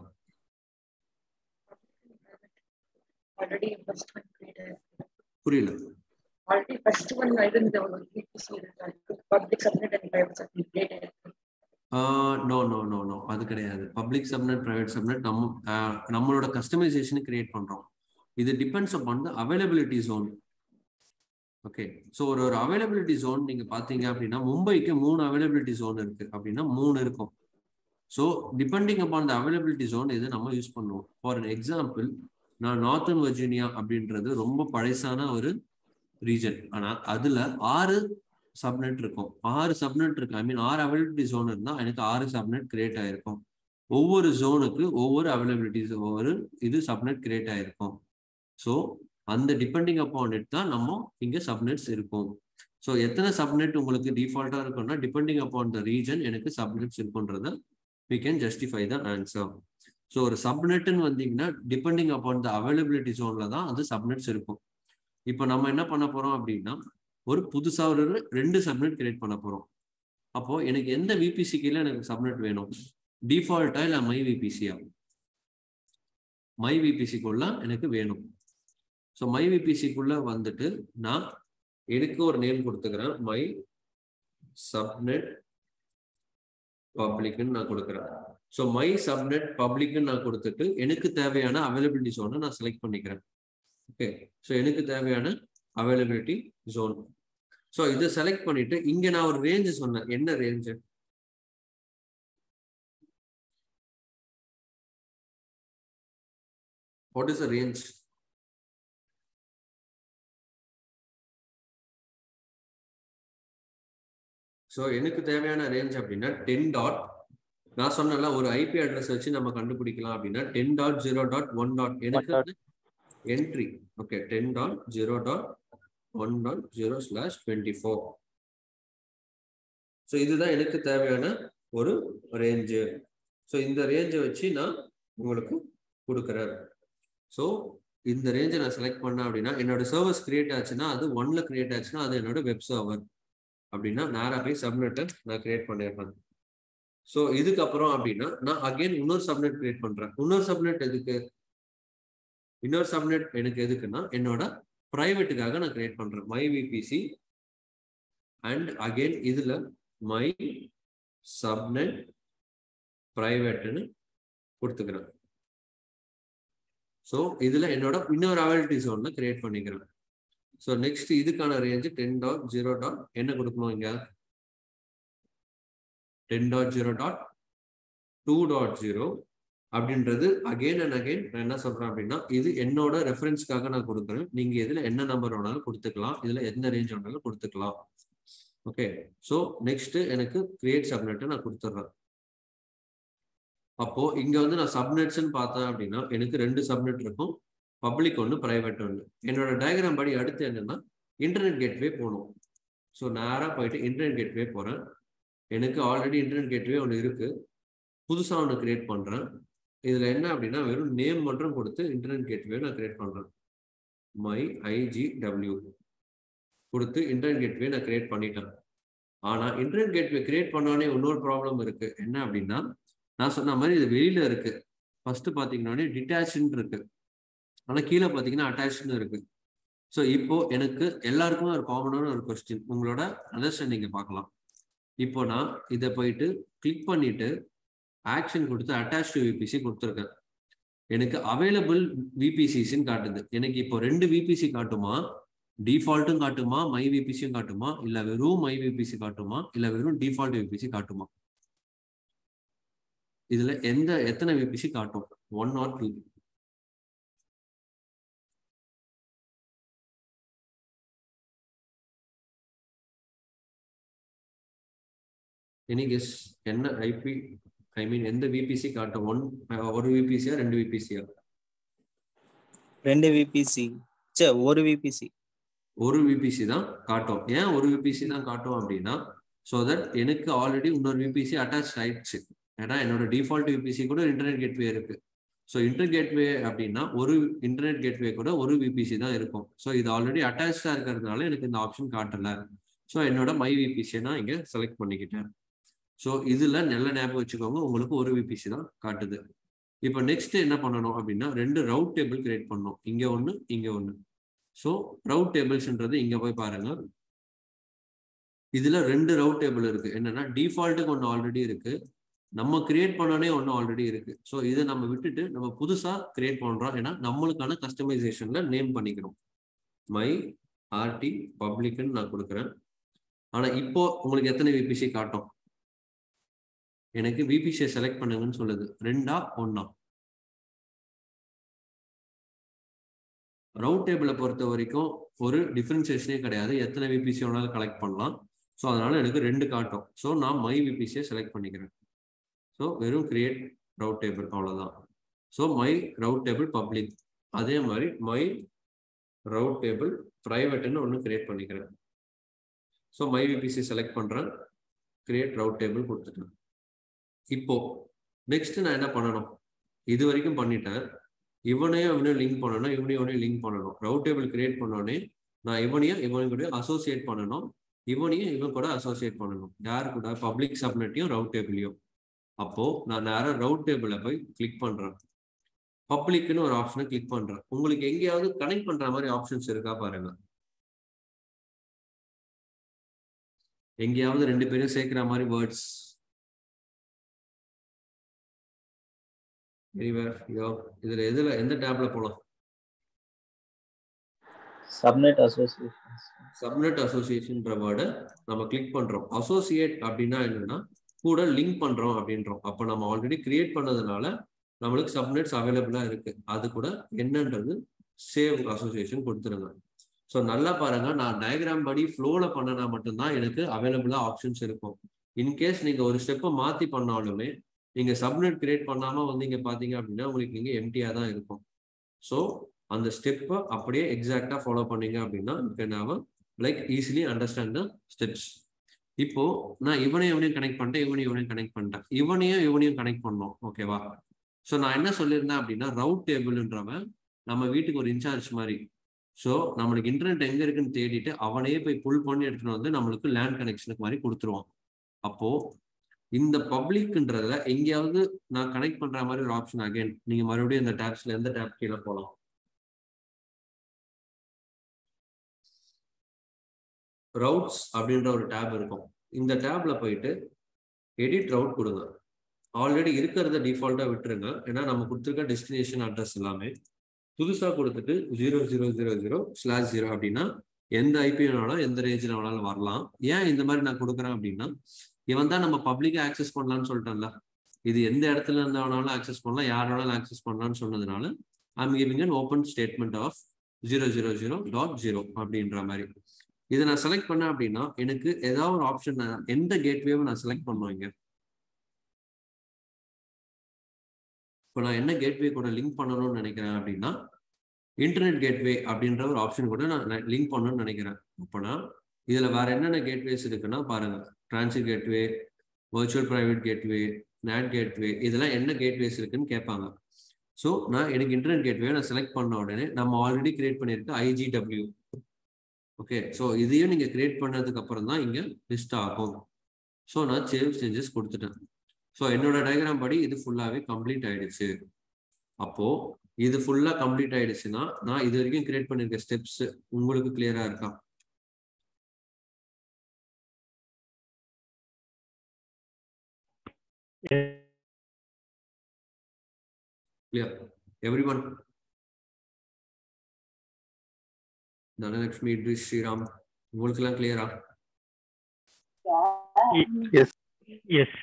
already first one created. புரியல Already first one இருந்த ஒரு VPC இருக்கு public subnet and private subnet created. No no no no அது கிடையாது பப்ளிக் சப்நெட் பிரைவேட் சப்நெட் நம்ம ஆஹ் நம்மளோட கஸ்டமைசேஷன் கிரியேட் பண்றோம் இது depends upon the availability zone okay so ஒரு ஒரு அவைலபிலிட்டி ஜோன் நீங்க பாத்தீங்க அப்படின்னா மும்பைக்கு மூணு அவைலபிலிட்டி ஜோன் இருக்கு அப்படின்னா மூணு இருக்கும் so depending upon the availability zone இது நம்ம யூஸ் பண்ணுவோம் ஃபார் an எக்ஸாம்பிள் நான் நார்த்தன் வர்ஜீனியா அப்படின்றது ரொம்ப பழசான ஒரு ரீஜன் ஆனா அதுல ஆறு சப்நெட் இருக்கும் ஆறு சப்நெட் இருக்கு ஐ மீன் ஆறு அவைலபிலிட்டி ஜோன் இருந்தா எனக்கு ஆறு சப்நெட் கிரியேட் ஆயிருக்கும் ஒவ்வொரு ஜோனுக்கு ஒவ்வொரு அவைலபிலிட்டிஸ் ஒவ்வொரு இது சப்நெட் கிரியேட் ஆயிருக்கும் ஸோ அந்த டிபெண்டிங் அப்பான் இட் தான் நம்ம இங்க சப்நெட்ஸ் இருக்கும் ஸோ எத்தனை சப்நெட் உங்களுக்கு டிஃபால்ட்டா இருக்கும்னா டிபெண்டிங் அப்பான் த ரீஜன் எனக்கு சப்நெட்ஸ் இருக்குன்றத we can justify the answer so ஒரு சப்நெட்னு வந்தீங்கன்னா டிபெண்டிங் அப்பான் த அவைலபிலிட்டி ஜோன்ல தான் அது சப்நெட்ஸ் இருக்கும் இப்போ நம்ம என்ன பண்ண போறோம் அப்படின்னா ஒரு புதுசா ஒரு ரெண்டு சப்நெட் கிரியேட் பண்ண போறோம் அப்போ எனக்கு எந்த விபிசி கீழே எனக்கு சப்நெட் வேணும் டிஃபால்ட்டா இல்ல மை விபிசியா மை விபிசிக்குள்ள எனக்கு வேணும் ஸோ மை விபிசிக்குள்ள வந்துட்டு நான் எனக்கு ஒரு நேம் கொடுத்துக்கிறேன் மை சப்நெட் பப்ளிக்னு நான் கொடுக்குறேன் ஸோ மை சப்நெட் பப்ளிக்னு நான் கொடுத்துட்டு எனக்கு தேவையான அவைலபிலிட்டி ஜோனை நான் செலக்ட் பண்ணிக்கிறேன் ஓகே ஸோ எனக்கு தேவையான அவைலபிலிட்டி ஜோன் ஸோ இதை செலக்ட் பண்ணிட்டு இங்க நான் ஒரு ரேஞ்சு சொன்னேன் என்ன range what is a range so எனக்கு தேவையான ரேஞ்ச் அப்படின்னா டென் டாட் நான் சொன்னல ஒரு ஐபி அட்ரஸ் வச்சு நம்ம கண்டுபிடிக்கலாம் அப்படின்னா ten dot zero dot one dot எனக்கு entry okay ten dot zero dot one dot zero slash twenty four so இதுதான் எனக்கு தேவையான ஒரு ரேஞ்சு ஸோ இந்த ரேஞ்சை வச்சு நான் உங்களுக்கு கொடுக்குறேன் ஸோ இந்த ரேஞ்சை நான் செலக்ட் பண்ணேன் அப்படின்னா என்னோட சர்வர்ஸ் கிரியேட் ஆச்சுன்னா அது ஒன்ல கிரியேட் ஆச்சுன்னா அது என்னோட வெப் சர்வர் அப்படின்னா நேராக போய் சப்நெட்டை நான் கிரியேட் பண்ணிடுறேன் ஸோ இதுக்கப்புறம் அப்படின்னா நான் அகைன் இன்னொரு சப்நெட் கிரியேட் பண்றேன் இன்னொரு சப்நெட் எதுக்கு இன்னொரு சப்நெட் எனக்கு எதுக்குன்னா என்னோட ப்ரைவேட்டுக்காக நான் கிரியேட் பண்றேன் மை விபிசி அண்ட் அகைன் இதுல மை சப்நெட் ப்ரைவேட்னு கொடுத்துக்கிறேன் ஸோ இதுல என்னோட இன்னொரு அவைலிட்டி ஜோன்ல கிரியேட் பண்ணிக்கிறேன் ஸோ நெக்ஸ்ட் இதுக்கான range ten dot zero dot என்ன கொடுக்கணும் இங்க ten dot zero dot two dot zero அப்படின்றது அகைன் அண்ட் அகைன் நான் என்ன சொல்றேன் அப்படின்னா இது என்னோட ரெஃபரன்ஸ்க்காக நான் கொடுக்குறேன் நீங்க இதுல என்ன நம்பர் வேணாலும் கொடுத்துக்கலாம் இதுல எந்த ரேஞ்ச் வேணாலும் கொடுத்துக்கலாம் ஓகே ஸோ நெக்ஸ்ட் எனக்கு கிரியேட் சப்நெட்டை நான் கொடுத்துட்றேன் அப்போ இங்க வந்து நான் சப்நெட்ஸ்ன்னு பார்த்தேன் அப்படின்னா எனக்கு ரெண்டு சப்நெட் இருக்கும் பப்ளிக் ஒன்று ப்ரைவேட் ஒன்று என்னோட டயக்ராம் படி அடுத்து என்னன்னா இன்டர்நெட் கேட்வே போகணும் ஸோ நேராக போயிட்டு இன்டர்நெட் கேட்வே போகிறேன் எனக்கு ஆல்ரெடி இன்டர்நெட் கேட்வே ஒன்று இருக்கு புதுசாக ஒன்று கிரியேட் பண்ணுறேன் இதில் என்ன அப்படின்னா வெறும் நேம் மட்டும் கொடுத்து இன்டர்நெட் கேட்வே நான் கிரியேட் பண்ணுறேன் மை ஐஜி டபிள்யூ கொடுத்து இன்டர்நெட் கேட்வே நான் கிரியேட் பண்ணிட்டேன் ஆனால் இன்டர்நெட் கேட்வே கிரியேட் பண்ணோடனே இன்னொரு ப்ராப்ளம் இருக்கு என்ன அப்படின்னா நான் சொன்ன மாதிரி இது வெளியில இருக்கு ஃபர்ஸ்ட் பார்த்தீங்கன்னா டிட்டாச்னு இருக்கு ஆனால் கீழே பார்த்தீங்கன்னா அட்டாச்னு இருக்கு ஸோ இப்போ எனக்கு எல்லாருக்குமே ஒரு காமனான ஒரு கொஸ்டின் உங்களோட அண்டர்ஸ்டாண்டிங்கை பார்க்கலாம் இப்போ நான் இதை போயிட்டு கிளிக் பண்ணிட்டு ஆக்ஷன் கொடுத்து அட்டாச் டு விபிசி கொடுத்துருக்கேன் எனக்கு அவைலபிள் விபிசிஸ்ன்னு காட்டுது எனக்கு இப்போ ரெண்டு விபிசி காட்டுமா டிஃபால்ட்டும் காட்டுமா மை விபிசியும் காட்டுமா இல்ல வெறும் மை விபிசி காட்டுமா இல்ல வெறும் டிஃபால்ட் விபிசி காட்டுமா இதுல எந்த எத்தனை விபிசி காட்டும் one or two any guess என்ன ஐபி ஐ மீன் எந்த விபிசி காட்டும் ஒன் ஒரு விபிசியா ரெண்டு விபிசியா ரெண்டு விபிசி சே ஒரு விபிசி ஒரு விபிசி தான் காட்டும் ஏன் ஒரு விபிசி தான் காட்டும் அப்படின்னா ஸோ தட் எனக்கு ஆல்ரெடி இன்னொரு விபிசி அட்டாச் ஆயிடுச்சு ஏன்னா என்னோட டிஃபால்ட் விபிசி கூட இன்டர்நெட் கேட்வே இருக்கு ஸோ இன்டர் கேட்வே அப்படின்னா ஒரு இன்டர்நெட் கேட்வே கூட ஒரு விபிசி தான் இருக்கும் ஸோ இது ஆல்ரெடி அட்டாச்சாக இருக்கிறதுனால எனக்கு இந்த ஆப்ஷன் காட்டல ஸோ என்னோட மை விபிசியை நான் இங்கே செலக்ட் பண்ணிக்கிட்டேன் ஸோ இதுல நல்ல ஞாபகம் வச்சுக்கோங்க உங்களுக்கு ஒரு விபிசி தான் காட்டுது இப்போ நெக்ஸ்ட் என்ன பண்ணணும் அப்படின்னா ரெண்டு ரவுட் டேபிள் கிரியேட் பண்ணணும் இங்க ஒன்று இங்க ஒன்று ஸோ ரவுட் டேபிள்ஸ்ன்றது இங்க போய் பாருங்க இதுல ரெண்டு ரவுட் டேபிள் இருக்கு என்னன்னா டிஃபால்ட்டுக்கு ஒன்று ஆல்ரெடி இருக்கு நம்ம கிரியேட் பண்ணனே ஒன்று ஆல்ரெடி இருக்கு ஸோ இதை நம்ம விட்டுட்டு நம்ம புதுசா கிரியேட் பண்றோம் ஏன்னா நம்மளுக்கான கஸ்டமைசேஷன்ல நேம் பண்ணிக்கிறோம் மை ஆர்டி பப்ளிக்னு நான் கொடுக்குறேன் ஆனா இப்போ உங்களுக்கு எத்தனை விபிசி காட்டும் எனக்கு விபிசியை செலக்ட் பண்ணுங்கன்னு சொல்லுது ரெண்டா ஒண்ணா ரவுட் டேபிளை பொறுத்த வரைக்கும் ஒரு டிஃபரன்சியேஷனே கிடையாது எத்தனை விபிசி வேணாலும் கலெக்ட் பண்ணலாம் ஸோ அதனால எனக்கு ரெண்டு காட்டும் ஸோ நான் மை விபிசியை செலக்ட் பண்ணிக்கிறேன் ஸோ வெறும் கிரியேட் ரவுட் டேபிள் அவ்வளோதான் so my route table public அதே மாதிரி மை ரவுட் டேபிள் ப்ரைவேட்னு ஒன்று கிரியேட் பண்ணிக்கிறேன் ஸோ மை விபிசி செலக்ட் பண்ணுறேன் கிரியேட் ரவுட் டேபிள் கொடுத்துட்டேன் இப்போ நெக்ஸ்ட் நான் என்ன பண்ணணும் இது வரைக்கும் பண்ணிட்டேன் இவனையும் இவனையும் லிங்க் பண்ணணும் இவனையும் இவனையும் லிங்க் பண்ணணும் ரவுட் டேபிள் கிரியேட் பண்ணோடனே நான் இவனையும் இவனையும் கூட அசோசியேட் பண்ணணும் இவனையும் இவன் கூட அசோசியேட் பண்ணணும் யார் கூட பப்ளிக் சப்நெட்டையும் ரவுட் டேபிளையும் அப்போ நான் நேரம் ரவுட் டேபிளை போய் கிளிக் பண்றேன் பப்ளிக்னு ஒரு ஆப்ஷனை கிளிக் பண்றேன் உங்களுக்கு எங்கேயாவது கனெக்ட் பண்ற மாதிரி ஆப்ஷன்ஸ் இருக்கா பாருங்க எங்கேயாவது ரெண்டு பேரும் சேர்க்கிற மாதிரி வேர்ட்ஸ் யோ இதுல எதுல எந்த டேப்ல போலாம் சப்நெட் அசோசியேஷன்ஸ் சப்நெட் அசோசியேஷன்ற வேர்டை நம்ம கிளிக் பண்றோம் அசோசியேட் அப்படின்னா என்னன்னா கூட லிங்க் பண்றோம் அப்படின்றோம் அப்ப நம்ம ஆல்ரெடி கிரியேட் பண்ணதுனால நம்மளுக்கு சப்நெட்ஸ் அவைலபிளா இருக்கு அது கூட என்னன்றது சேவ் அசோசியேஷன் கொடுத்துருங்க ஸோ நல்லா பாருங்க நான் டயக்ராம் படி ஃப்ளோல பண்ணனா மட்டும்தான் எனக்கு அவைலபிளா ஆப்ஷன்ஸ் இருக்கும் இன்கேஸ் நீங்க ஒரு ஸ்டெப்பை மாத்தி பண்ணாலுமே நீங்க சப்நெட் கிரியேட் பண்ணாம வந்தீங்க பாத்தீங்க அப்படின்னா உங்களுக்கு இங்க எம்டியா தான் இருக்கும் ஸோ அந்த ஸ்டெப்பை அப்படியே எக்ஸாக்டா ஃபாலோ பண்ணீங்க அப்படின்னா can like easily understand the steps இப்போ நான் இவனையும் இவனையும் கனெக்ட் பண்ணிட்டேன் இவனையும் இவனையும் கனெக்ட் பண்ணிட்டேன் இவனையும் இவனையும் கனெக்ட் பண்ணோம் ஓகேவா ஸோ நான் என்ன சொல்லியிருந்தேன் அப்படின்னா ரவுட் டேபிள்ன்றவன் நம்ம வீட்டுக்கு ஒரு இன்சார்ஜ் மாதிரி ஸோ நம்மளுக்கு இன்டர்நெட் எங்க இருக்குன்னு தேடிட்டு அவனையே போய் புல் பண்ணி எடுத்துட்டு வந்து நம்மளுக்கு லேண்ட் கனெக்ஷனுக்கு மாதிரி கொடுத்துருவான் அப்போ இந்த பப்ளிக்ன்றதுல எங்கேயாவது நான் கனெக்ட் பண்ற மாதிரி ஒரு ஆப்ஷன் அகைன் நீங்க மறுபடியும் இந்த டேப்ஸ்ல எந்த டேப் கீழே போகலாம் ரவுட்ஸ் அப்படின்ற ஒரு டேப் இருக்கும் இந்த டேப்ல போயிட்டு எடிட் ரவுட் கொடுங்க ஆல்ரெடி இருக்கிறத டிஃபால்ட்டா விட்டுருங்க ஏன்னா நம்ம கொடுத்துருக்க டெஸ்டினேஷன் அட்ரஸ் எல்லாமே புதுசா கொடுத்துட்டு zero zero zero zero slash zero அப்படின்னா எந்த ஐபி வேணாலும் எந்த ரேஞ்சில் வேணாலும் வரலாம் ஏன் இந்த மாதிரி நான் கொடுக்குறேன் அப்படின்னா இவன் தான் நம்ம பப்ளிக்கா ஆக்சஸ் பண்ணலாம்னு சொல்லிட்டேன்ல இது எந்த இடத்துல இருந்து வேணாலும் ஆக்சஸ் பண்ணலாம் யார் வேணாலும் ஆக்சஸ் பண்ணலாம்னு சொன்னதுனால I'm giving an open statement of zero zero zero dot zero அப்படின்ற மாதிரி இதை நான் செலக்ட் பண்ணேன் அப்படின்னா எனக்கு ஏதாவது ஒரு ஆப்ஷன் எந்த கேட்வேவும் நான் செலக்ட் பண்ணுவேங்க இப்போ நான் என்ன கேட்வே கூட லிங்க் பண்ணணும்னு நினைக்கிறேன் அப்படின்னா இன்டர்நெட் கேட்வே அப்படின்ற ஒரு ஆப்ஷன் கூட நான் லிங்க் பண்ணணும்னு நினைக்கிறேன் அப்போனா இதுல வேற என்னென்ன கேட்வேஸ் இருக்குன்னா பாருங்க transit gateway virtual private gateway NAT gateway இதெல்லாம் என்ன கேட்வேஸ் இருக்குன்னு கேட்பாங்க ஸோ நான் எனக்கு இன்டர்நெட் கேட்வே நான் செலக்ட் பண்ண உடனே நம்ம ஆல்ரெடி கிரியேட் பண்ணியிருக்க ஐஜிடபிள்யூ ஓகே ஸோ இதையும் நீங்கள் கிரியேட் பண்ணதுக்கு அப்புறம் தான் இங்கே லிஸ்ட் ஆகும் ஸோ நான் சேவ் சேஞ்சஸ் கொடுத்துட்டேன் ஸோ என்னோட டயக்ராம் படி இது ஃபுல்லாகவே கம்ப்ளீட் ஆயிடுச்சு அப்போ இது ஃபுல்லாக கம்ப்ளீட் ஆயிடுச்சுன்னா நான் இது வரைக்கும் கிரியேட் பண்ணியிருக்க ஸ்டெப்ஸ் உங்களுக்கு கிளியரா இருக்கா clear every one Dhanalakshmi Idris Sriram உங்களுக்கு எல்லாம் கிளியரா எஸ் எஸ்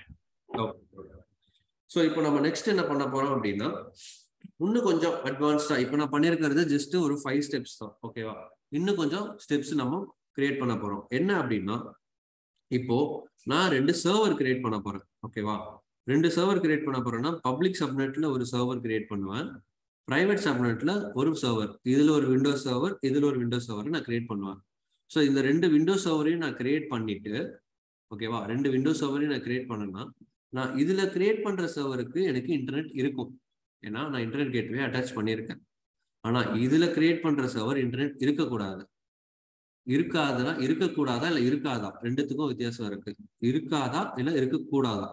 ஸோ இப்போ நம்ம நெக்ஸ்ட் என்ன பண்ண போறோம் அப்படின்னா இன்னும் கொஞ்சம் அட்வான்ஸ்டா இப்போ நான் பண்ணியிருக்கிறது ஜஸ்ட் ஒரு ஃபைவ் ஸ்டெப்ஸ் தான் ஓகேவா இன்னும் கொஞ்சம் ஸ்டெப்ஸ் நம்ம கிரியேட் பண்ண போறோம் என்ன அப்படின்னா இப்போ நான் ரெண்டு சர்வர் கிரியேட் பண்ண போறேன் ஓகேவா ரெண்டு சர்வர் கிரியேட் பண்ண போறேன்னா பப்ளிக் சப்நெட்ல ஒரு சர்வர் கிரியேட் பண்ணுவேன் பிரைவேட் சப்நெட்ல ஒரு சர்வர் இதுல ஒரு விண்டோஸ் சர்வர் இதுல ஒரு விண்டோஸ் சர்வர் நான் கிரியேட் பண்ணுவேன் ஸோ இந்த ரெண்டு விண்டோஸ் சர்வரையும் நான் கிரியேட் பண்ணிட்டு ஓகேவா ரெண்டு விண்டோஸ் சர்வரையும் நான் கிரியேட் பண்ணேன்னா நான் இதுல கிரியேட் பண்ற சர்வருக்கு எனக்கு இன்டர்நெட் இருக்கும் ஏன்னா நான் இன்டர்நெட் கேட்வே அட்டாச் பண்ணியிருக்கேன் ஆனா இதுல கிரியேட் பண்ற சர்வர் இன்டர்நெட் இருக்கக்கூடாது இருக்காதுன்னா இருக்கக்கூடாதா இல்ல இருக்காதா ரெண்டுத்துக்கும் வித்தியாசம் இருக்கு இருக்காதா இல்ல இருக்கக்கூடாதா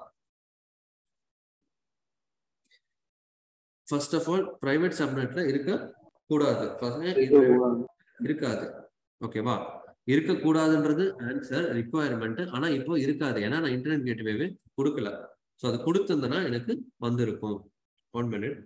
ஃபர்ஸ்ட் ஆஃப் ஆல் பிரைவேட் சப்நெட்ல இருக்க கூடாது இருக்காது ஓகேவா இருக்கக்கூடாதுன்றது ஆன்சர் ரிக்குவயர்மெண்ட் ஆனா இப்போ இருக்காது ஏன்னா நான் இன்டர்நெட் கேட்வேவே கொடுக்கல ஸோ அது கொடுத்திருந்தேன்னா எனக்கு வந்திருக்கும் ஒன் மினிட்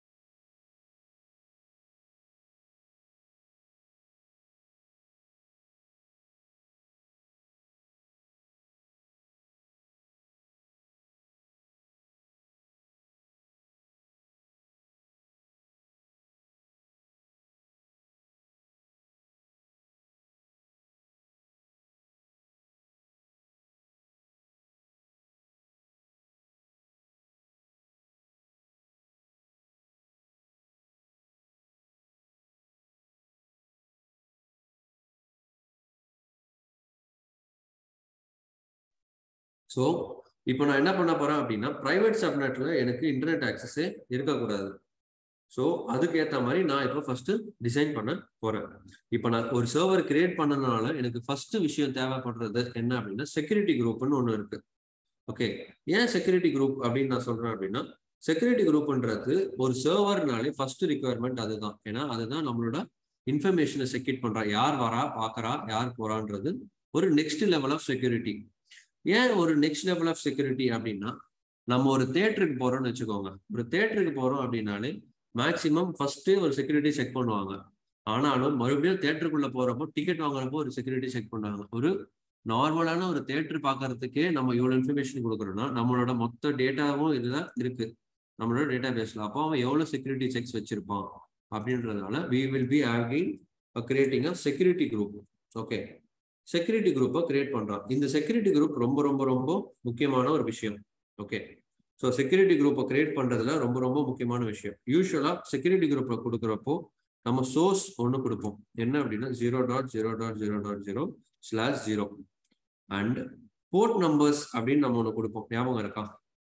ஸோ இப்போ நான் என்ன பண்ண போறேன் அப்படின்னா பிரைவேட் சப்நெட்ல எனக்கு இன்டர்நெட் ஆக்சஸே இருக்கக்கூடாது ஸோ அதுக்கு ஏற்ற மாதிரி நான் இப்போ ஃபர்ஸ்ட் டிசைன் பண்ண போறேன் இப்போ நான் ஒரு சர்வர் கிரியேட் பண்ணனால எனக்கு ஃபர்ஸ்ட் விஷயம் தேவைப்படுறது என்ன அப்படின்னா செக்யூரிட்டி குரூப்னு ஒன்று இருக்கு ஓகே ஏன் செக்யூரிட்டி குரூப் அப்படின்னு நான் சொல்றேன் அப்படின்னா செக்யூரிட்டி குரூப்ன்றது ஒரு சர்வர்னாலே ஃபர்ஸ்ட் ரிக்குவயர்மெண்ட் அதுதான் ஏன்னா அதுதான் நம்மளோட இன்ஃபர்மேஷனை செக்யூர் பண்றா யார் வரா பார்க்கறா யார் போறான்றது ஒரு நெக்ஸ்ட் லெவல் ஆஃப் செக்யூரிட்டி ஏன் ஒரு நெக்ஸ்ட் லெவல் ஆஃப் செக்யூரிட்டி அப்படின்னா நம்ம ஒரு தேட்டருக்கு போறோம்னு வச்சுக்கோங்க ஒரு தேட்டருக்கு போறோம் அப்படின்னாலே மேக்சிமம் ஃபர்ஸ்ட் ஒரு செக்யூரிட்டி செக் பண்ணுவாங்க ஆனாலும் மறுபடியும் தேட்டருக்குள்ள போறப்போ டிக்கெட் வாங்குறப்போ ஒரு செக்யூரிட்டி செக் பண்ணுவாங்க ஒரு நார்மலான ஒரு தேட்டர் பார்க்கறதுக்கே நம்ம இவ்வளவு இன்ஃபர்மேஷன் கொடுக்குறோம்னா நம்மளோட மொத்த டேட்டாவும் இதுதான் இருக்கு நம்மளோட டேட்டா பேஸ்ல அப்போ அவன் எவ்வளவு செக்யூரிட்டி செக்ஸ் வச்சிருப்பான் அப்படின்றதுனால we will be having creating a security group okay security குரூப்பை கிரியேட் பண்றான் இந்த செக்யூரிட்டி குரூப் ரொம்ப ரொம்ப ரொம்ப முக்கியமான ஒரு விஷயம் ஓகே ஸோ செக்யூரிட்டி குரூப்பை கிரியேட் பண்றதுல ரொம்ப ரொம்ப முக்கியமான விஷயம் யூஸ்வலா செக்யூரிட்டி குரூப்ல கொடுக்குறப்போ நம்ம சோர்ஸ் ஒன்று கொடுப்போம் என்ன அப்படின்னா zero dot zero dot zero dot zero slash zero and port numbers அப்படின்னு நம்ம ஒன்று கொடுப்போம் ஞாபகம் இருக்கா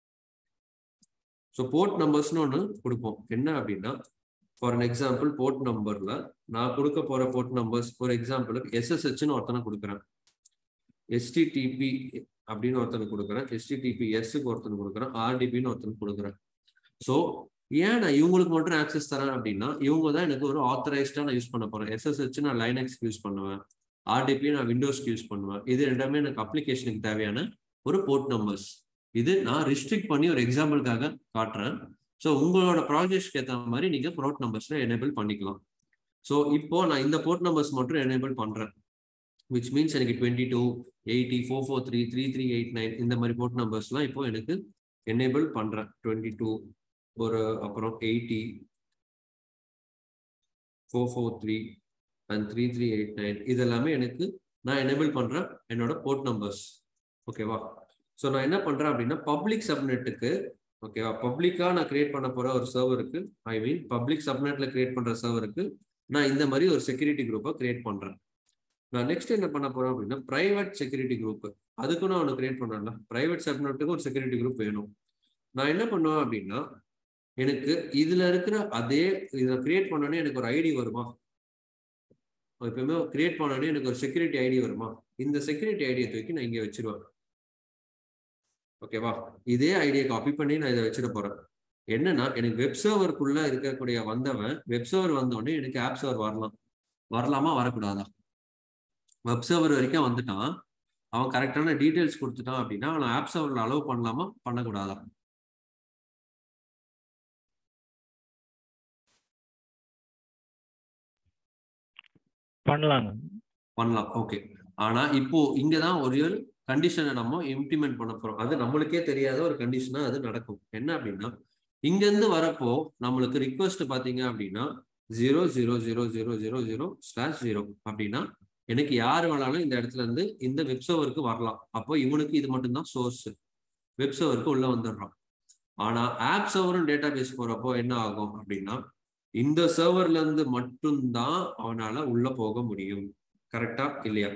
ஸோ போர்ட் நம்பர்ஸ்னு ஒன்று கொடுப்போம் என்ன அப்படின்னா ஃபார் அன் எக்ஸாம்பிள் போர்ட் நம்பர்ல நான் கொடுக்க போற போர்ட் நம்பர்ஸ் ஃபார் எக்ஸாம்பிளுக்கு எஸ்எஸ்ஹெச்னு ஒருத்தனை கொடுக்குறேன் எஸ்டிடிபி அப்படின்னு ஒருத்தனுக்கு கொடுக்குறேன் எஸ்டிடிபி எஸ்க்கு ஒருத்தனுக்கு கொடுக்குறேன் ஆர்டிபின்னு ஒருத்தனுக்கு கொடுக்குறேன் ஸோ ஏன் நான் இவங்களுக்கு மட்டும் ஆக்சஸ் தரேன் அப்படின்னா இவங்க தான் எனக்கு ஒரு ஆத்தரைஸ்டா நான் யூஸ் பண்ண போறேன் எஸ்எஸ்ஹெச் நான் லைனக்ஸ்க்கு யூஸ் பண்ணுவேன் ஆர்டிபி நான் விண்டோஸ்க்கு யூஸ் பண்ணுவேன் இது ரெண்டுமே எனக்கு அப்ளிகேஷனுக்கு தேவையான ஒரு போர்ட் நம்பர்ஸ் இது நான் ரிஸ்ட்ரிக்ட் பண்ணி ஒரு எக்ஸாம்பிளுக்காக காட்டுறேன் ஸோ உங்களோட ப்ராஜெக்ட்ஸ்க்கு ஏற்ற மாதிரி நீங்க போர்ட் நம்பர்ஸ்ல எனேபிள் பண்ணிக்கலாம் ஸோ இப்போ நான் இந்த போர்ட் நம்பர்ஸ் மட்டும் எனேபிள் பண்றேன் விச் மீன்ஸ் எனக்கு twenty two eighty four four three three three eight nine இந்த மாதிரி போர்ட் நம்பர்ஸ்லாம் இப்போ எனக்கு எனேபிள் பண்றேன் டுவெண்ட்டி டூ ஒரு அப்புறம் eighty four four three and three three eight nine இது எல்லாமே எனக்கு நான் எனேபிள் பண்றேன் என்னோட போர்ட் நம்பர்ஸ் ஓகேவா ஸோ நான் என்ன பண்றேன் அப்படின்னா பப்ளிக் சப்நெட்டுக்கு ஓகேவா பப்ளிக்கா நான் கிரியேட் பண்ண போற ஒரு சர்வருக்கு ஐ மீன் பப்ளிக் சப்நெட்ல கிரியேட் பண்ற சர்வருக்கு நான் இந்த மாதிரி ஒரு செக்யூரிட்டி குரூப்பை கிரியேட் பண்றேன் நான் நெக்ஸ்ட் என்ன பண்ண போறேன் அப்படின்னா பிரைவேட் செக்யூரிட்டி குரூப் அதுக்கும் நான் ஒன்று கிரியேட் பண்றேன்ல பிரைவேட் சப்நெட்டுக்கு ஒரு செக்யூரிட்டி குரூப் வேணும் நான் என்ன பண்ணுவேன் அப்படின்னா எனக்கு இதுல இருக்கிற அதே இதை கிரியேட் பண்ணோடனே எனக்கு ஒரு ஐடி வருமா எப்பவுமே கிரியேட் பண்ணோடனே எனக்கு ஒரு செக்யூரிட்டி ஐடி வருமா இந்த செக்யூரிட்டி ஐடியை தூக்கி நான் இங்கே வச்சிருவேன் ஓகேவா இதே ஐடியை காப்பி பண்ணி நான் இதை வச்சிட போறேன் என்னன்னா எனக்கு வெப் சர்வருக்குள்ள இருக்கக்கூடிய வந்தவன் வெப் சர்வர் வந்தோடனே எனக்கு ஆப் சர்வர் வரலாம் வரலாமா வரக்கூடாதா வெப் சர்வர் வரைக்கும் வந்துட்டான் அவன் கரெக்டான டீட்டெயில்ஸ் கொடுத்துட்டான் அப்படின்னா அவனை ஆப் சர்வரில் அலோவ் பண்ணலாமா பண்ணக்கூடாதா பண்ணலாங்க பண்ணலாம் ஓகே ஆனா இப்போ இங்கதான் ஒரு கண்டிஷனை நம்ம இம்ப்ளிமெண்ட் பண்ண போறோம் அது நம்மளுக்கே தெரியாத ஒரு கண்டிஷனா அது நடக்கும் என்ன அப்படின்னா இங்க இருந்து வரப்போ நம்மளுக்கு ரிக்வஸ்ட் பாத்தீங்க அப்படின்னா zero zero zero zero zero zero slash zero அப்படின்னா எனக்கு யார் வேணாலும் இந்த இடத்துல இருந்து இந்த வெப் சர்வருக்கு வரலாம் அப்போ இவனுக்கு இது மட்டும்தான் சோர்ஸ் வெப் சர்வருக்கு உள்ள வந்துடுறான் ஆனா ஆப் சர்வரும் டேட்டா பேஸ் போறப்போ என்ன ஆகும் அப்படின்னா இந்த சர்வர்ல இருந்து மட்டும்தான் அவனால உள்ள போக முடியும் கரெக்டா இல்லையா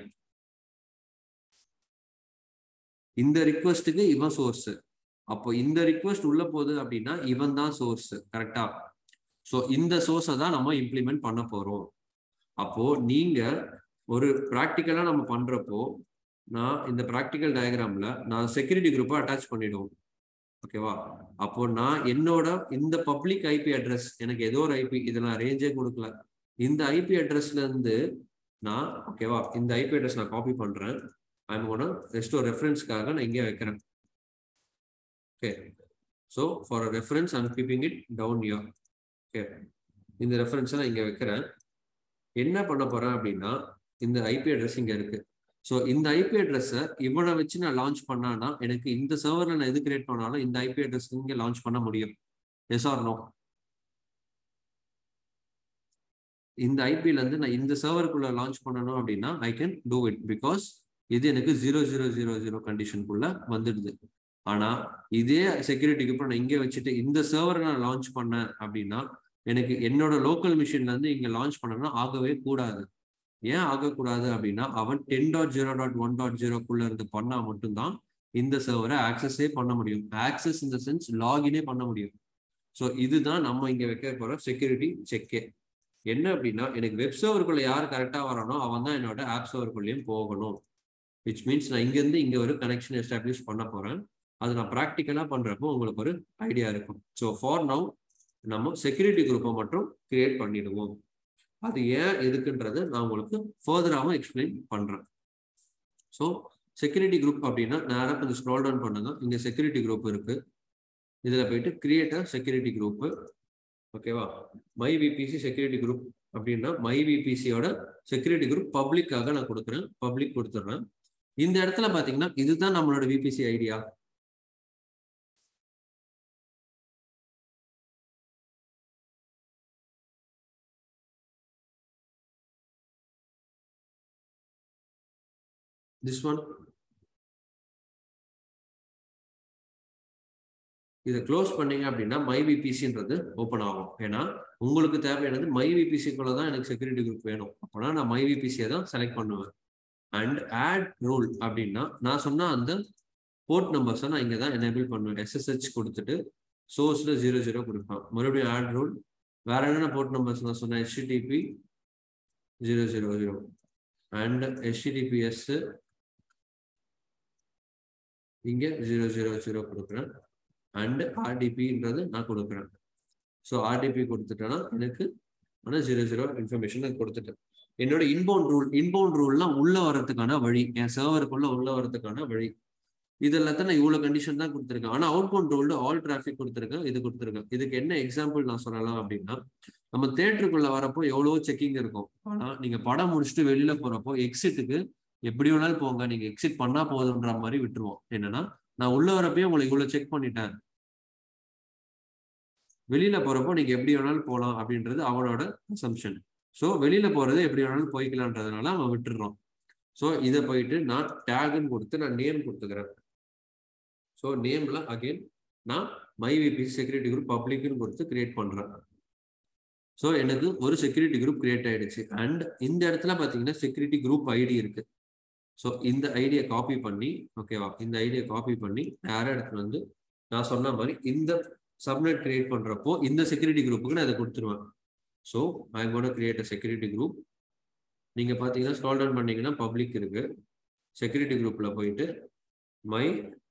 இந்த ரிக்வஸ்ட்டுக்கு இவன் சோர்ஸ் அப்போ இந்த ரிக்வஸ்ட் உள்ள போகுது அப்படின்னா இவன் தான் சோர்ஸ் கரெக்டா ஸோ இந்த சோர்ஸை தான் நம்ம இம்ப்ளிமெண்ட் பண்ண போறோம் அப்போ நீங்க ஒரு ப்ராக்டிக்கலா நம்ம பண்றப்போ நான் இந்த ப்ராக்டிக்கல் டயக்ராம்ல நான் செக்யூரிட்டி குரூப்பை அட்டாச் பண்ணிடுவோம் ஓகேவா அப்போ நான் என்னோட இந்த பப்ளிக் ஐபி அட்ரஸ் எனக்கு ஏதோ ஒரு ஐபி இதை நான் ரேஞ்சே கொடுக்கல இந்த ஐபி அட்ரஸ்ல இருந்து நான் ஓகேவா இந்த ஐபி அட்ரஸ் நான் காப்பி பண்றேன் ஐம் ஒன்று ஜஸ்ட் ஒரு ரெஃபரன்ஸ்க்காக நான் இங்கே வைக்கிறேன் okay so for reference I'm keeping it down here okay இந்த ரெஃபரன்ஸை நான் இங்கே வைக்கிறேன் என்ன பண்ண போறேன் அப்படின்னா இந்த ஐபி அட்ரஸ் இங்கே இருக்கு ஸோ இந்த ஐபி அட்ரஸை இவனை வச்சு நான் லான்ச் பண்ணானா எனக்கு இந்த சர்வரில் நான் எது கிரியேட் பண்ணாலும் இந்த ஐபி அட்ரஸ் இங்கே லான்ச் பண்ண முடியும் எஸ் ஆர் நோ இந்த ஐபில இருந்து நான் இந்த சர்வருக்குள்ள லான்ச் பண்ணணும் அப்படின்னா I can do it because இது எனக்கு ஜீரோ ஜீரோ ஜீரோ ஜீரோ கண்டிஷனுக்குள்ள வந்துடுது ஆனா இதே செக்யூரிட்டிக்கு அப்புறம் நான் இங்கே வச்சுட்டு இந்த சர்வரை நான் லான்ச் பண்ணேன் அப்படின்னா எனக்கு என்னோட லோக்கல் மிஷின்ல இருந்து இங்க லான்ச் பண்ணணும்னா ஆகவே கூடாது ஏன் ஆகக்கூடாது அப்படின்னா அவன் ten dot zero dot one dot ஜீரோக்குள்ள இருந்து பண்ணா மட்டும்தான் இந்த சர்வரை ஆக்சஸே பண்ண முடியும் ஆக்சஸ் இந்த சென்ஸ் லாகினே பண்ண முடியும் ஸோ இதுதான் நம்ம இங்க வைக்க போற செக்யூரிட்டி செக்கே என்ன அப்படின்னா எனக்கு வெப் சர்வருக்குள்ள யார் கரெக்டா வரானோ அவன் தான் என்னோட ஆப் சர்வருக்குள்ளேயும் போகணும் விச் மீன்ஸ் நான் இங்கேருந்து இங்க ஒரு கனெக்ஷன் எஸ்டாப்ளிஷ் பண்ண போறேன் அது நான் ப்ராக்டிக்கலா பண்றப்போ உங்களுக்கு ஒரு ஐடியா இருக்கும் ஸோ ஃபார் நவ் நம்ம செக்யூரிட்டி குரூப்பை மட்டும் கிரியேட் பண்ணிடுவோம் அது ஏன் எதுக்குன்றது நான் உங்களுக்கு ஃபர்தராகவும் எக்ஸ்பிளைன் பண்றேன் ஸோ செக்யூரிட்டி குரூப் அப்படின்னா நேராக கொஞ்சம் ஸ்க்ரோல் டவுன் பண்ணுங்க இங்க செக்யூரிட்டி குரூப் இருக்கு இதுல போயிட்டு கிரியேட் அ செக்யூரிட்டி குரூப் ஓகேவா மை விபிசி செக்யூரிட்டி குரூப் அப்படின்னா மை விபிசியோட செக்யூரிட்டி குரூப் பப்ளிக்காக நான் கொடுக்குறேன் பப்ளிக் கொடுத்துட்றேன் இந்த இடத்துல பாத்தீங்கன்னா இதுதான் நம்மளோட விபிசி ஐடியா திஸ் ஒன் இதை க்ளோஸ் பண்ணீங்க அப்படின்னா மை விபிசின்றது ஓப்பன் ஆகும் ஏன்னா உங்களுக்கு தேவையானது மை விபிசிக்குள்ள தான் எனக்கு செக்யூரிட்டி குரூப் வேணும் அப்போனா நான் மை விபிசியை தான் செலக்ட் பண்ணுவேன் அண்ட் ஆட் ரூல் அப்படின்னா நான் சொன்ன அந்த போர்ட் நம்பர்ஸை நான் இங்கே தான் எனேபிள் பண்ணுவேன் எஸ்எஸ்ஹெச் கொடுத்துட்டு சோர்ஸில் ஜீரோ ஜீரோ கொடுப்பேன் மறுபடியும் ஆட் ரூல் வேற என்னென்ன போர்ட் நம்பர்ஸ் நான் சொன்னேன் HTTP zero zero zero and HTTPS இங்கே ஜீரோ ஜீரோ ஜீரோ கொடுக்குறேன் அண்ட் ஆர்டிபின்றது நான் கொடுக்குறேன் ஸோ ஆர்டிபி கொடுத்துட்டேன்னா எனக்கு ஆனால் ஜீரோ ஜீரோ இன்ஃபர்மேஷன் கொடுத்துட்டேன் என்னோட இன்பவுண்ட் ரூல் இன்பவுண்ட் ரூல்லாம் உள்ள வரதுக்கான வழி என் சர்வருக்குள்ள உள்ள வரதுக்கான வழி இது எல்லாத்தையும் நான் இவ்வளோ கண்டிஷன் தான் கொடுத்துருக்கேன் ஆனால் outbound rule all traffic கொடுத்துருக்கேன் இது கொடுத்துருக்கேன் இதுக்கு என்ன எக்ஸாம்பிள் நான் சொல்லலாம் அப்படின்னா நம்ம தேட்டருக்குள்ள வரப்போ எவ்வளவோ செக்கிங் இருக்கும் ஆனால் நீங்க படம் முடிச்சுட்டு வெளியில போறப்போ எக்ஸிட்டுக்கு எப்படி வேணாலும் போங்க நீங்க எக்ஸிட் பண்ணா போதுன்ற மாதிரி விட்டுருவோம் என்னன்னா நான் உள்ள வரப்பயே உங்களை இவ்வளவு செக் பண்ணிட்டேன் வெளியில போறப்போ நீங்க எப்படி வேணாலும் போகலாம் அப்படின்றது அவனோட அசம்ஷன் ஸோ வெளியில போறது எப்படி வேணாலும் போய்க்கலான்றதுனால அவன் விட்டுடுறான் ஸோ இதை போயிட்டு நான் டேகுன்னு கொடுத்து நான் நேம் கொடுத்துக்கிறேன் ஸோ நேம்ல அகெயின் நான் மை விபிசி செக்யூரிட்டி குரூப் பப்ளிக்னு கொடுத்து கிரியேட் பண்றேன் ஸோ எனக்கு ஒரு செக்யூரிட்டி குரூப் கிரியேட் ஆயிடுச்சு அண்ட் இந்த இடத்துல பார்த்தீங்கன்னா செக்யூரிட்டி குரூப் ஐடி இருக்கு ஸோ இந்த ஐடியை காப்பி பண்ணி ஓகேவா இந்த ஐடியை காப்பி பண்ணி நேராக இடத்துல வந்து நான் சொன்ன மாதிரி இந்த சப்நெட் கிரியேட் பண்றப்போ இந்த செக்யூரிட்டி குரூப்புக்கு நான் இதை கொடுத்துருவேன் so I cone create a security group நீங்க பார்த்தீங்கன்னா ஸ்க்ரால் டவுன் பண்ணீங்கன்னா பப்ளிக் இருக்கு செக்யூரிட்டி குரூப்ல போயிட்டு மை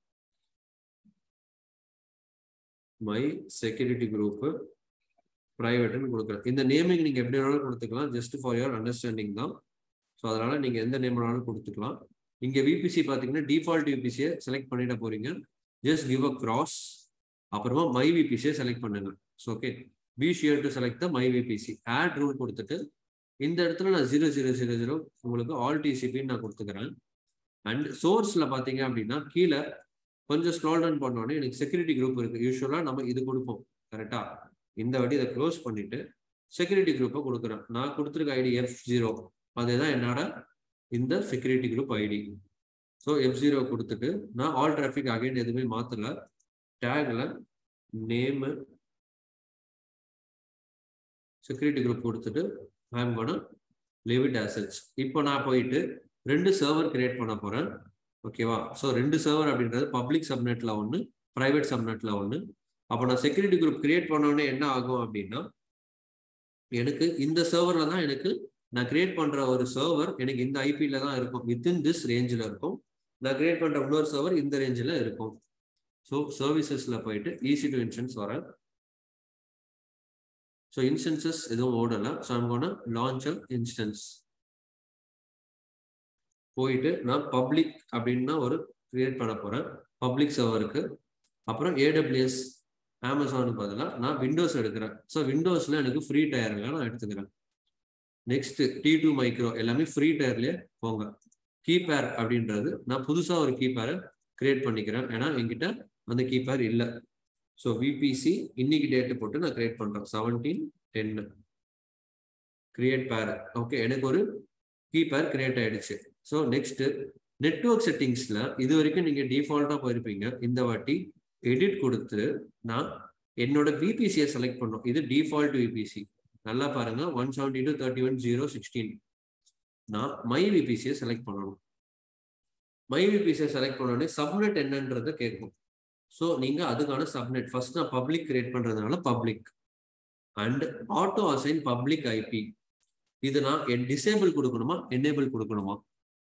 மை செக்யூரிட்டி குரூப் ப்ரைவேட்னு கொடுக்குறேன் இந்த நேமிங் நீங்க எப்படி வேணாலும் கொடுத்துக்கலாம் ஜஸ்ட் ஃபார் யுவர் அண்டர்ஸ்டாண்டிங் தான் ஸோ அதனால நீங்க எந்த நேம் வேணாலும் கொடுத்துக்கலாம் இங்க விபிசி பாத்தீங்கன்னா டிஃபால்ட் விபிசியை செலக்ட் பண்ணிட போறீங்க ஜஸ்ட் கிவ் அ கிராஸ் அப்புறமா மை விபிசியை செலக்ட் பண்ணுங்க so okay be sure to select the my VPC add rule கொடுத்துட்டு இந்த இடத்துல நான் ஜீரோ ஜீரோ ஜீரோ ஜீரோ உங்களுக்கு ஆல் டிசிபின்னு நான் கொடுத்துக்கிறேன் அண்ட் சோர்ஸ்ல பாத்தீங்க அப்படின்னா கீழே கொஞ்சம் ஸ்க்ரால் டவுன் பண்ணோன்னே எனக்கு செக்யூரிட்டி குரூப் இருக்கு யூஸ்வலா நம்ம இது கொடுப்போம் கரெக்டா இந்த வாட்டி இதை க்ளோஸ் பண்ணிட்டு செக்யூரிட்டி குரூப்பை கொடுக்குறேன் நான் கொடுத்துருக்க ஐடி எஃப் ஜீரோ அதுதான் என்னோட இந்த security group ID so F zero கொடுத்துட்டு நான் ஆல் டிராஃபிக் அகைன் எதுவுமே மாத்தல டேக்ல நேமு செக்யூரிட்டி குரூப் கொடுத்துட்டு I'm gonna leave it as it's இப்போ நான் போயிட்டு ரெண்டு சர்வர் கிரியேட் பண்ண போறேன் ஓகேவா ஸோ ரெண்டு சர்வர் அப்படின்றது பப்ளிக் சப்நெட்ல ஒன்று ப்ரைவேட் சப்நெட்ல ஒன்று அப்போ நான் செக்யூரிட்டி குரூப் கிரியேட் பண்ணோடனே என்ன ஆகும் அப்படின்னா எனக்கு இந்த சர்வர்ல தான் எனக்கு நான் கிரியேட் பண்ற ஒரு சர்வர் எனக்கு இந்த ஐபியில தான் இருக்கும் வித்தின் திஸ் ரேஞ்சில் இருக்கும் நான் கிரியேட் பண்ற இன்னொரு சர்வர் இந்த ரேஞ்சில் இருக்கும் ஸோ சர்வீசஸ்ல போயிட்டு ஈஸி டு இன்ஸ்டன்ஸ் வரேன் ஸோ இன்ஸ்டன்சஸ் எதுவும் ஓடலை so I'm gonna launch a instance போயிட்டு நான் பப்ளிக் அப்படின்னா ஒரு கிரியேட் பண்ண போறேன் பப்ளிக் சர்வருக்கு அப்புறம் ஏடபிள்யூஎஸ் அமேசானுக்கு பதிலாக நான் விண்டோஸ் எடுக்கிறேன் ஸோ விண்டோஸில் எனக்கு ஃப்ரீ டயரில் நான் எடுத்துக்கிறேன் நெக்ஸ்ட் டி டூ மைக்ரோ எல்லாமே ஃப்ரீ டயர்லேயே போங்க கீபேர் அப்படின்றது நான் புதுசாக ஒரு கீபேரை கிரியேட் பண்ணிக்கிறேன் ஏன்னா என்கிட்ட அந்த கீபேர் இல்லை ஸோ விபிசி இன்னைக்கு டேட்டு போட்டு நான் கிரியேட் பண்ணுறேன் செவன்டீன் டென்னு கிரியேட் பேர் ஓகே எனக்கு ஒரு கீபேர் கிரியேட் ஆயிடுச்சு ஸோ நெக்ஸ்ட் நெட்ஒர்க் செட்டிங்ஸில் இது வரைக்கும் நீங்கள் டிஃபால்ட்டாக போயிருப்பீங்க இந்த வாட்டி எடிட் கொடுத்து நான் என்னோட விபிசியை செலக்ட் பண்ணோம் இது டிஃபால்ட் விபிசி நல்லா பாருங்க one seventy two thirty one zero sixteen நான் மை விபிசியை செலக்ட் பண்ணணும் மை விபிசியை செலக்ட் பண்ணோடனே சப்நெட் என்னன்றதை கேட்கும் ஸோ நீங்க அதுக்கான சப்நெட் ஃபர்ஸ்ட் நான் பப்ளிக் கிரியேட் பண்றதுனால public and auto assign public IP இது நான் டிசேபிள் கொடுக்கணுமா என்னேபிள் கொடுக்கணுமா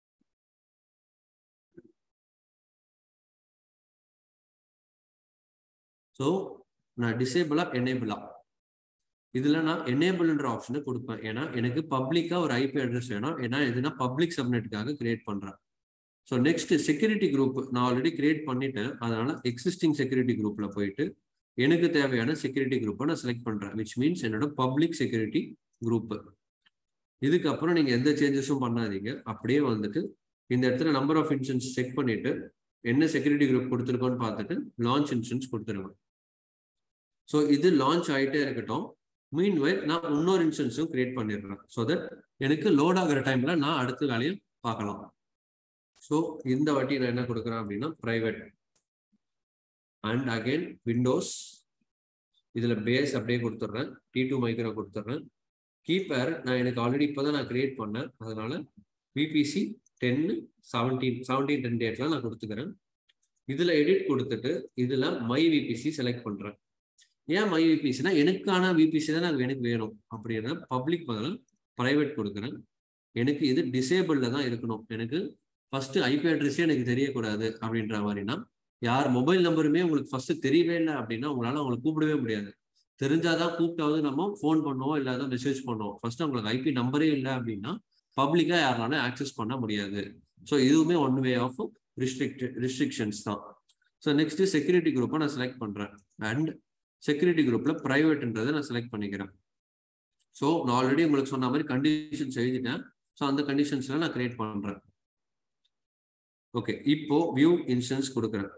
ஸோ நான் டிசேபிளா என்னேபிளா இதுல நான் என்னேபிள்ன்ற ஆப்ஷனை கொடுப்பேன் ஏன்னா எனக்கு பப்ளிக்கா ஒரு ஐபி அட்ரஸ் வேணும் ஏன்னா இதுனா பப்ளிக் சப்நெட்டுக்காக கிரியேட் பண்றேன் ஸோ நெக்ஸ்ட் செக்யூரிட்டி குரூப் நான் ஆல்ரெடி கிரியேட் பண்ணிட்டேன் அதனால எக்ஸிஸ்டிங் செக்யூரிட்டி குரூப்ல போயிட்டு எனக்கு தேவையான செக்யூரிட்டி குரூப்பை நான் செலக்ட் பண்றேன் விச் மீன்ஸ் என்னோட பப்ளிக் செக்யூரிட்டி குரூப் இதுக்கப்புறம் நீங்க எந்த சேஞ்சஸும் பண்ணாதீங்க அப்படியே வந்துட்டு இந்த இடத்துல நம்பர் ஆஃப் இன்சூரன்ஸ் செக் பண்ணிட்டு என்ன செக்யூரிட்டி குரூப் கொடுத்துருக்கோன்னு பார்த்துட்டு லான்ச் இன்சூரன்ஸ் கொடுத்துருவேன் ஸோ இது லான்ச் ஆகிட்டே இருக்கட்டும் மீன் வைல் நான் இன்னொரு இன்சூரன்ஸும் கிரியேட் பண்ணிடுறேன் ஸோ தட் எனக்கு லோட் ஆகிற டைம்ல நான் அடுத்த வேலையை பார்க்கலாம் ஸோ இந்த வாட்டி நான் என்ன கொடுக்குறேன் அப்படின்னா ப்ரைவேட் அண்ட் அகைன் விண்டோஸ் இதில் பேஸ் அப்படியே கொடுத்துட்றேன் டி டூ மைக்ரோ கொடுத்துட்றேன் கீப்பேர் நான் எனக்கு ஆல்ரெடி இப்போ தான் நான் கிரியேட் பண்ணேன் அதனால விபிசி டென்னு செவன்டீன் செவன்டீன் டென் டேட்லாம் நான் கொடுத்துக்கிறேன் இதில் எடிட் கொடுத்துட்டு இதில் மை விபிசி செலக்ட் பண்ணுறேன் ஏன் மை விபிசினா எனக்கான விபிசி தான் எனக்கு எனக்கு வேணும் அப்படின்னா பப்ளிக் பதிலாக ப்ரைவேட் கொடுக்குறேன் எனக்கு இது டிசேபிளில் தான் இருக்கணும் எனக்கு ஃபர்ஸ்ட் ஐபி அட்ரஸே எனக்கு தெரியக்கூடாது அப்படின்ற மாதிரினா யார் மொபைல் நம்பருமே உங்களுக்கு ஃபர்ஸ்ட் தெரியவே இல்லை அப்படின்னா உங்களால அவங்களை கூப்பிடவே முடியாது தெரிஞ்சாதான் கூப்பிட்டாவது நம்ம ஃபோன் பண்ணுவோம் இல்லாத மெசேஜ் பண்ணுவோம் ஃபர்ஸ்ட் உங்களுக்கு ஐபி நம்பரே இல்லை அப்படின்னா பப்ளிக்கா யாருனாலும் ஆக்சஸ் பண்ண முடியாது ஸோ இதுவுமே one way of restrict restrictions தான் ஸோ நெக்ஸ்ட் செக்யூரிட்டி குரூப்பை நான் செலக்ட் பண்றேன் அண்ட் செக்யூரிட்டி குரூப்ல ப்ரைவேட்ன்றதை நான் செலக்ட் பண்ணிக்கிறேன் ஸோ நான் ஆல்ரெடி உங்களுக்கு சொன்ன மாதிரி கண்டிஷன்ஸ் எழுதிட்டேன் ஸோ அந்த கண்டிஷன்ஸ்ல நான் கிரியேட் பண்றேன் ஓகே இப்போ வியூ இன்சூரன்ஸ் கொடுக்குறேன்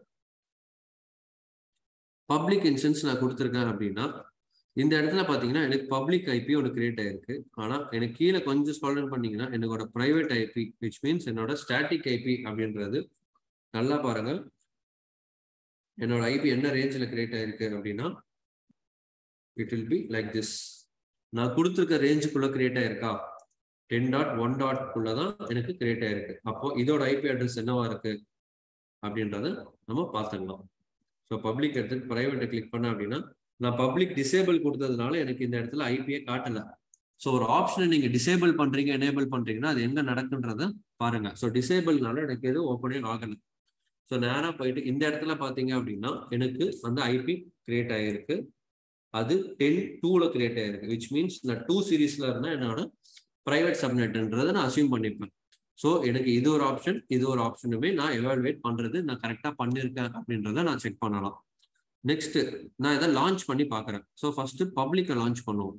பப்ளிக் இன்சூரன்ஸ் நான் கொடுத்துருக்கேன் அப்படின்னா இந்த இடத்துல பார்த்தீங்கன்னா எனக்கு பப்ளிக் ஐபி ஒன்று கிரியேட் ஆயிருக்கு ஆனால் எனக்கு கீழே கொஞ்சம் ஸ்காலர் பண்ணீங்கன்னா என்னோட ப்ரைவேட் ஐபி விச் மீன்ஸ் என்னோட ஸ்டாட்டிக் ஐபி அப்படின்றது நல்லா பாருங்க என்னோட ஐபி என்ன ரேஞ்சில் கிரியேட் ஆயிருக்கு அப்படின்னா it will be like this நான் கொடுத்துருக்க ரேஞ்சுக்குள்ள கிரியேட் ஆயிருக்கா டென் டாட் ஒன் டாட்குள்ள தான் எனக்கு கிரியேட் ஆயிருக்கு அப்போ இதோட ஐபி அட்ரஸ் என்னவா இருக்கு அப்படின்றத நம்ம பார்த்துக்கலாம் ஸோ பப்ளிக் எடுத்துட்டு ப்ரைவேட்டை கிளிக் பண்ண அப்படின்னா நான் பப்ளிக் டிசேபிள் கொடுத்ததுனால எனக்கு இந்த இடத்துல ஐபியே காட்டல ஸோ ஒரு ஆப்ஷனை நீங்க டிசேபிள் பண்றீங்க எனேபிள் பண்றீங்கன்னா அது எங்க நடக்குன்றத பாருங்க ஸோ டிசேபிள்னால எனக்கு எதுவும் ஓப்பனே ஆகலை ஸோ நேராக போயிட்டு இந்த இடத்துல பார்த்தீங்க அப்படின்னா எனக்கு அந்த ஐபி கிரியேட் ஆகிருக்கு அது டென் டூல கிரியேட் ஆயிருக்கு விச் மீன்ஸ் நான் டூ சீரீஸ்ல இருந்தால் என்னோட ப்ரைவேட் சப்நெட்ன்றதை நான் அசியூம் பண்ணிப்பேன் ஸோ எனக்கு இது ஒரு ஆப்ஷன் இது ஒரு ஆப்ஷனுமே நான் எவாலுவேட் பண்றது நான் கரெக்டாக பண்ணியிருக்கேன் அப்படின்றத நான் செக் பண்ணலாம் நெக்ஸ்ட் நான் இதை லான்ச் பண்ணி பார்க்குறேன் ஸோ ஃபர்ஸ்ட் பப்ளிக்கை லான்ச் பண்ணுவோம்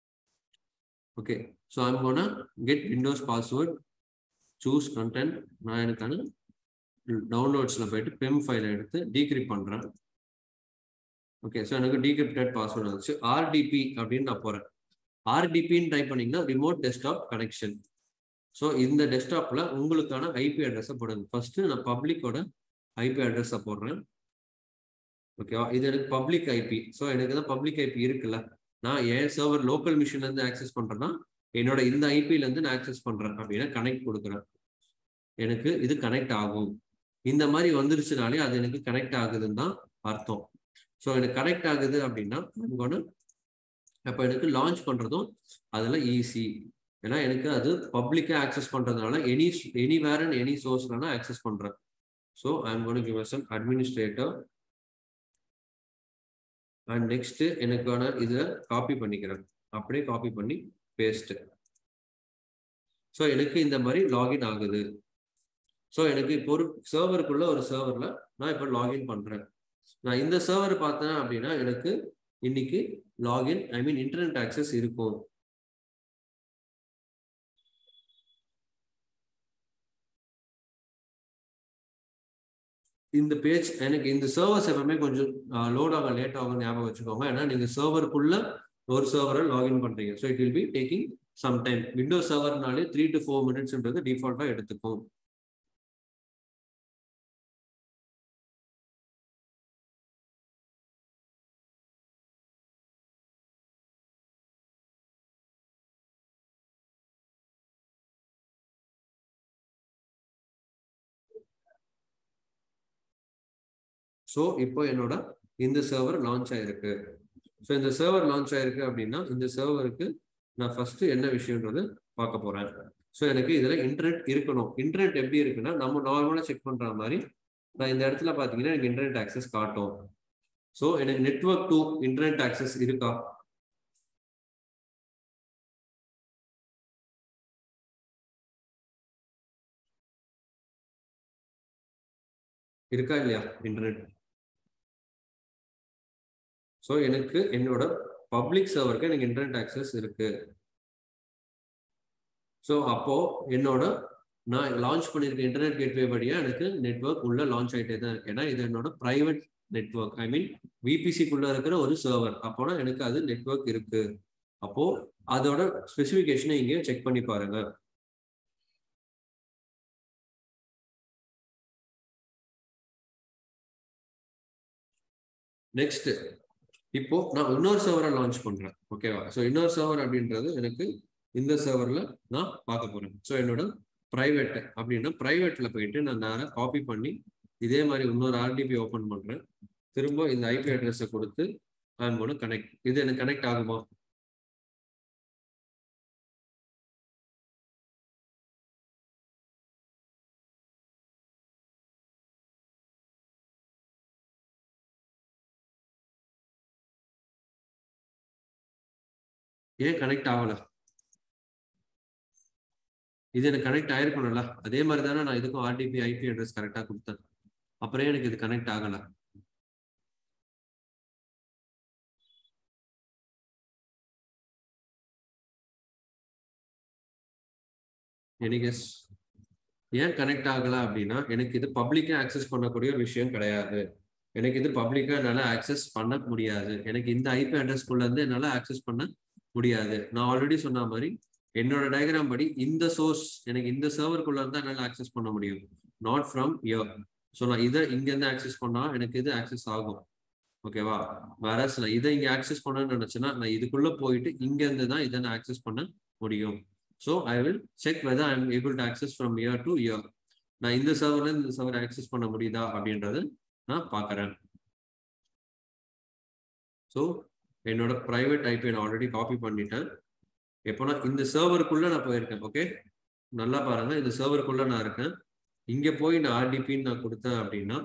okay so I'm gonna get Windows password choose content நான் எனக்கான டவுன்லோட்ஸில் போயிட்டு பெம் ஃபைலை எடுத்து டீக்ரிப் பண்ணுறேன் ஓகே ஸோ எனக்கு டீக்ரிப்டட் பாஸ்வேர்டு வந்துச்சு ஆர்டிபி அப்படின்னு நான் போகிறேன் ஆர்டிபின்னு டைப் பண்ணீங்கன்னா ரிமோட் டெஸ்க்டாப் கனெக்ஷன் ஸோ இந்த டெஸ்க்டாப்பில் உங்களுக்கான ஐபி அட்ரஸை போடுங்க ஃபர்ஸ்ட் நான் பப்ளிக்கோட ஐபி அட்ரஸை போடுறேன் ஓகேவா இது எனக்கு பப்ளிக் ஐபி ஸோ எனக்கு தான் பப்ளிக் ஐபி இருக்குல்ல நான் என் சர்வர் லோக்கல் மிஷின்லேருந்து ஆக்சஸ் பண்ணுறேன்னா என்னோட இந்த ஐபிலேருந்து நான் ஆக்சஸ் பண்ணுறேன் அப்படின்னா கனெக்ட் கொடுக்குறேன் எனக்கு இது கனெக்ட் ஆகும் இந்த மாதிரி வந்துருச்சுனாலே அது எனக்கு கனெக்ட் ஆகுதுன்னு தான் அர்த்தம் ஸோ எனக்கு கனெக்ட் ஆகுது அப்படின்னா ஒன்று அப்போ எனக்கு லான்ச் பண்ணுறதும் அதில் ஈஸி ஏன்னா எனக்கு அது பப்ளிக்காக ஆக்சஸ் பண்ணுறதுனால any anywhere and any சோர்ஸ்ல நான் ஆக்சஸ் பண்ணுறேன் so I'm gonna give as administrator and next எனக்கான இதை காப்பி பண்ணிக்கிறேன் அப்படியே காப்பி பண்ணி பேஸ்ட் ஸோ எனக்கு இந்த மாதிரி லாகின் ஆகுது ஸோ எனக்கு இப்போ ஒரு சர்வருக்குள்ள ஒரு சர்வரில் நான் இப்போ லாகின் பண்ணுறேன் நான் இந்த சர்வர் பார்த்தேன் அப்படின்னா எனக்கு இன்னைக்கு login I mean internet access இருக்கும் இந்த பேஜ் எனக்கு இந்த சர்வர்ஸ் எப்பவுமே கொஞ்சம் லோட் ஆக லேட் ஆகும் ஞாபகம் வச்சுக்கோங்க ஏன்னா நீங்க சர்வருக்குள்ள ஒரு சர்வரை லாகின் பண்றீங்க so it will be taking some time window சர்வர்னாலே த்ரீ டு ஃபோர் மினிட்ஸ்ன்றது டிஃபால்ட்டா எடுத்துக்கும் ஸோ இப்போ என்னோட இந்த சர்வர் லான்ச் ஆயிருக்கு ஸோ இந்த சர்வர் லான்ச் ஆயிருக்கு அப்படின்னா இந்த சர்வருக்கு நான் ஃபர்ஸ்ட் என்ன விஷயன்றது பார்க்க போறேன் ஸோ எனக்கு இதுல இன்டர்நெட் இருக்கணும் இன்டர்நெட் எப்படி இருக்குன்னா நம்ம நார்மலாக செக் பண்ற மாதிரி நான் இந்த இடத்துல பார்த்தீங்கன்னா எனக்கு இன்டர்நெட் ஆக்சஸ் காட்டும் ஸோ எனக்கு நெட்ஒர்க் டு இன்டர்நெட் ஆக்சஸ் இருக்கா இருக்கா இல்லையா இன்டர்நெட் ஸோ எனக்கு என்னோட பப்ளிக் சர்வருக்கு எனக்கு இன்டர்நெட் ஆக்சஸ் இருக்கு ஸோ அப்போ என்னோட நான் லான்ச் பண்ணியிருக்க இன்டர்நெட் கேட்வே வழியா எனக்கு நெட்ஒர்க் உள்ள லான்ச் ஆகிட்டே தான் இருக்கு ஏன்னா இது என்னோட பிரைவேட் நெட்ஒர்க் ஐ மீன் விபிசிக்குள்ள இருக்கிற ஒரு சர்வர் அப்போனா எனக்கு அது நெட்ஒர்க் இருக்கு அப்போ அதோட ஸ்பெசிஃபிகேஷனை இங்கே செக் பண்ணி பாருங்க நெக்ஸ்ட் இப்போ நான் இன்னொரு சர்வரை லான்ச் பண்றேன் ஓகேவா ஸோ இன்னொரு சர்வர் அப்படின்றது எனக்கு இந்த சர்வர்ல நான் பார்க்க போறேன் ஸோ என்னோட ப்ரைவேட் அப்படின்னா ப்ரைவேட்ல போயிட்டு நான் நேராக காப்பி பண்ணி இதே மாதிரி இன்னொரு ஆர்டிபி ஓப்பன் பண்றேன் திரும்ப இந்த ஐபி அட்ரஸை கொடுத்து ஐம் கோன் கனெக்ட் இது எனக்கு கனெக்ட் ஆகுமா ஏன் கனெக்ட் ஆகல இது எனக்கு கனெக்ட் ஆயிருக்கணும்ல அதே மாதிரி தானே நான் இதுக்கும் ஆர்டிபி ஐபி அட்ரஸ் கரெக்டா கொடுத்தேன் அப்புறம் எனக்கு இது கனெக்ட் ஆகல எனக்கு ஏன் கனெக்ட் ஆகல அப்படின்னா எனக்கு இது பப்ளிக்கா ஆக்சஸ் பண்ணக்கூடிய ஒரு விஷயம் கிடையாது எனக்கு இது பப்ளிக்கா என்னால ஆக்சஸ் பண்ண முடியாது எனக்கு இந்த ஐபி அட்ரஸ்க்குள்ள இருந்து என்னால ஆக்சஸ் பண்ண முடியாது நான் ஆல்ரெடி சொன்ன மாதிரி என்னோட டயக்ராம் படி இந்த சோர்ஸ் எனக்கு இந்த சர்வருக்குள்ள இருந்தா என்னால ஆக்சஸ் பண்ண முடியும் நாட் ஃப்ரம் இயர் ஸோ நான் இதை இங்க இருந்து ஆக்சஸ் பண்ணா எனக்கு இது ஆக்சஸ் ஆகும் ஓகேவா வேற நான் இதை இங்க ஆக்சஸ் பண்ணணும்னு நினைச்சேன்னா நான் இதுக்குள்ள போயிட்டு இங்க இருந்து தான் இதை நான் ஆக்சஸ் பண்ண முடியும் so I will check whether I am able to access from here to here நான் இந்த சர்வர்ல இருந்து இந்த சர்வர் ஆக்சஸ் பண்ண முடியுதா அப்படின்றது நான் பார்க்கறேன் ஸோ என்னோட ப்ரைவேட் ஐபி நான் ஆல்ரெடி காப்பி பண்ணிட்டேன் எப்போனா இந்த சர்வருக்குள்ள நான் போயிருக்கேன் ஓகே நல்லா பாருங்க இந்த சர்வருக்குள்ள நான் இருக்கேன் இங்க போய் நான் ஆர்டிபின்னு நான் கொடுத்தேன் அப்படின்னா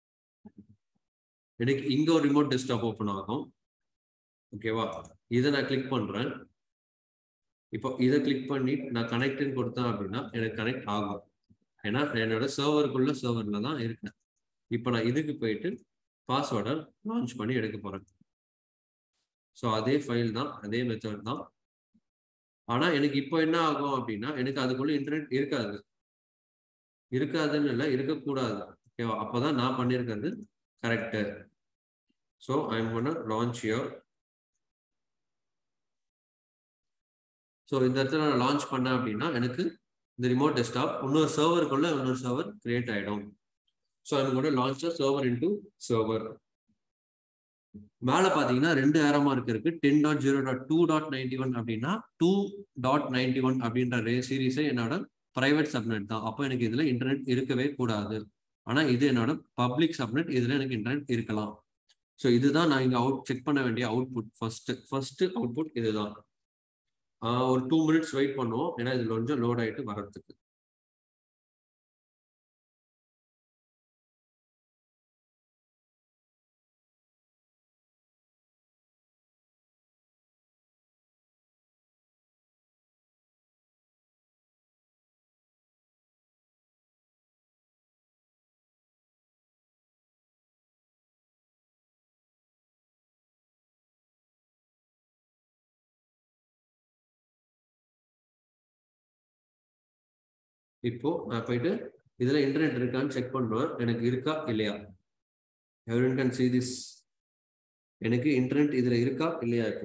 எனக்கு இங்க ஒரு ரிமோட் டெஸ்க்டாப் ஓப்பன் ஆகும் ஓகேவா இதை நான் கிளிக் பண்றேன் இப்போ இதை கிளிக் பண்ணி நான் கனெக்ட்னு கொடுத்தேன் அப்படின்னா எனக்கு கனெக்ட் ஆகும் ஏன்னா என்னோட சர்வருக்குள்ள சர்வர்ல தான் இருக்கேன் இப்போ நான் இதுக்கு போயிட்டு பாஸ்வேர்டை லான்ச் பண்ணி எடுக்க போறேன் ஸோ அதே ஃபைல் தான் அதே மெத்தட் தான் ஆனா எனக்கு இப்போ என்ன ஆகும் அப்படின்னா எனக்கு அதுக்குள்ள இன்டர்நெட் இருக்காது இருக்காதுன்னு இல்லை இருக்கக்கூடாது ஓகேவா அப்போதான் நான் பண்ணியிருக்கிறது கரெக்டு ஸோ ஐம் பண்ண லான்ச் யோர் ஸோ இந்த இடத்துல நான் லான்ச் பண்ணேன் அப்படின்னா எனக்கு இந்த ரிமோட் டெஸ்க்டாப் இன்னொரு சர்வருக்குள்ள இன்னொரு சர்வர் கிரியேட் ஆயிடும் ஸோ ஐம் கூட லான்ச் சர்வர் இன்டூ சர்வர் மேல பாத்தீங்கன்னா ரெண்டு ஏரோ மார்க் இருக்கு ten dot zero dot two dot ninety one அப்படின்னா டூ டாட் நைன்டி ஒன் அப்படின்ற சீரீஸே என்னோட பிரைவேட் சப்நெட் தான் அப்போ எனக்கு இதுல இன்டர்நெட் இருக்கவே கூடாது ஆனா இது என்னோட பப்ளிக் சப்நெட் இதுல எனக்கு இன்டர்நெட் இருக்கலாம் ஸோ இதுதான் நான் இங்க அவுட் செக் பண்ண வேண்டிய அவுட்புட் ஃபர்ஸ்ட் ஃபர்ஸ்ட் அவுட்புட் இதுதான் ஒரு டூ மினிட்ஸ் வெயிட் பண்ணுவோம் ஏன்னா இதுல கொஞ்சம் லோட் ஆயிட்டு வர்றதுக்கு இப்போ நான் போயிட்டு இதுல இன்டர்நெட் இருக்கான்னு செக் பண்ணுவேன் எனக்கு இருக்கா இல்லையா எவரின் கேன் see this எனக்கு இன்டர்நெட் இதுல இருக்கா இல்லையா இப்போ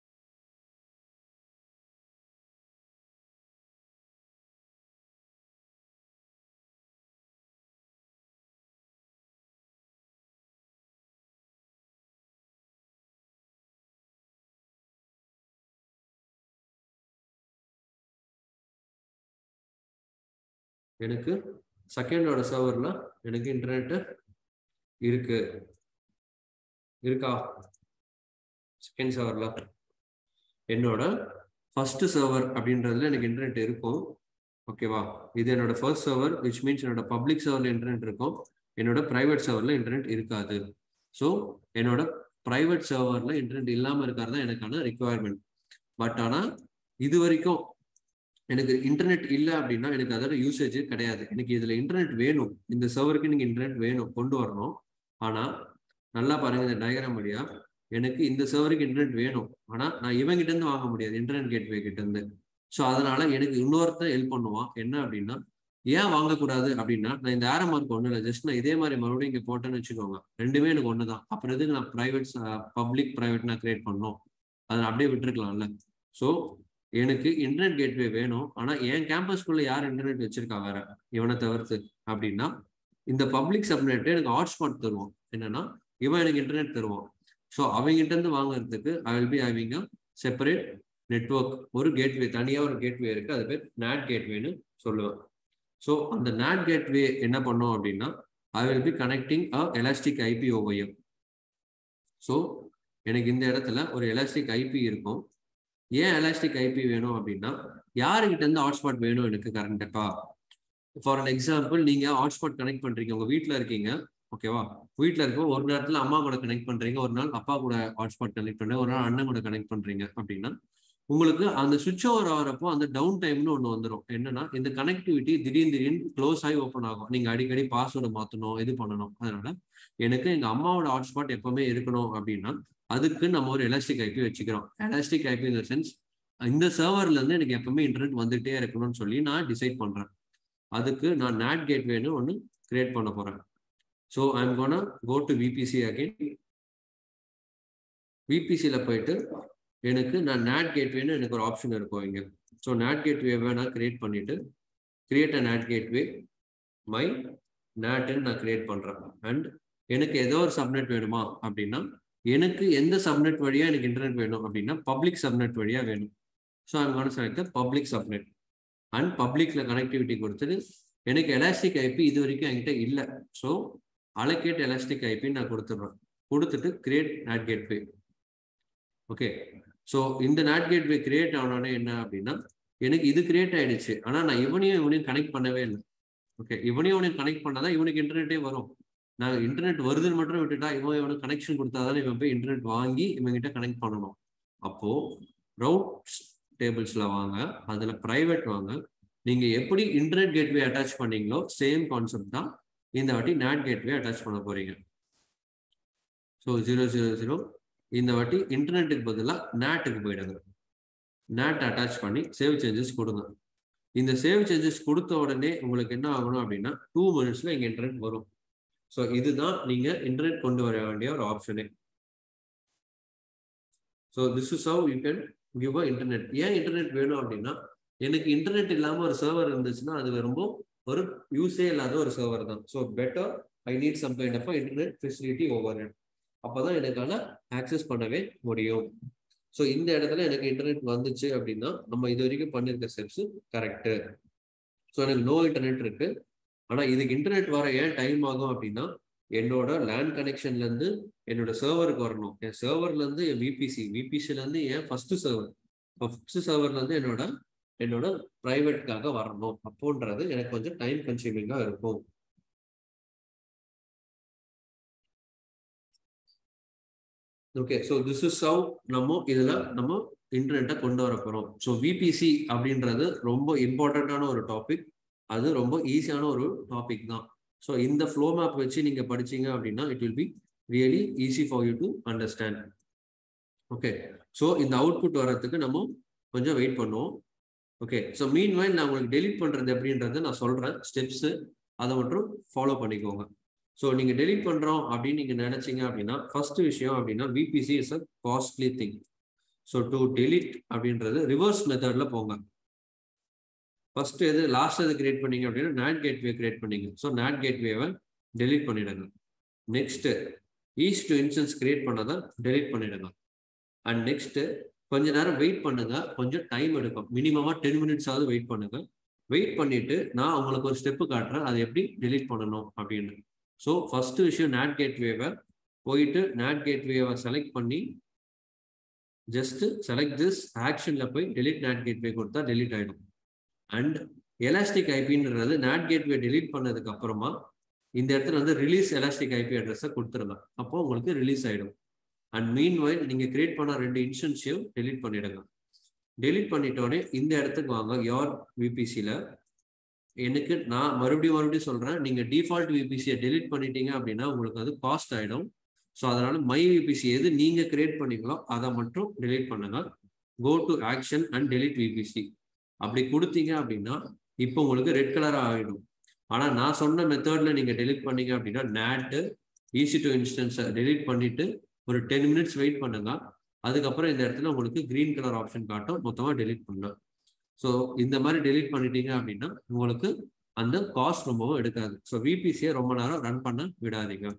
எனக்கு செகண்டோட சர்வர்ல எனக்கு இன்டர்நெட் இருக்கு இருக்கா செகண்ட் சர்வர்ல என்னோட ஃபர்ஸ்ட் சர்வர் அப்படின்றதுல எனக்கு இன்டர்நெட் இருக்கும் ஓகேவா இது என்னோட ஃபர்ஸ்ட் சர்வர் விச் மீன்ஸ் என்னோட பப்ளிக் சர்வர்ல இன்டர்நெட் இருக்கும் என்னோட பிரைவேட் சர்வர்ல இன்டர்நெட் இருக்காது ஸோ என்னோட பிரைவேட் சர்வர்ல இன்டர்நெட் இல்லாம இருக்கிறது தான் எனக்கான ரிக்குவயர்மெண்ட் பட் ஆனா இது வரைக்கும் எனக்கு இன்டர்நெட் இல்லை அப்படின்னா எனக்கு அதோட யூசேஜ் கிடையாது எனக்கு இதுல இன்டர்நெட் வேணும் இந்த சர்வருக்கு நீங்க இன்டர்நெட் வேணும் கொண்டு வரணும் ஆனா நல்லா பாருங்க இந்த டயக்ராம் வழியா எனக்கு இந்த சர்வருக்கு இன்டர்நெட் வேணும் ஆனா நான் இவங்கிட்ட இருந்து வாங்க முடியாது இன்டர்நெட் கேட்வே கிட்ட இருந்து ஸோ அதனால எனக்கு இன்னொருத்தன் ஹெல்ப் பண்ணுவான் என்ன அப்படின்னா ஏன் வாங்கக்கூடாது அப்படின்னா நான் இந்த ஆரம் மார்க் ஒண்ணு இல்லை ஜஸ்ட் நான் இதே மாதிரி மறுபடியும் இங்க போட்டேன்னு வச்சுக்கோங்க ரெண்டுமே எனக்கு ஒன்று தான் அப்புறம் எதுக்கு நான் ப்ரைவேட் பப்ளிக் ப்ரைவேட் நான் கிரியேட் பண்ணணும் அதை நான் அப்படியே விட்டுருக்கலாம்ல ஸோ எனக்கு இன்டர்நெட் கேட்வே வேணும் ஆனா என் கேம்பஸ்குள்ள யார் இன்டர்நெட் வச்சிருக்கா வேற இவனை தவிர்த்து அப்படின்னா இந்த பப்ளிக் சப்நெட் எனக்கு ஹாட்ஸ்பாட் தருவான் என்னன்னா இவன் எனக்கு இன்டர்நெட் தருவான் ஸோ அவங்ககிட்ட இருந்து வாங்குறதுக்கு I will be having a separate network ஒரு கேட்வே தனியாக ஒரு கேட்வே இருக்கு அது பேர் நேட் கேட்வேன்னு சொல்லுவேன் ஸோ அந்த நேட் கேட்வே என்ன பண்ணும் அப்படின்னா I will be connecting a elastic IP ஓவையம் ஸோ எனக்கு இந்த இடத்துல ஒரு எலாஸ்டிக் ஐபி இருக்கும் ஏன் எலாஸ்டிக் ஐபி வேணும் அப்படின்னா யாருக்கிட்ட இருந்து ஹாட்ஸ்பாட் வேணும் எனக்கு கரண்ட்டா ஃபார் அன் எக்ஸாம்பிள் நீங்க ஹாட்ஸ்பாட் கனெக்ட் பண்றீங்க உங்க வீட்டில் இருக்கீங்க ஓகேவா வீட்டில் இருக்க ஒரு நேரத்தில் அம்மா கூட கனெக்ட் பண்றீங்க ஒரு நாள் அப்பா கூட ஹாட்ஸ்பாட் கனெக்ட் பண்றீங்க ஒரு நாள் அண்ணன் கூட கனெக்ட் பண்றீங்க அப்படின்னா உங்களுக்கு அந்த சுவிட்ச் ஓவர் ஆகிறப்போ அந்த டவுன் டைம்னு ஒன்று வந்துடும் என்னன்னா இந்த கனெக்டிவிட்டி திடீர்னு திடீர்னு க்ளோஸ் ஆகி ஓப்பன் ஆகும் நீங்க அடிக்கடி பாஸ்வேர்டை மாற்றணும் இது பண்ணணும் அதனால எனக்கு எங்க அம்மாவோட ஹாட்ஸ்பாட் எப்பவுமே இருக்கணும் அப்படின்னா அதுக்கு நம்ம ஒரு எலாஸ்டிக் ஐபி வச்சுக்கிறோம் எலாஸ்டிக் ஐபி இந்த சென்ஸ் இந்த சர்வர்ல இருந்து எனக்கு எப்பவுமே இன்டர்நெட் வந்துட்டே இருக்கணும்னு சொல்லி நான் டிசைட் பண்றேன் அதுக்கு நான் நேட் கேட்வேன்னு ஒன்று கிரியேட் பண்ண போறேன் so I'm gonna go to VPC again விபிசியில் போயிட்டு எனக்கு நான் நேட் கேட்வேன்னு எனக்கு ஒரு ஆப்ஷன் இருக்கும் இங்கே ஸோ நேட் கேட்வேவை நான் கிரியேட் பண்ணிட்டு create a NAT gateway my நேட்டுன்னு நான் கிரியேட் பண்ணுறேன் அண்ட் எனக்கு ஏதோ ஒரு சப்நெட் வேணுமா அப்படின்னா எனக்கு எந்த சப்நெட் வழியா எனக்கு இன்டர்நெட் வேணும் அப்படின்னா பப்ளிக் சப்நெட் வழியா வேணும் so I'm gonna select public subnet and பப்ளிக்ல கனெக்டிவிட்டி கொடுத்துட்டு எனக்கு எலாஸ்டிக் ஐபி இது வரைக்கும் என்கிட்ட இல்லை ஸோ அலோகேட் எலாஸ்டிக் ஐபி நான் கொடுத்துட்றேன் கொடுத்துட்டு create NAT gateway okay so இந்த நேட் கேட்வே கிரியேட் ஆனோடனே என்ன அப்படின்னா எனக்கு இது கிரியேட் ஆயிடுச்சு ஆனால் நான் இவனையும் இவனையும் கனெக்ட் பண்ணவே இல்லை ஓகே இவனையும் இவனையும் கனெக்ட் பண்ணாதான் இவனுக்கு இன்டர்நெட்டே வரும் நான் இன்டர்நெட் வருதுன்னு மட்டும் விட்டுட்டா இவன் இவனுக்கு கனெக்ஷன் கொடுத்தாதானே இவன் போய் இன்டர்நெட் வாங்கி இவங்கிட்ட கனெக்ட் பண்ணணும் அப்போ ரவுட்ஸ் டேபிள்ஸ்ல வாங்க அதுல பிரைவேட் வாங்க நீங்க எப்படி இன்டர்நெட் கேட்வே அட்டாச் பண்ணீங்களோ சேம் கான்செப்ட் தான் இந்த வாட்டி நேட் கேட்வே அட்டாச் பண்ண போறீங்க ஸோ ஜீரோ ஜீரோ ஜீரோ இந்த வாட்டி இன்டர்நெட்டுக்கு பதிலாக நேட்டுக்கு போயிடுங்க நேட் அட்டாச் பண்ணி சேவ் சேஞ்சஸ் கொடுங்க இந்த சேவ் சேஞ்சஸ் கொடுத்த உடனே உங்களுக்கு என்ன ஆகணும் அப்படின்னா டூ மினிட்ஸ்ல இங்க இன்டர்நெட் வரும் ஸோ இதுதான் நீங்க இன்டர்நெட் கொண்டு வர வேண்டிய ஒரு ஆப்ஷனே so this is how you can give a internet ஏன் இன்டர்நெட் வேணும் அப்படின்னா எனக்கு இன்டர்நெட் இல்லாமல் ஒரு சர்வர் இருந்துச்சுன்னா அது ரொம்ப ஒரு யூஸே இல்லாத ஒரு சர்வர் தான் so better I need some kind of internet facility overhead அப்போதான் எனக்கான ஆக்சஸ் பண்ணவே முடியும் ஸோ இந்த இடத்துல எனக்கு இன்டர்நெட் வந்துச்சு அப்படின்னா நம்ம இது வரைக்கும் பண்ணியிருக்க ஸ்டெப்ஸ் கரெக்டு ஸோ எனக்கு நோ இன்டர்நெட் இருக்கு ஆனால் இதுக்கு இன்டர்நெட் வர ஏன் டைம் ஆகும் அப்படின்னா என்னோட லேண்ட் கனெக்ஷன்ல இருந்து என்னோட சர்வருக்கு வரணும் என் சர்வர்ல இருந்து என் விபிசி விபிசில இருந்து என் ஃபர்ஸ்ட் சர்வர் ஃபர்ஸ்ட் சர்வர்ல இருந்து என்னோட என்னோட பிரைவேட்காக வரணும் அப்போன்றது எனக்கு கொஞ்சம் டைம் கன்சியூமிங்கா இருக்கும் okay so this is how நம்ம இதுல நம்ம இன்டர்நெட்டை கொண்டு வர போறோம் ஸோ விபிசி அப்படின்றது ரொம்ப இம்பார்ட்டண்ட்டான ஒரு டாபிக் அது ரொம்ப ஈஸியான ஒரு டாபிக் தான் ஸோ இந்த ஃப்ளோ மேப் வச்சு நீங்க படிச்சீங்க அப்படின்னா it will be really easy for you to understand okay so இந்த அவுட்புட் வர்றதுக்கு நம்ம கொஞ்சம் வெயிட் பண்ணுவோம் ஓகே ஸோ மீன் வைல் நான் உங்களுக்கு டெலிட் பண்ணுறது எப்படின்றத நான் சொல்கிறேன் ஸ்டெப்ஸு அதை மட்டும் ஃபாலோ பண்ணிக்கோங்க ஸோ நீங்கள் டெலிட் பண்ணுறோம் அப்படின்னு நீங்கள் நினச்சிங்க அப்படின்னா ஃபர்ஸ்ட் விஷயம் அப்படின்னா VPC is a costly thing so to delete அப்படின்றது ரிவர்ஸ் மெத்தடில் போங்க ஃபர்ஸ்ட் எது லாஸ்ட் எது கிரியேட் பண்ணீங்க அப்படின்னா நேட் கேட்வே கிரியேட் பண்ணீங்க ஸோ நேட் கேட்வேவை டெலிட் பண்ணிடுங்க next is to instance create பண்ணதை டெலிட் பண்ணிடுங்க அண்ட் நெக்ஸ்ட் கொஞ்ச நேரம் வெயிட் பண்ணுங்க கொஞ்சம் டைம் எடுக்கும் மினிமமா டென் மினிட்ஸ் ஆகுது வெயிட் பண்ணுங்க வெயிட் பண்ணிட்டு நான் உங்களுக்கு ஒரு ஸ்டெப்பு காட்டுறேன் அதை எப்படி டெலிட் பண்ணணும் அப்படின்னு ஸோ ஃபர்ஸ்ட் விஷயம் நேட் கேட்வேவை போயிட்டு நேட் கேட்வேவை செலக்ட் பண்ணி ஜஸ்ட் செலக்ட் திஸ் ஆக்ஷன்ல போய் டெலிட் நேட் கேட்வே கொடுத்தா டெலிட் ஆயிடும் அண்ட் எலாஸ்டிக் ஐபின்றது நேட் கேட்வே டெலிட் பண்ணதுக்கு அப்புறமா இந்த இடத்துல வந்து ரிலீஸ் எலாஸ்டிக் ஐபி அட்ரஸை கொடுத்துருங்க அப்போ உங்களுக்கு ரிலீஸ் ஆயிடும் அண்ட் மீன் வைல் நீங்க கிரியேட் பண்ண ரெண்டு இன்ஸ்டன்ஸையும் டெலிட் பண்ணிடுங்க டெலிட் பண்ணிட்டோடனே இந்த இடத்துக்கு வாங்க யார் விபிசியில் எனக்கு நான் மறுபடியும் மறுபடியும் சொல்றேன் நீங்க டிஃபால்ட் விபிசியை டெலிட் பண்ணிட்டீங்க அப்படின்னா உங்களுக்கு அது காஸ்ட் ஆயிடும் ஸோ அதனால மை விபிசி எது நீங்க கிரியேட் பண்ணீங்களோ அதை மட்டும் டெலிட் பண்ணுங்க go to action and delete VPC அப்படி கொடுத்தீங்க அப்படின்னா இப்போ உங்களுக்கு ரெட் கலராக ஆகிடும் ஆனால் நான் சொன்ன மெத்தட்ல நீங்க டெலிட் பண்ணீங்க அப்படின்னா நேட்டு ஈஸி டு இன்ஸ்டன்ஸை டெலிட் பண்ணிட்டு ஒரு டென் மினிட்ஸ் வெயிட் பண்ணுங்க அதுக்கப்புறம் இந்த இடத்துல உங்களுக்கு கிரீன் கலர் ஆப்ஷன் காட்டும் மொத்தமாக டெலிட் பண்ணலாம் ஸோ இந்த மாதிரி டெலிட் பண்ணிட்டீங்க அப்படின்னா உங்களுக்கு அந்த காஸ்ட் ரொம்பவும் எடுக்காது ஸோ விபிசியை ரொம்ப நேரம் ரன் பண்ண விடாதீங்க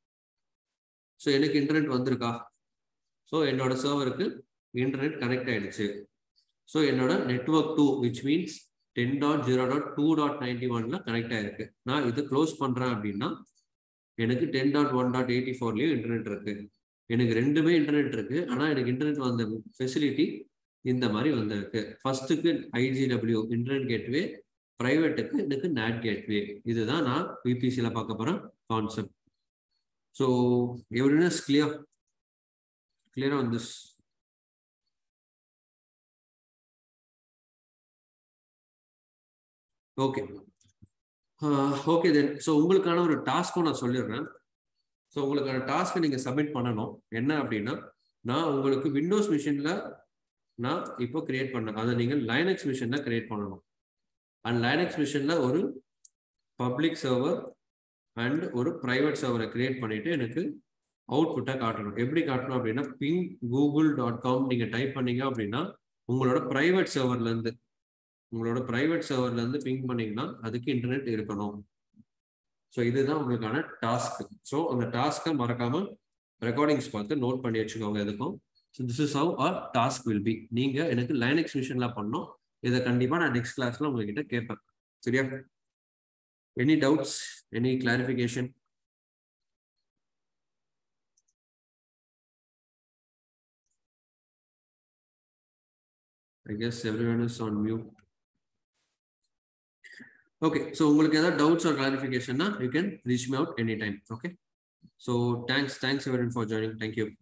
ஸோ எனக்கு இன்டர்நெட் வந்திருக்கா ஸோ என்னோட சர்வருக்கு இன்டர்நெட் கனெக்ட் ஆயிடுச்சு ஸோ என்னோட network two which means ten dot zero dot two dot ninety ஒன்ல கனெக்ட் ஆயிருக்கு நான் இது க்ளோஸ் பண்றேன் அப்படின்னா எனக்கு ten dot one dot eighty ஃபோர்லயும் இன்டர்நெட் இருக்கு எனக்கு ரெண்டுமே இன்டர்நெட் இருக்கு ஆனா எனக்கு இன்டர்நெட் வந்த ஃபெசிலிட்டி இந்த மாதிரி வந்திருக்கு ஃபர்ஸ்ட்டுக்கு ஐஜிடபிள்யூ இன்டர்நெட் கேட்வே ப்ரைவேட்டுக்கு எனக்கு நேட் கேட்வே இதுதான் நான் விபிசியில் பார்க்க போகிற concept so everyone's clear clear on this okay okay then so உங்களுக்கான ஒரு டாஸ்க்கும் நான் சொல்லிடுறேன் ஸோ உங்களுக்கான டாஸ்க்கை நீங்கள் சப்மிட் பண்ணணும் என்ன அப்படின்னா நான் உங்களுக்கு விண்டோஸ் மிஷினில் நான் இப்போ கிரியேட் பண்ணேன் அதை நீங்கள் லைனக்ஸ் மிஷினில் கிரியேட் பண்ணணும் அண்ட் லைனக்ஸ் மிஷினில் ஒரு பப்ளிக் சர்வர் அண்ட் ஒரு ப்ரைவேட் சர்வரை கிரியேட் பண்ணிட்டு எனக்கு அவுட்புட்டை காட்டணும் எப்படி காட்டணும் அப்படின்னா பிங் கூகுள் டாட் காம் நீங்கள் டைப் பண்ணீங்க அப்படின்னா உங்களோட ப்ரைவேட் சர்வர்லேருந்து உங்களோட ப்ரைவேட் சர்வர்லேருந்து பிங் பண்ணீங்கன்னா அதுக்கு இன்டர்நெட் இருக்கணும் ஸோ இதுதான் உங்களுக்கான டாஸ்க் ஸோ அந்த டாஸ்க்கை மறக்காம ரெக்கார்டிங்ஸ் பார்த்து நோட் பண்ணி வச்சுக்கோங்க எதுக்கும் so this is how a task will be நீங்கள் எனக்கு லைனக்ஸ் மிஷினில் பண்ணோம் இதை கண்டிப்பாக நான் நெக்ஸ்ட் கிளாஸில் உங்ககிட்ட கேட்பேன் சரியா any doubts any clarification I guess everyone is on mute. Okay, so உங்களுக்கு ஏதாவது doubts or clarification, you can reach me out anytime. Okay. So thanks, thanks everyone for joining. Thank you.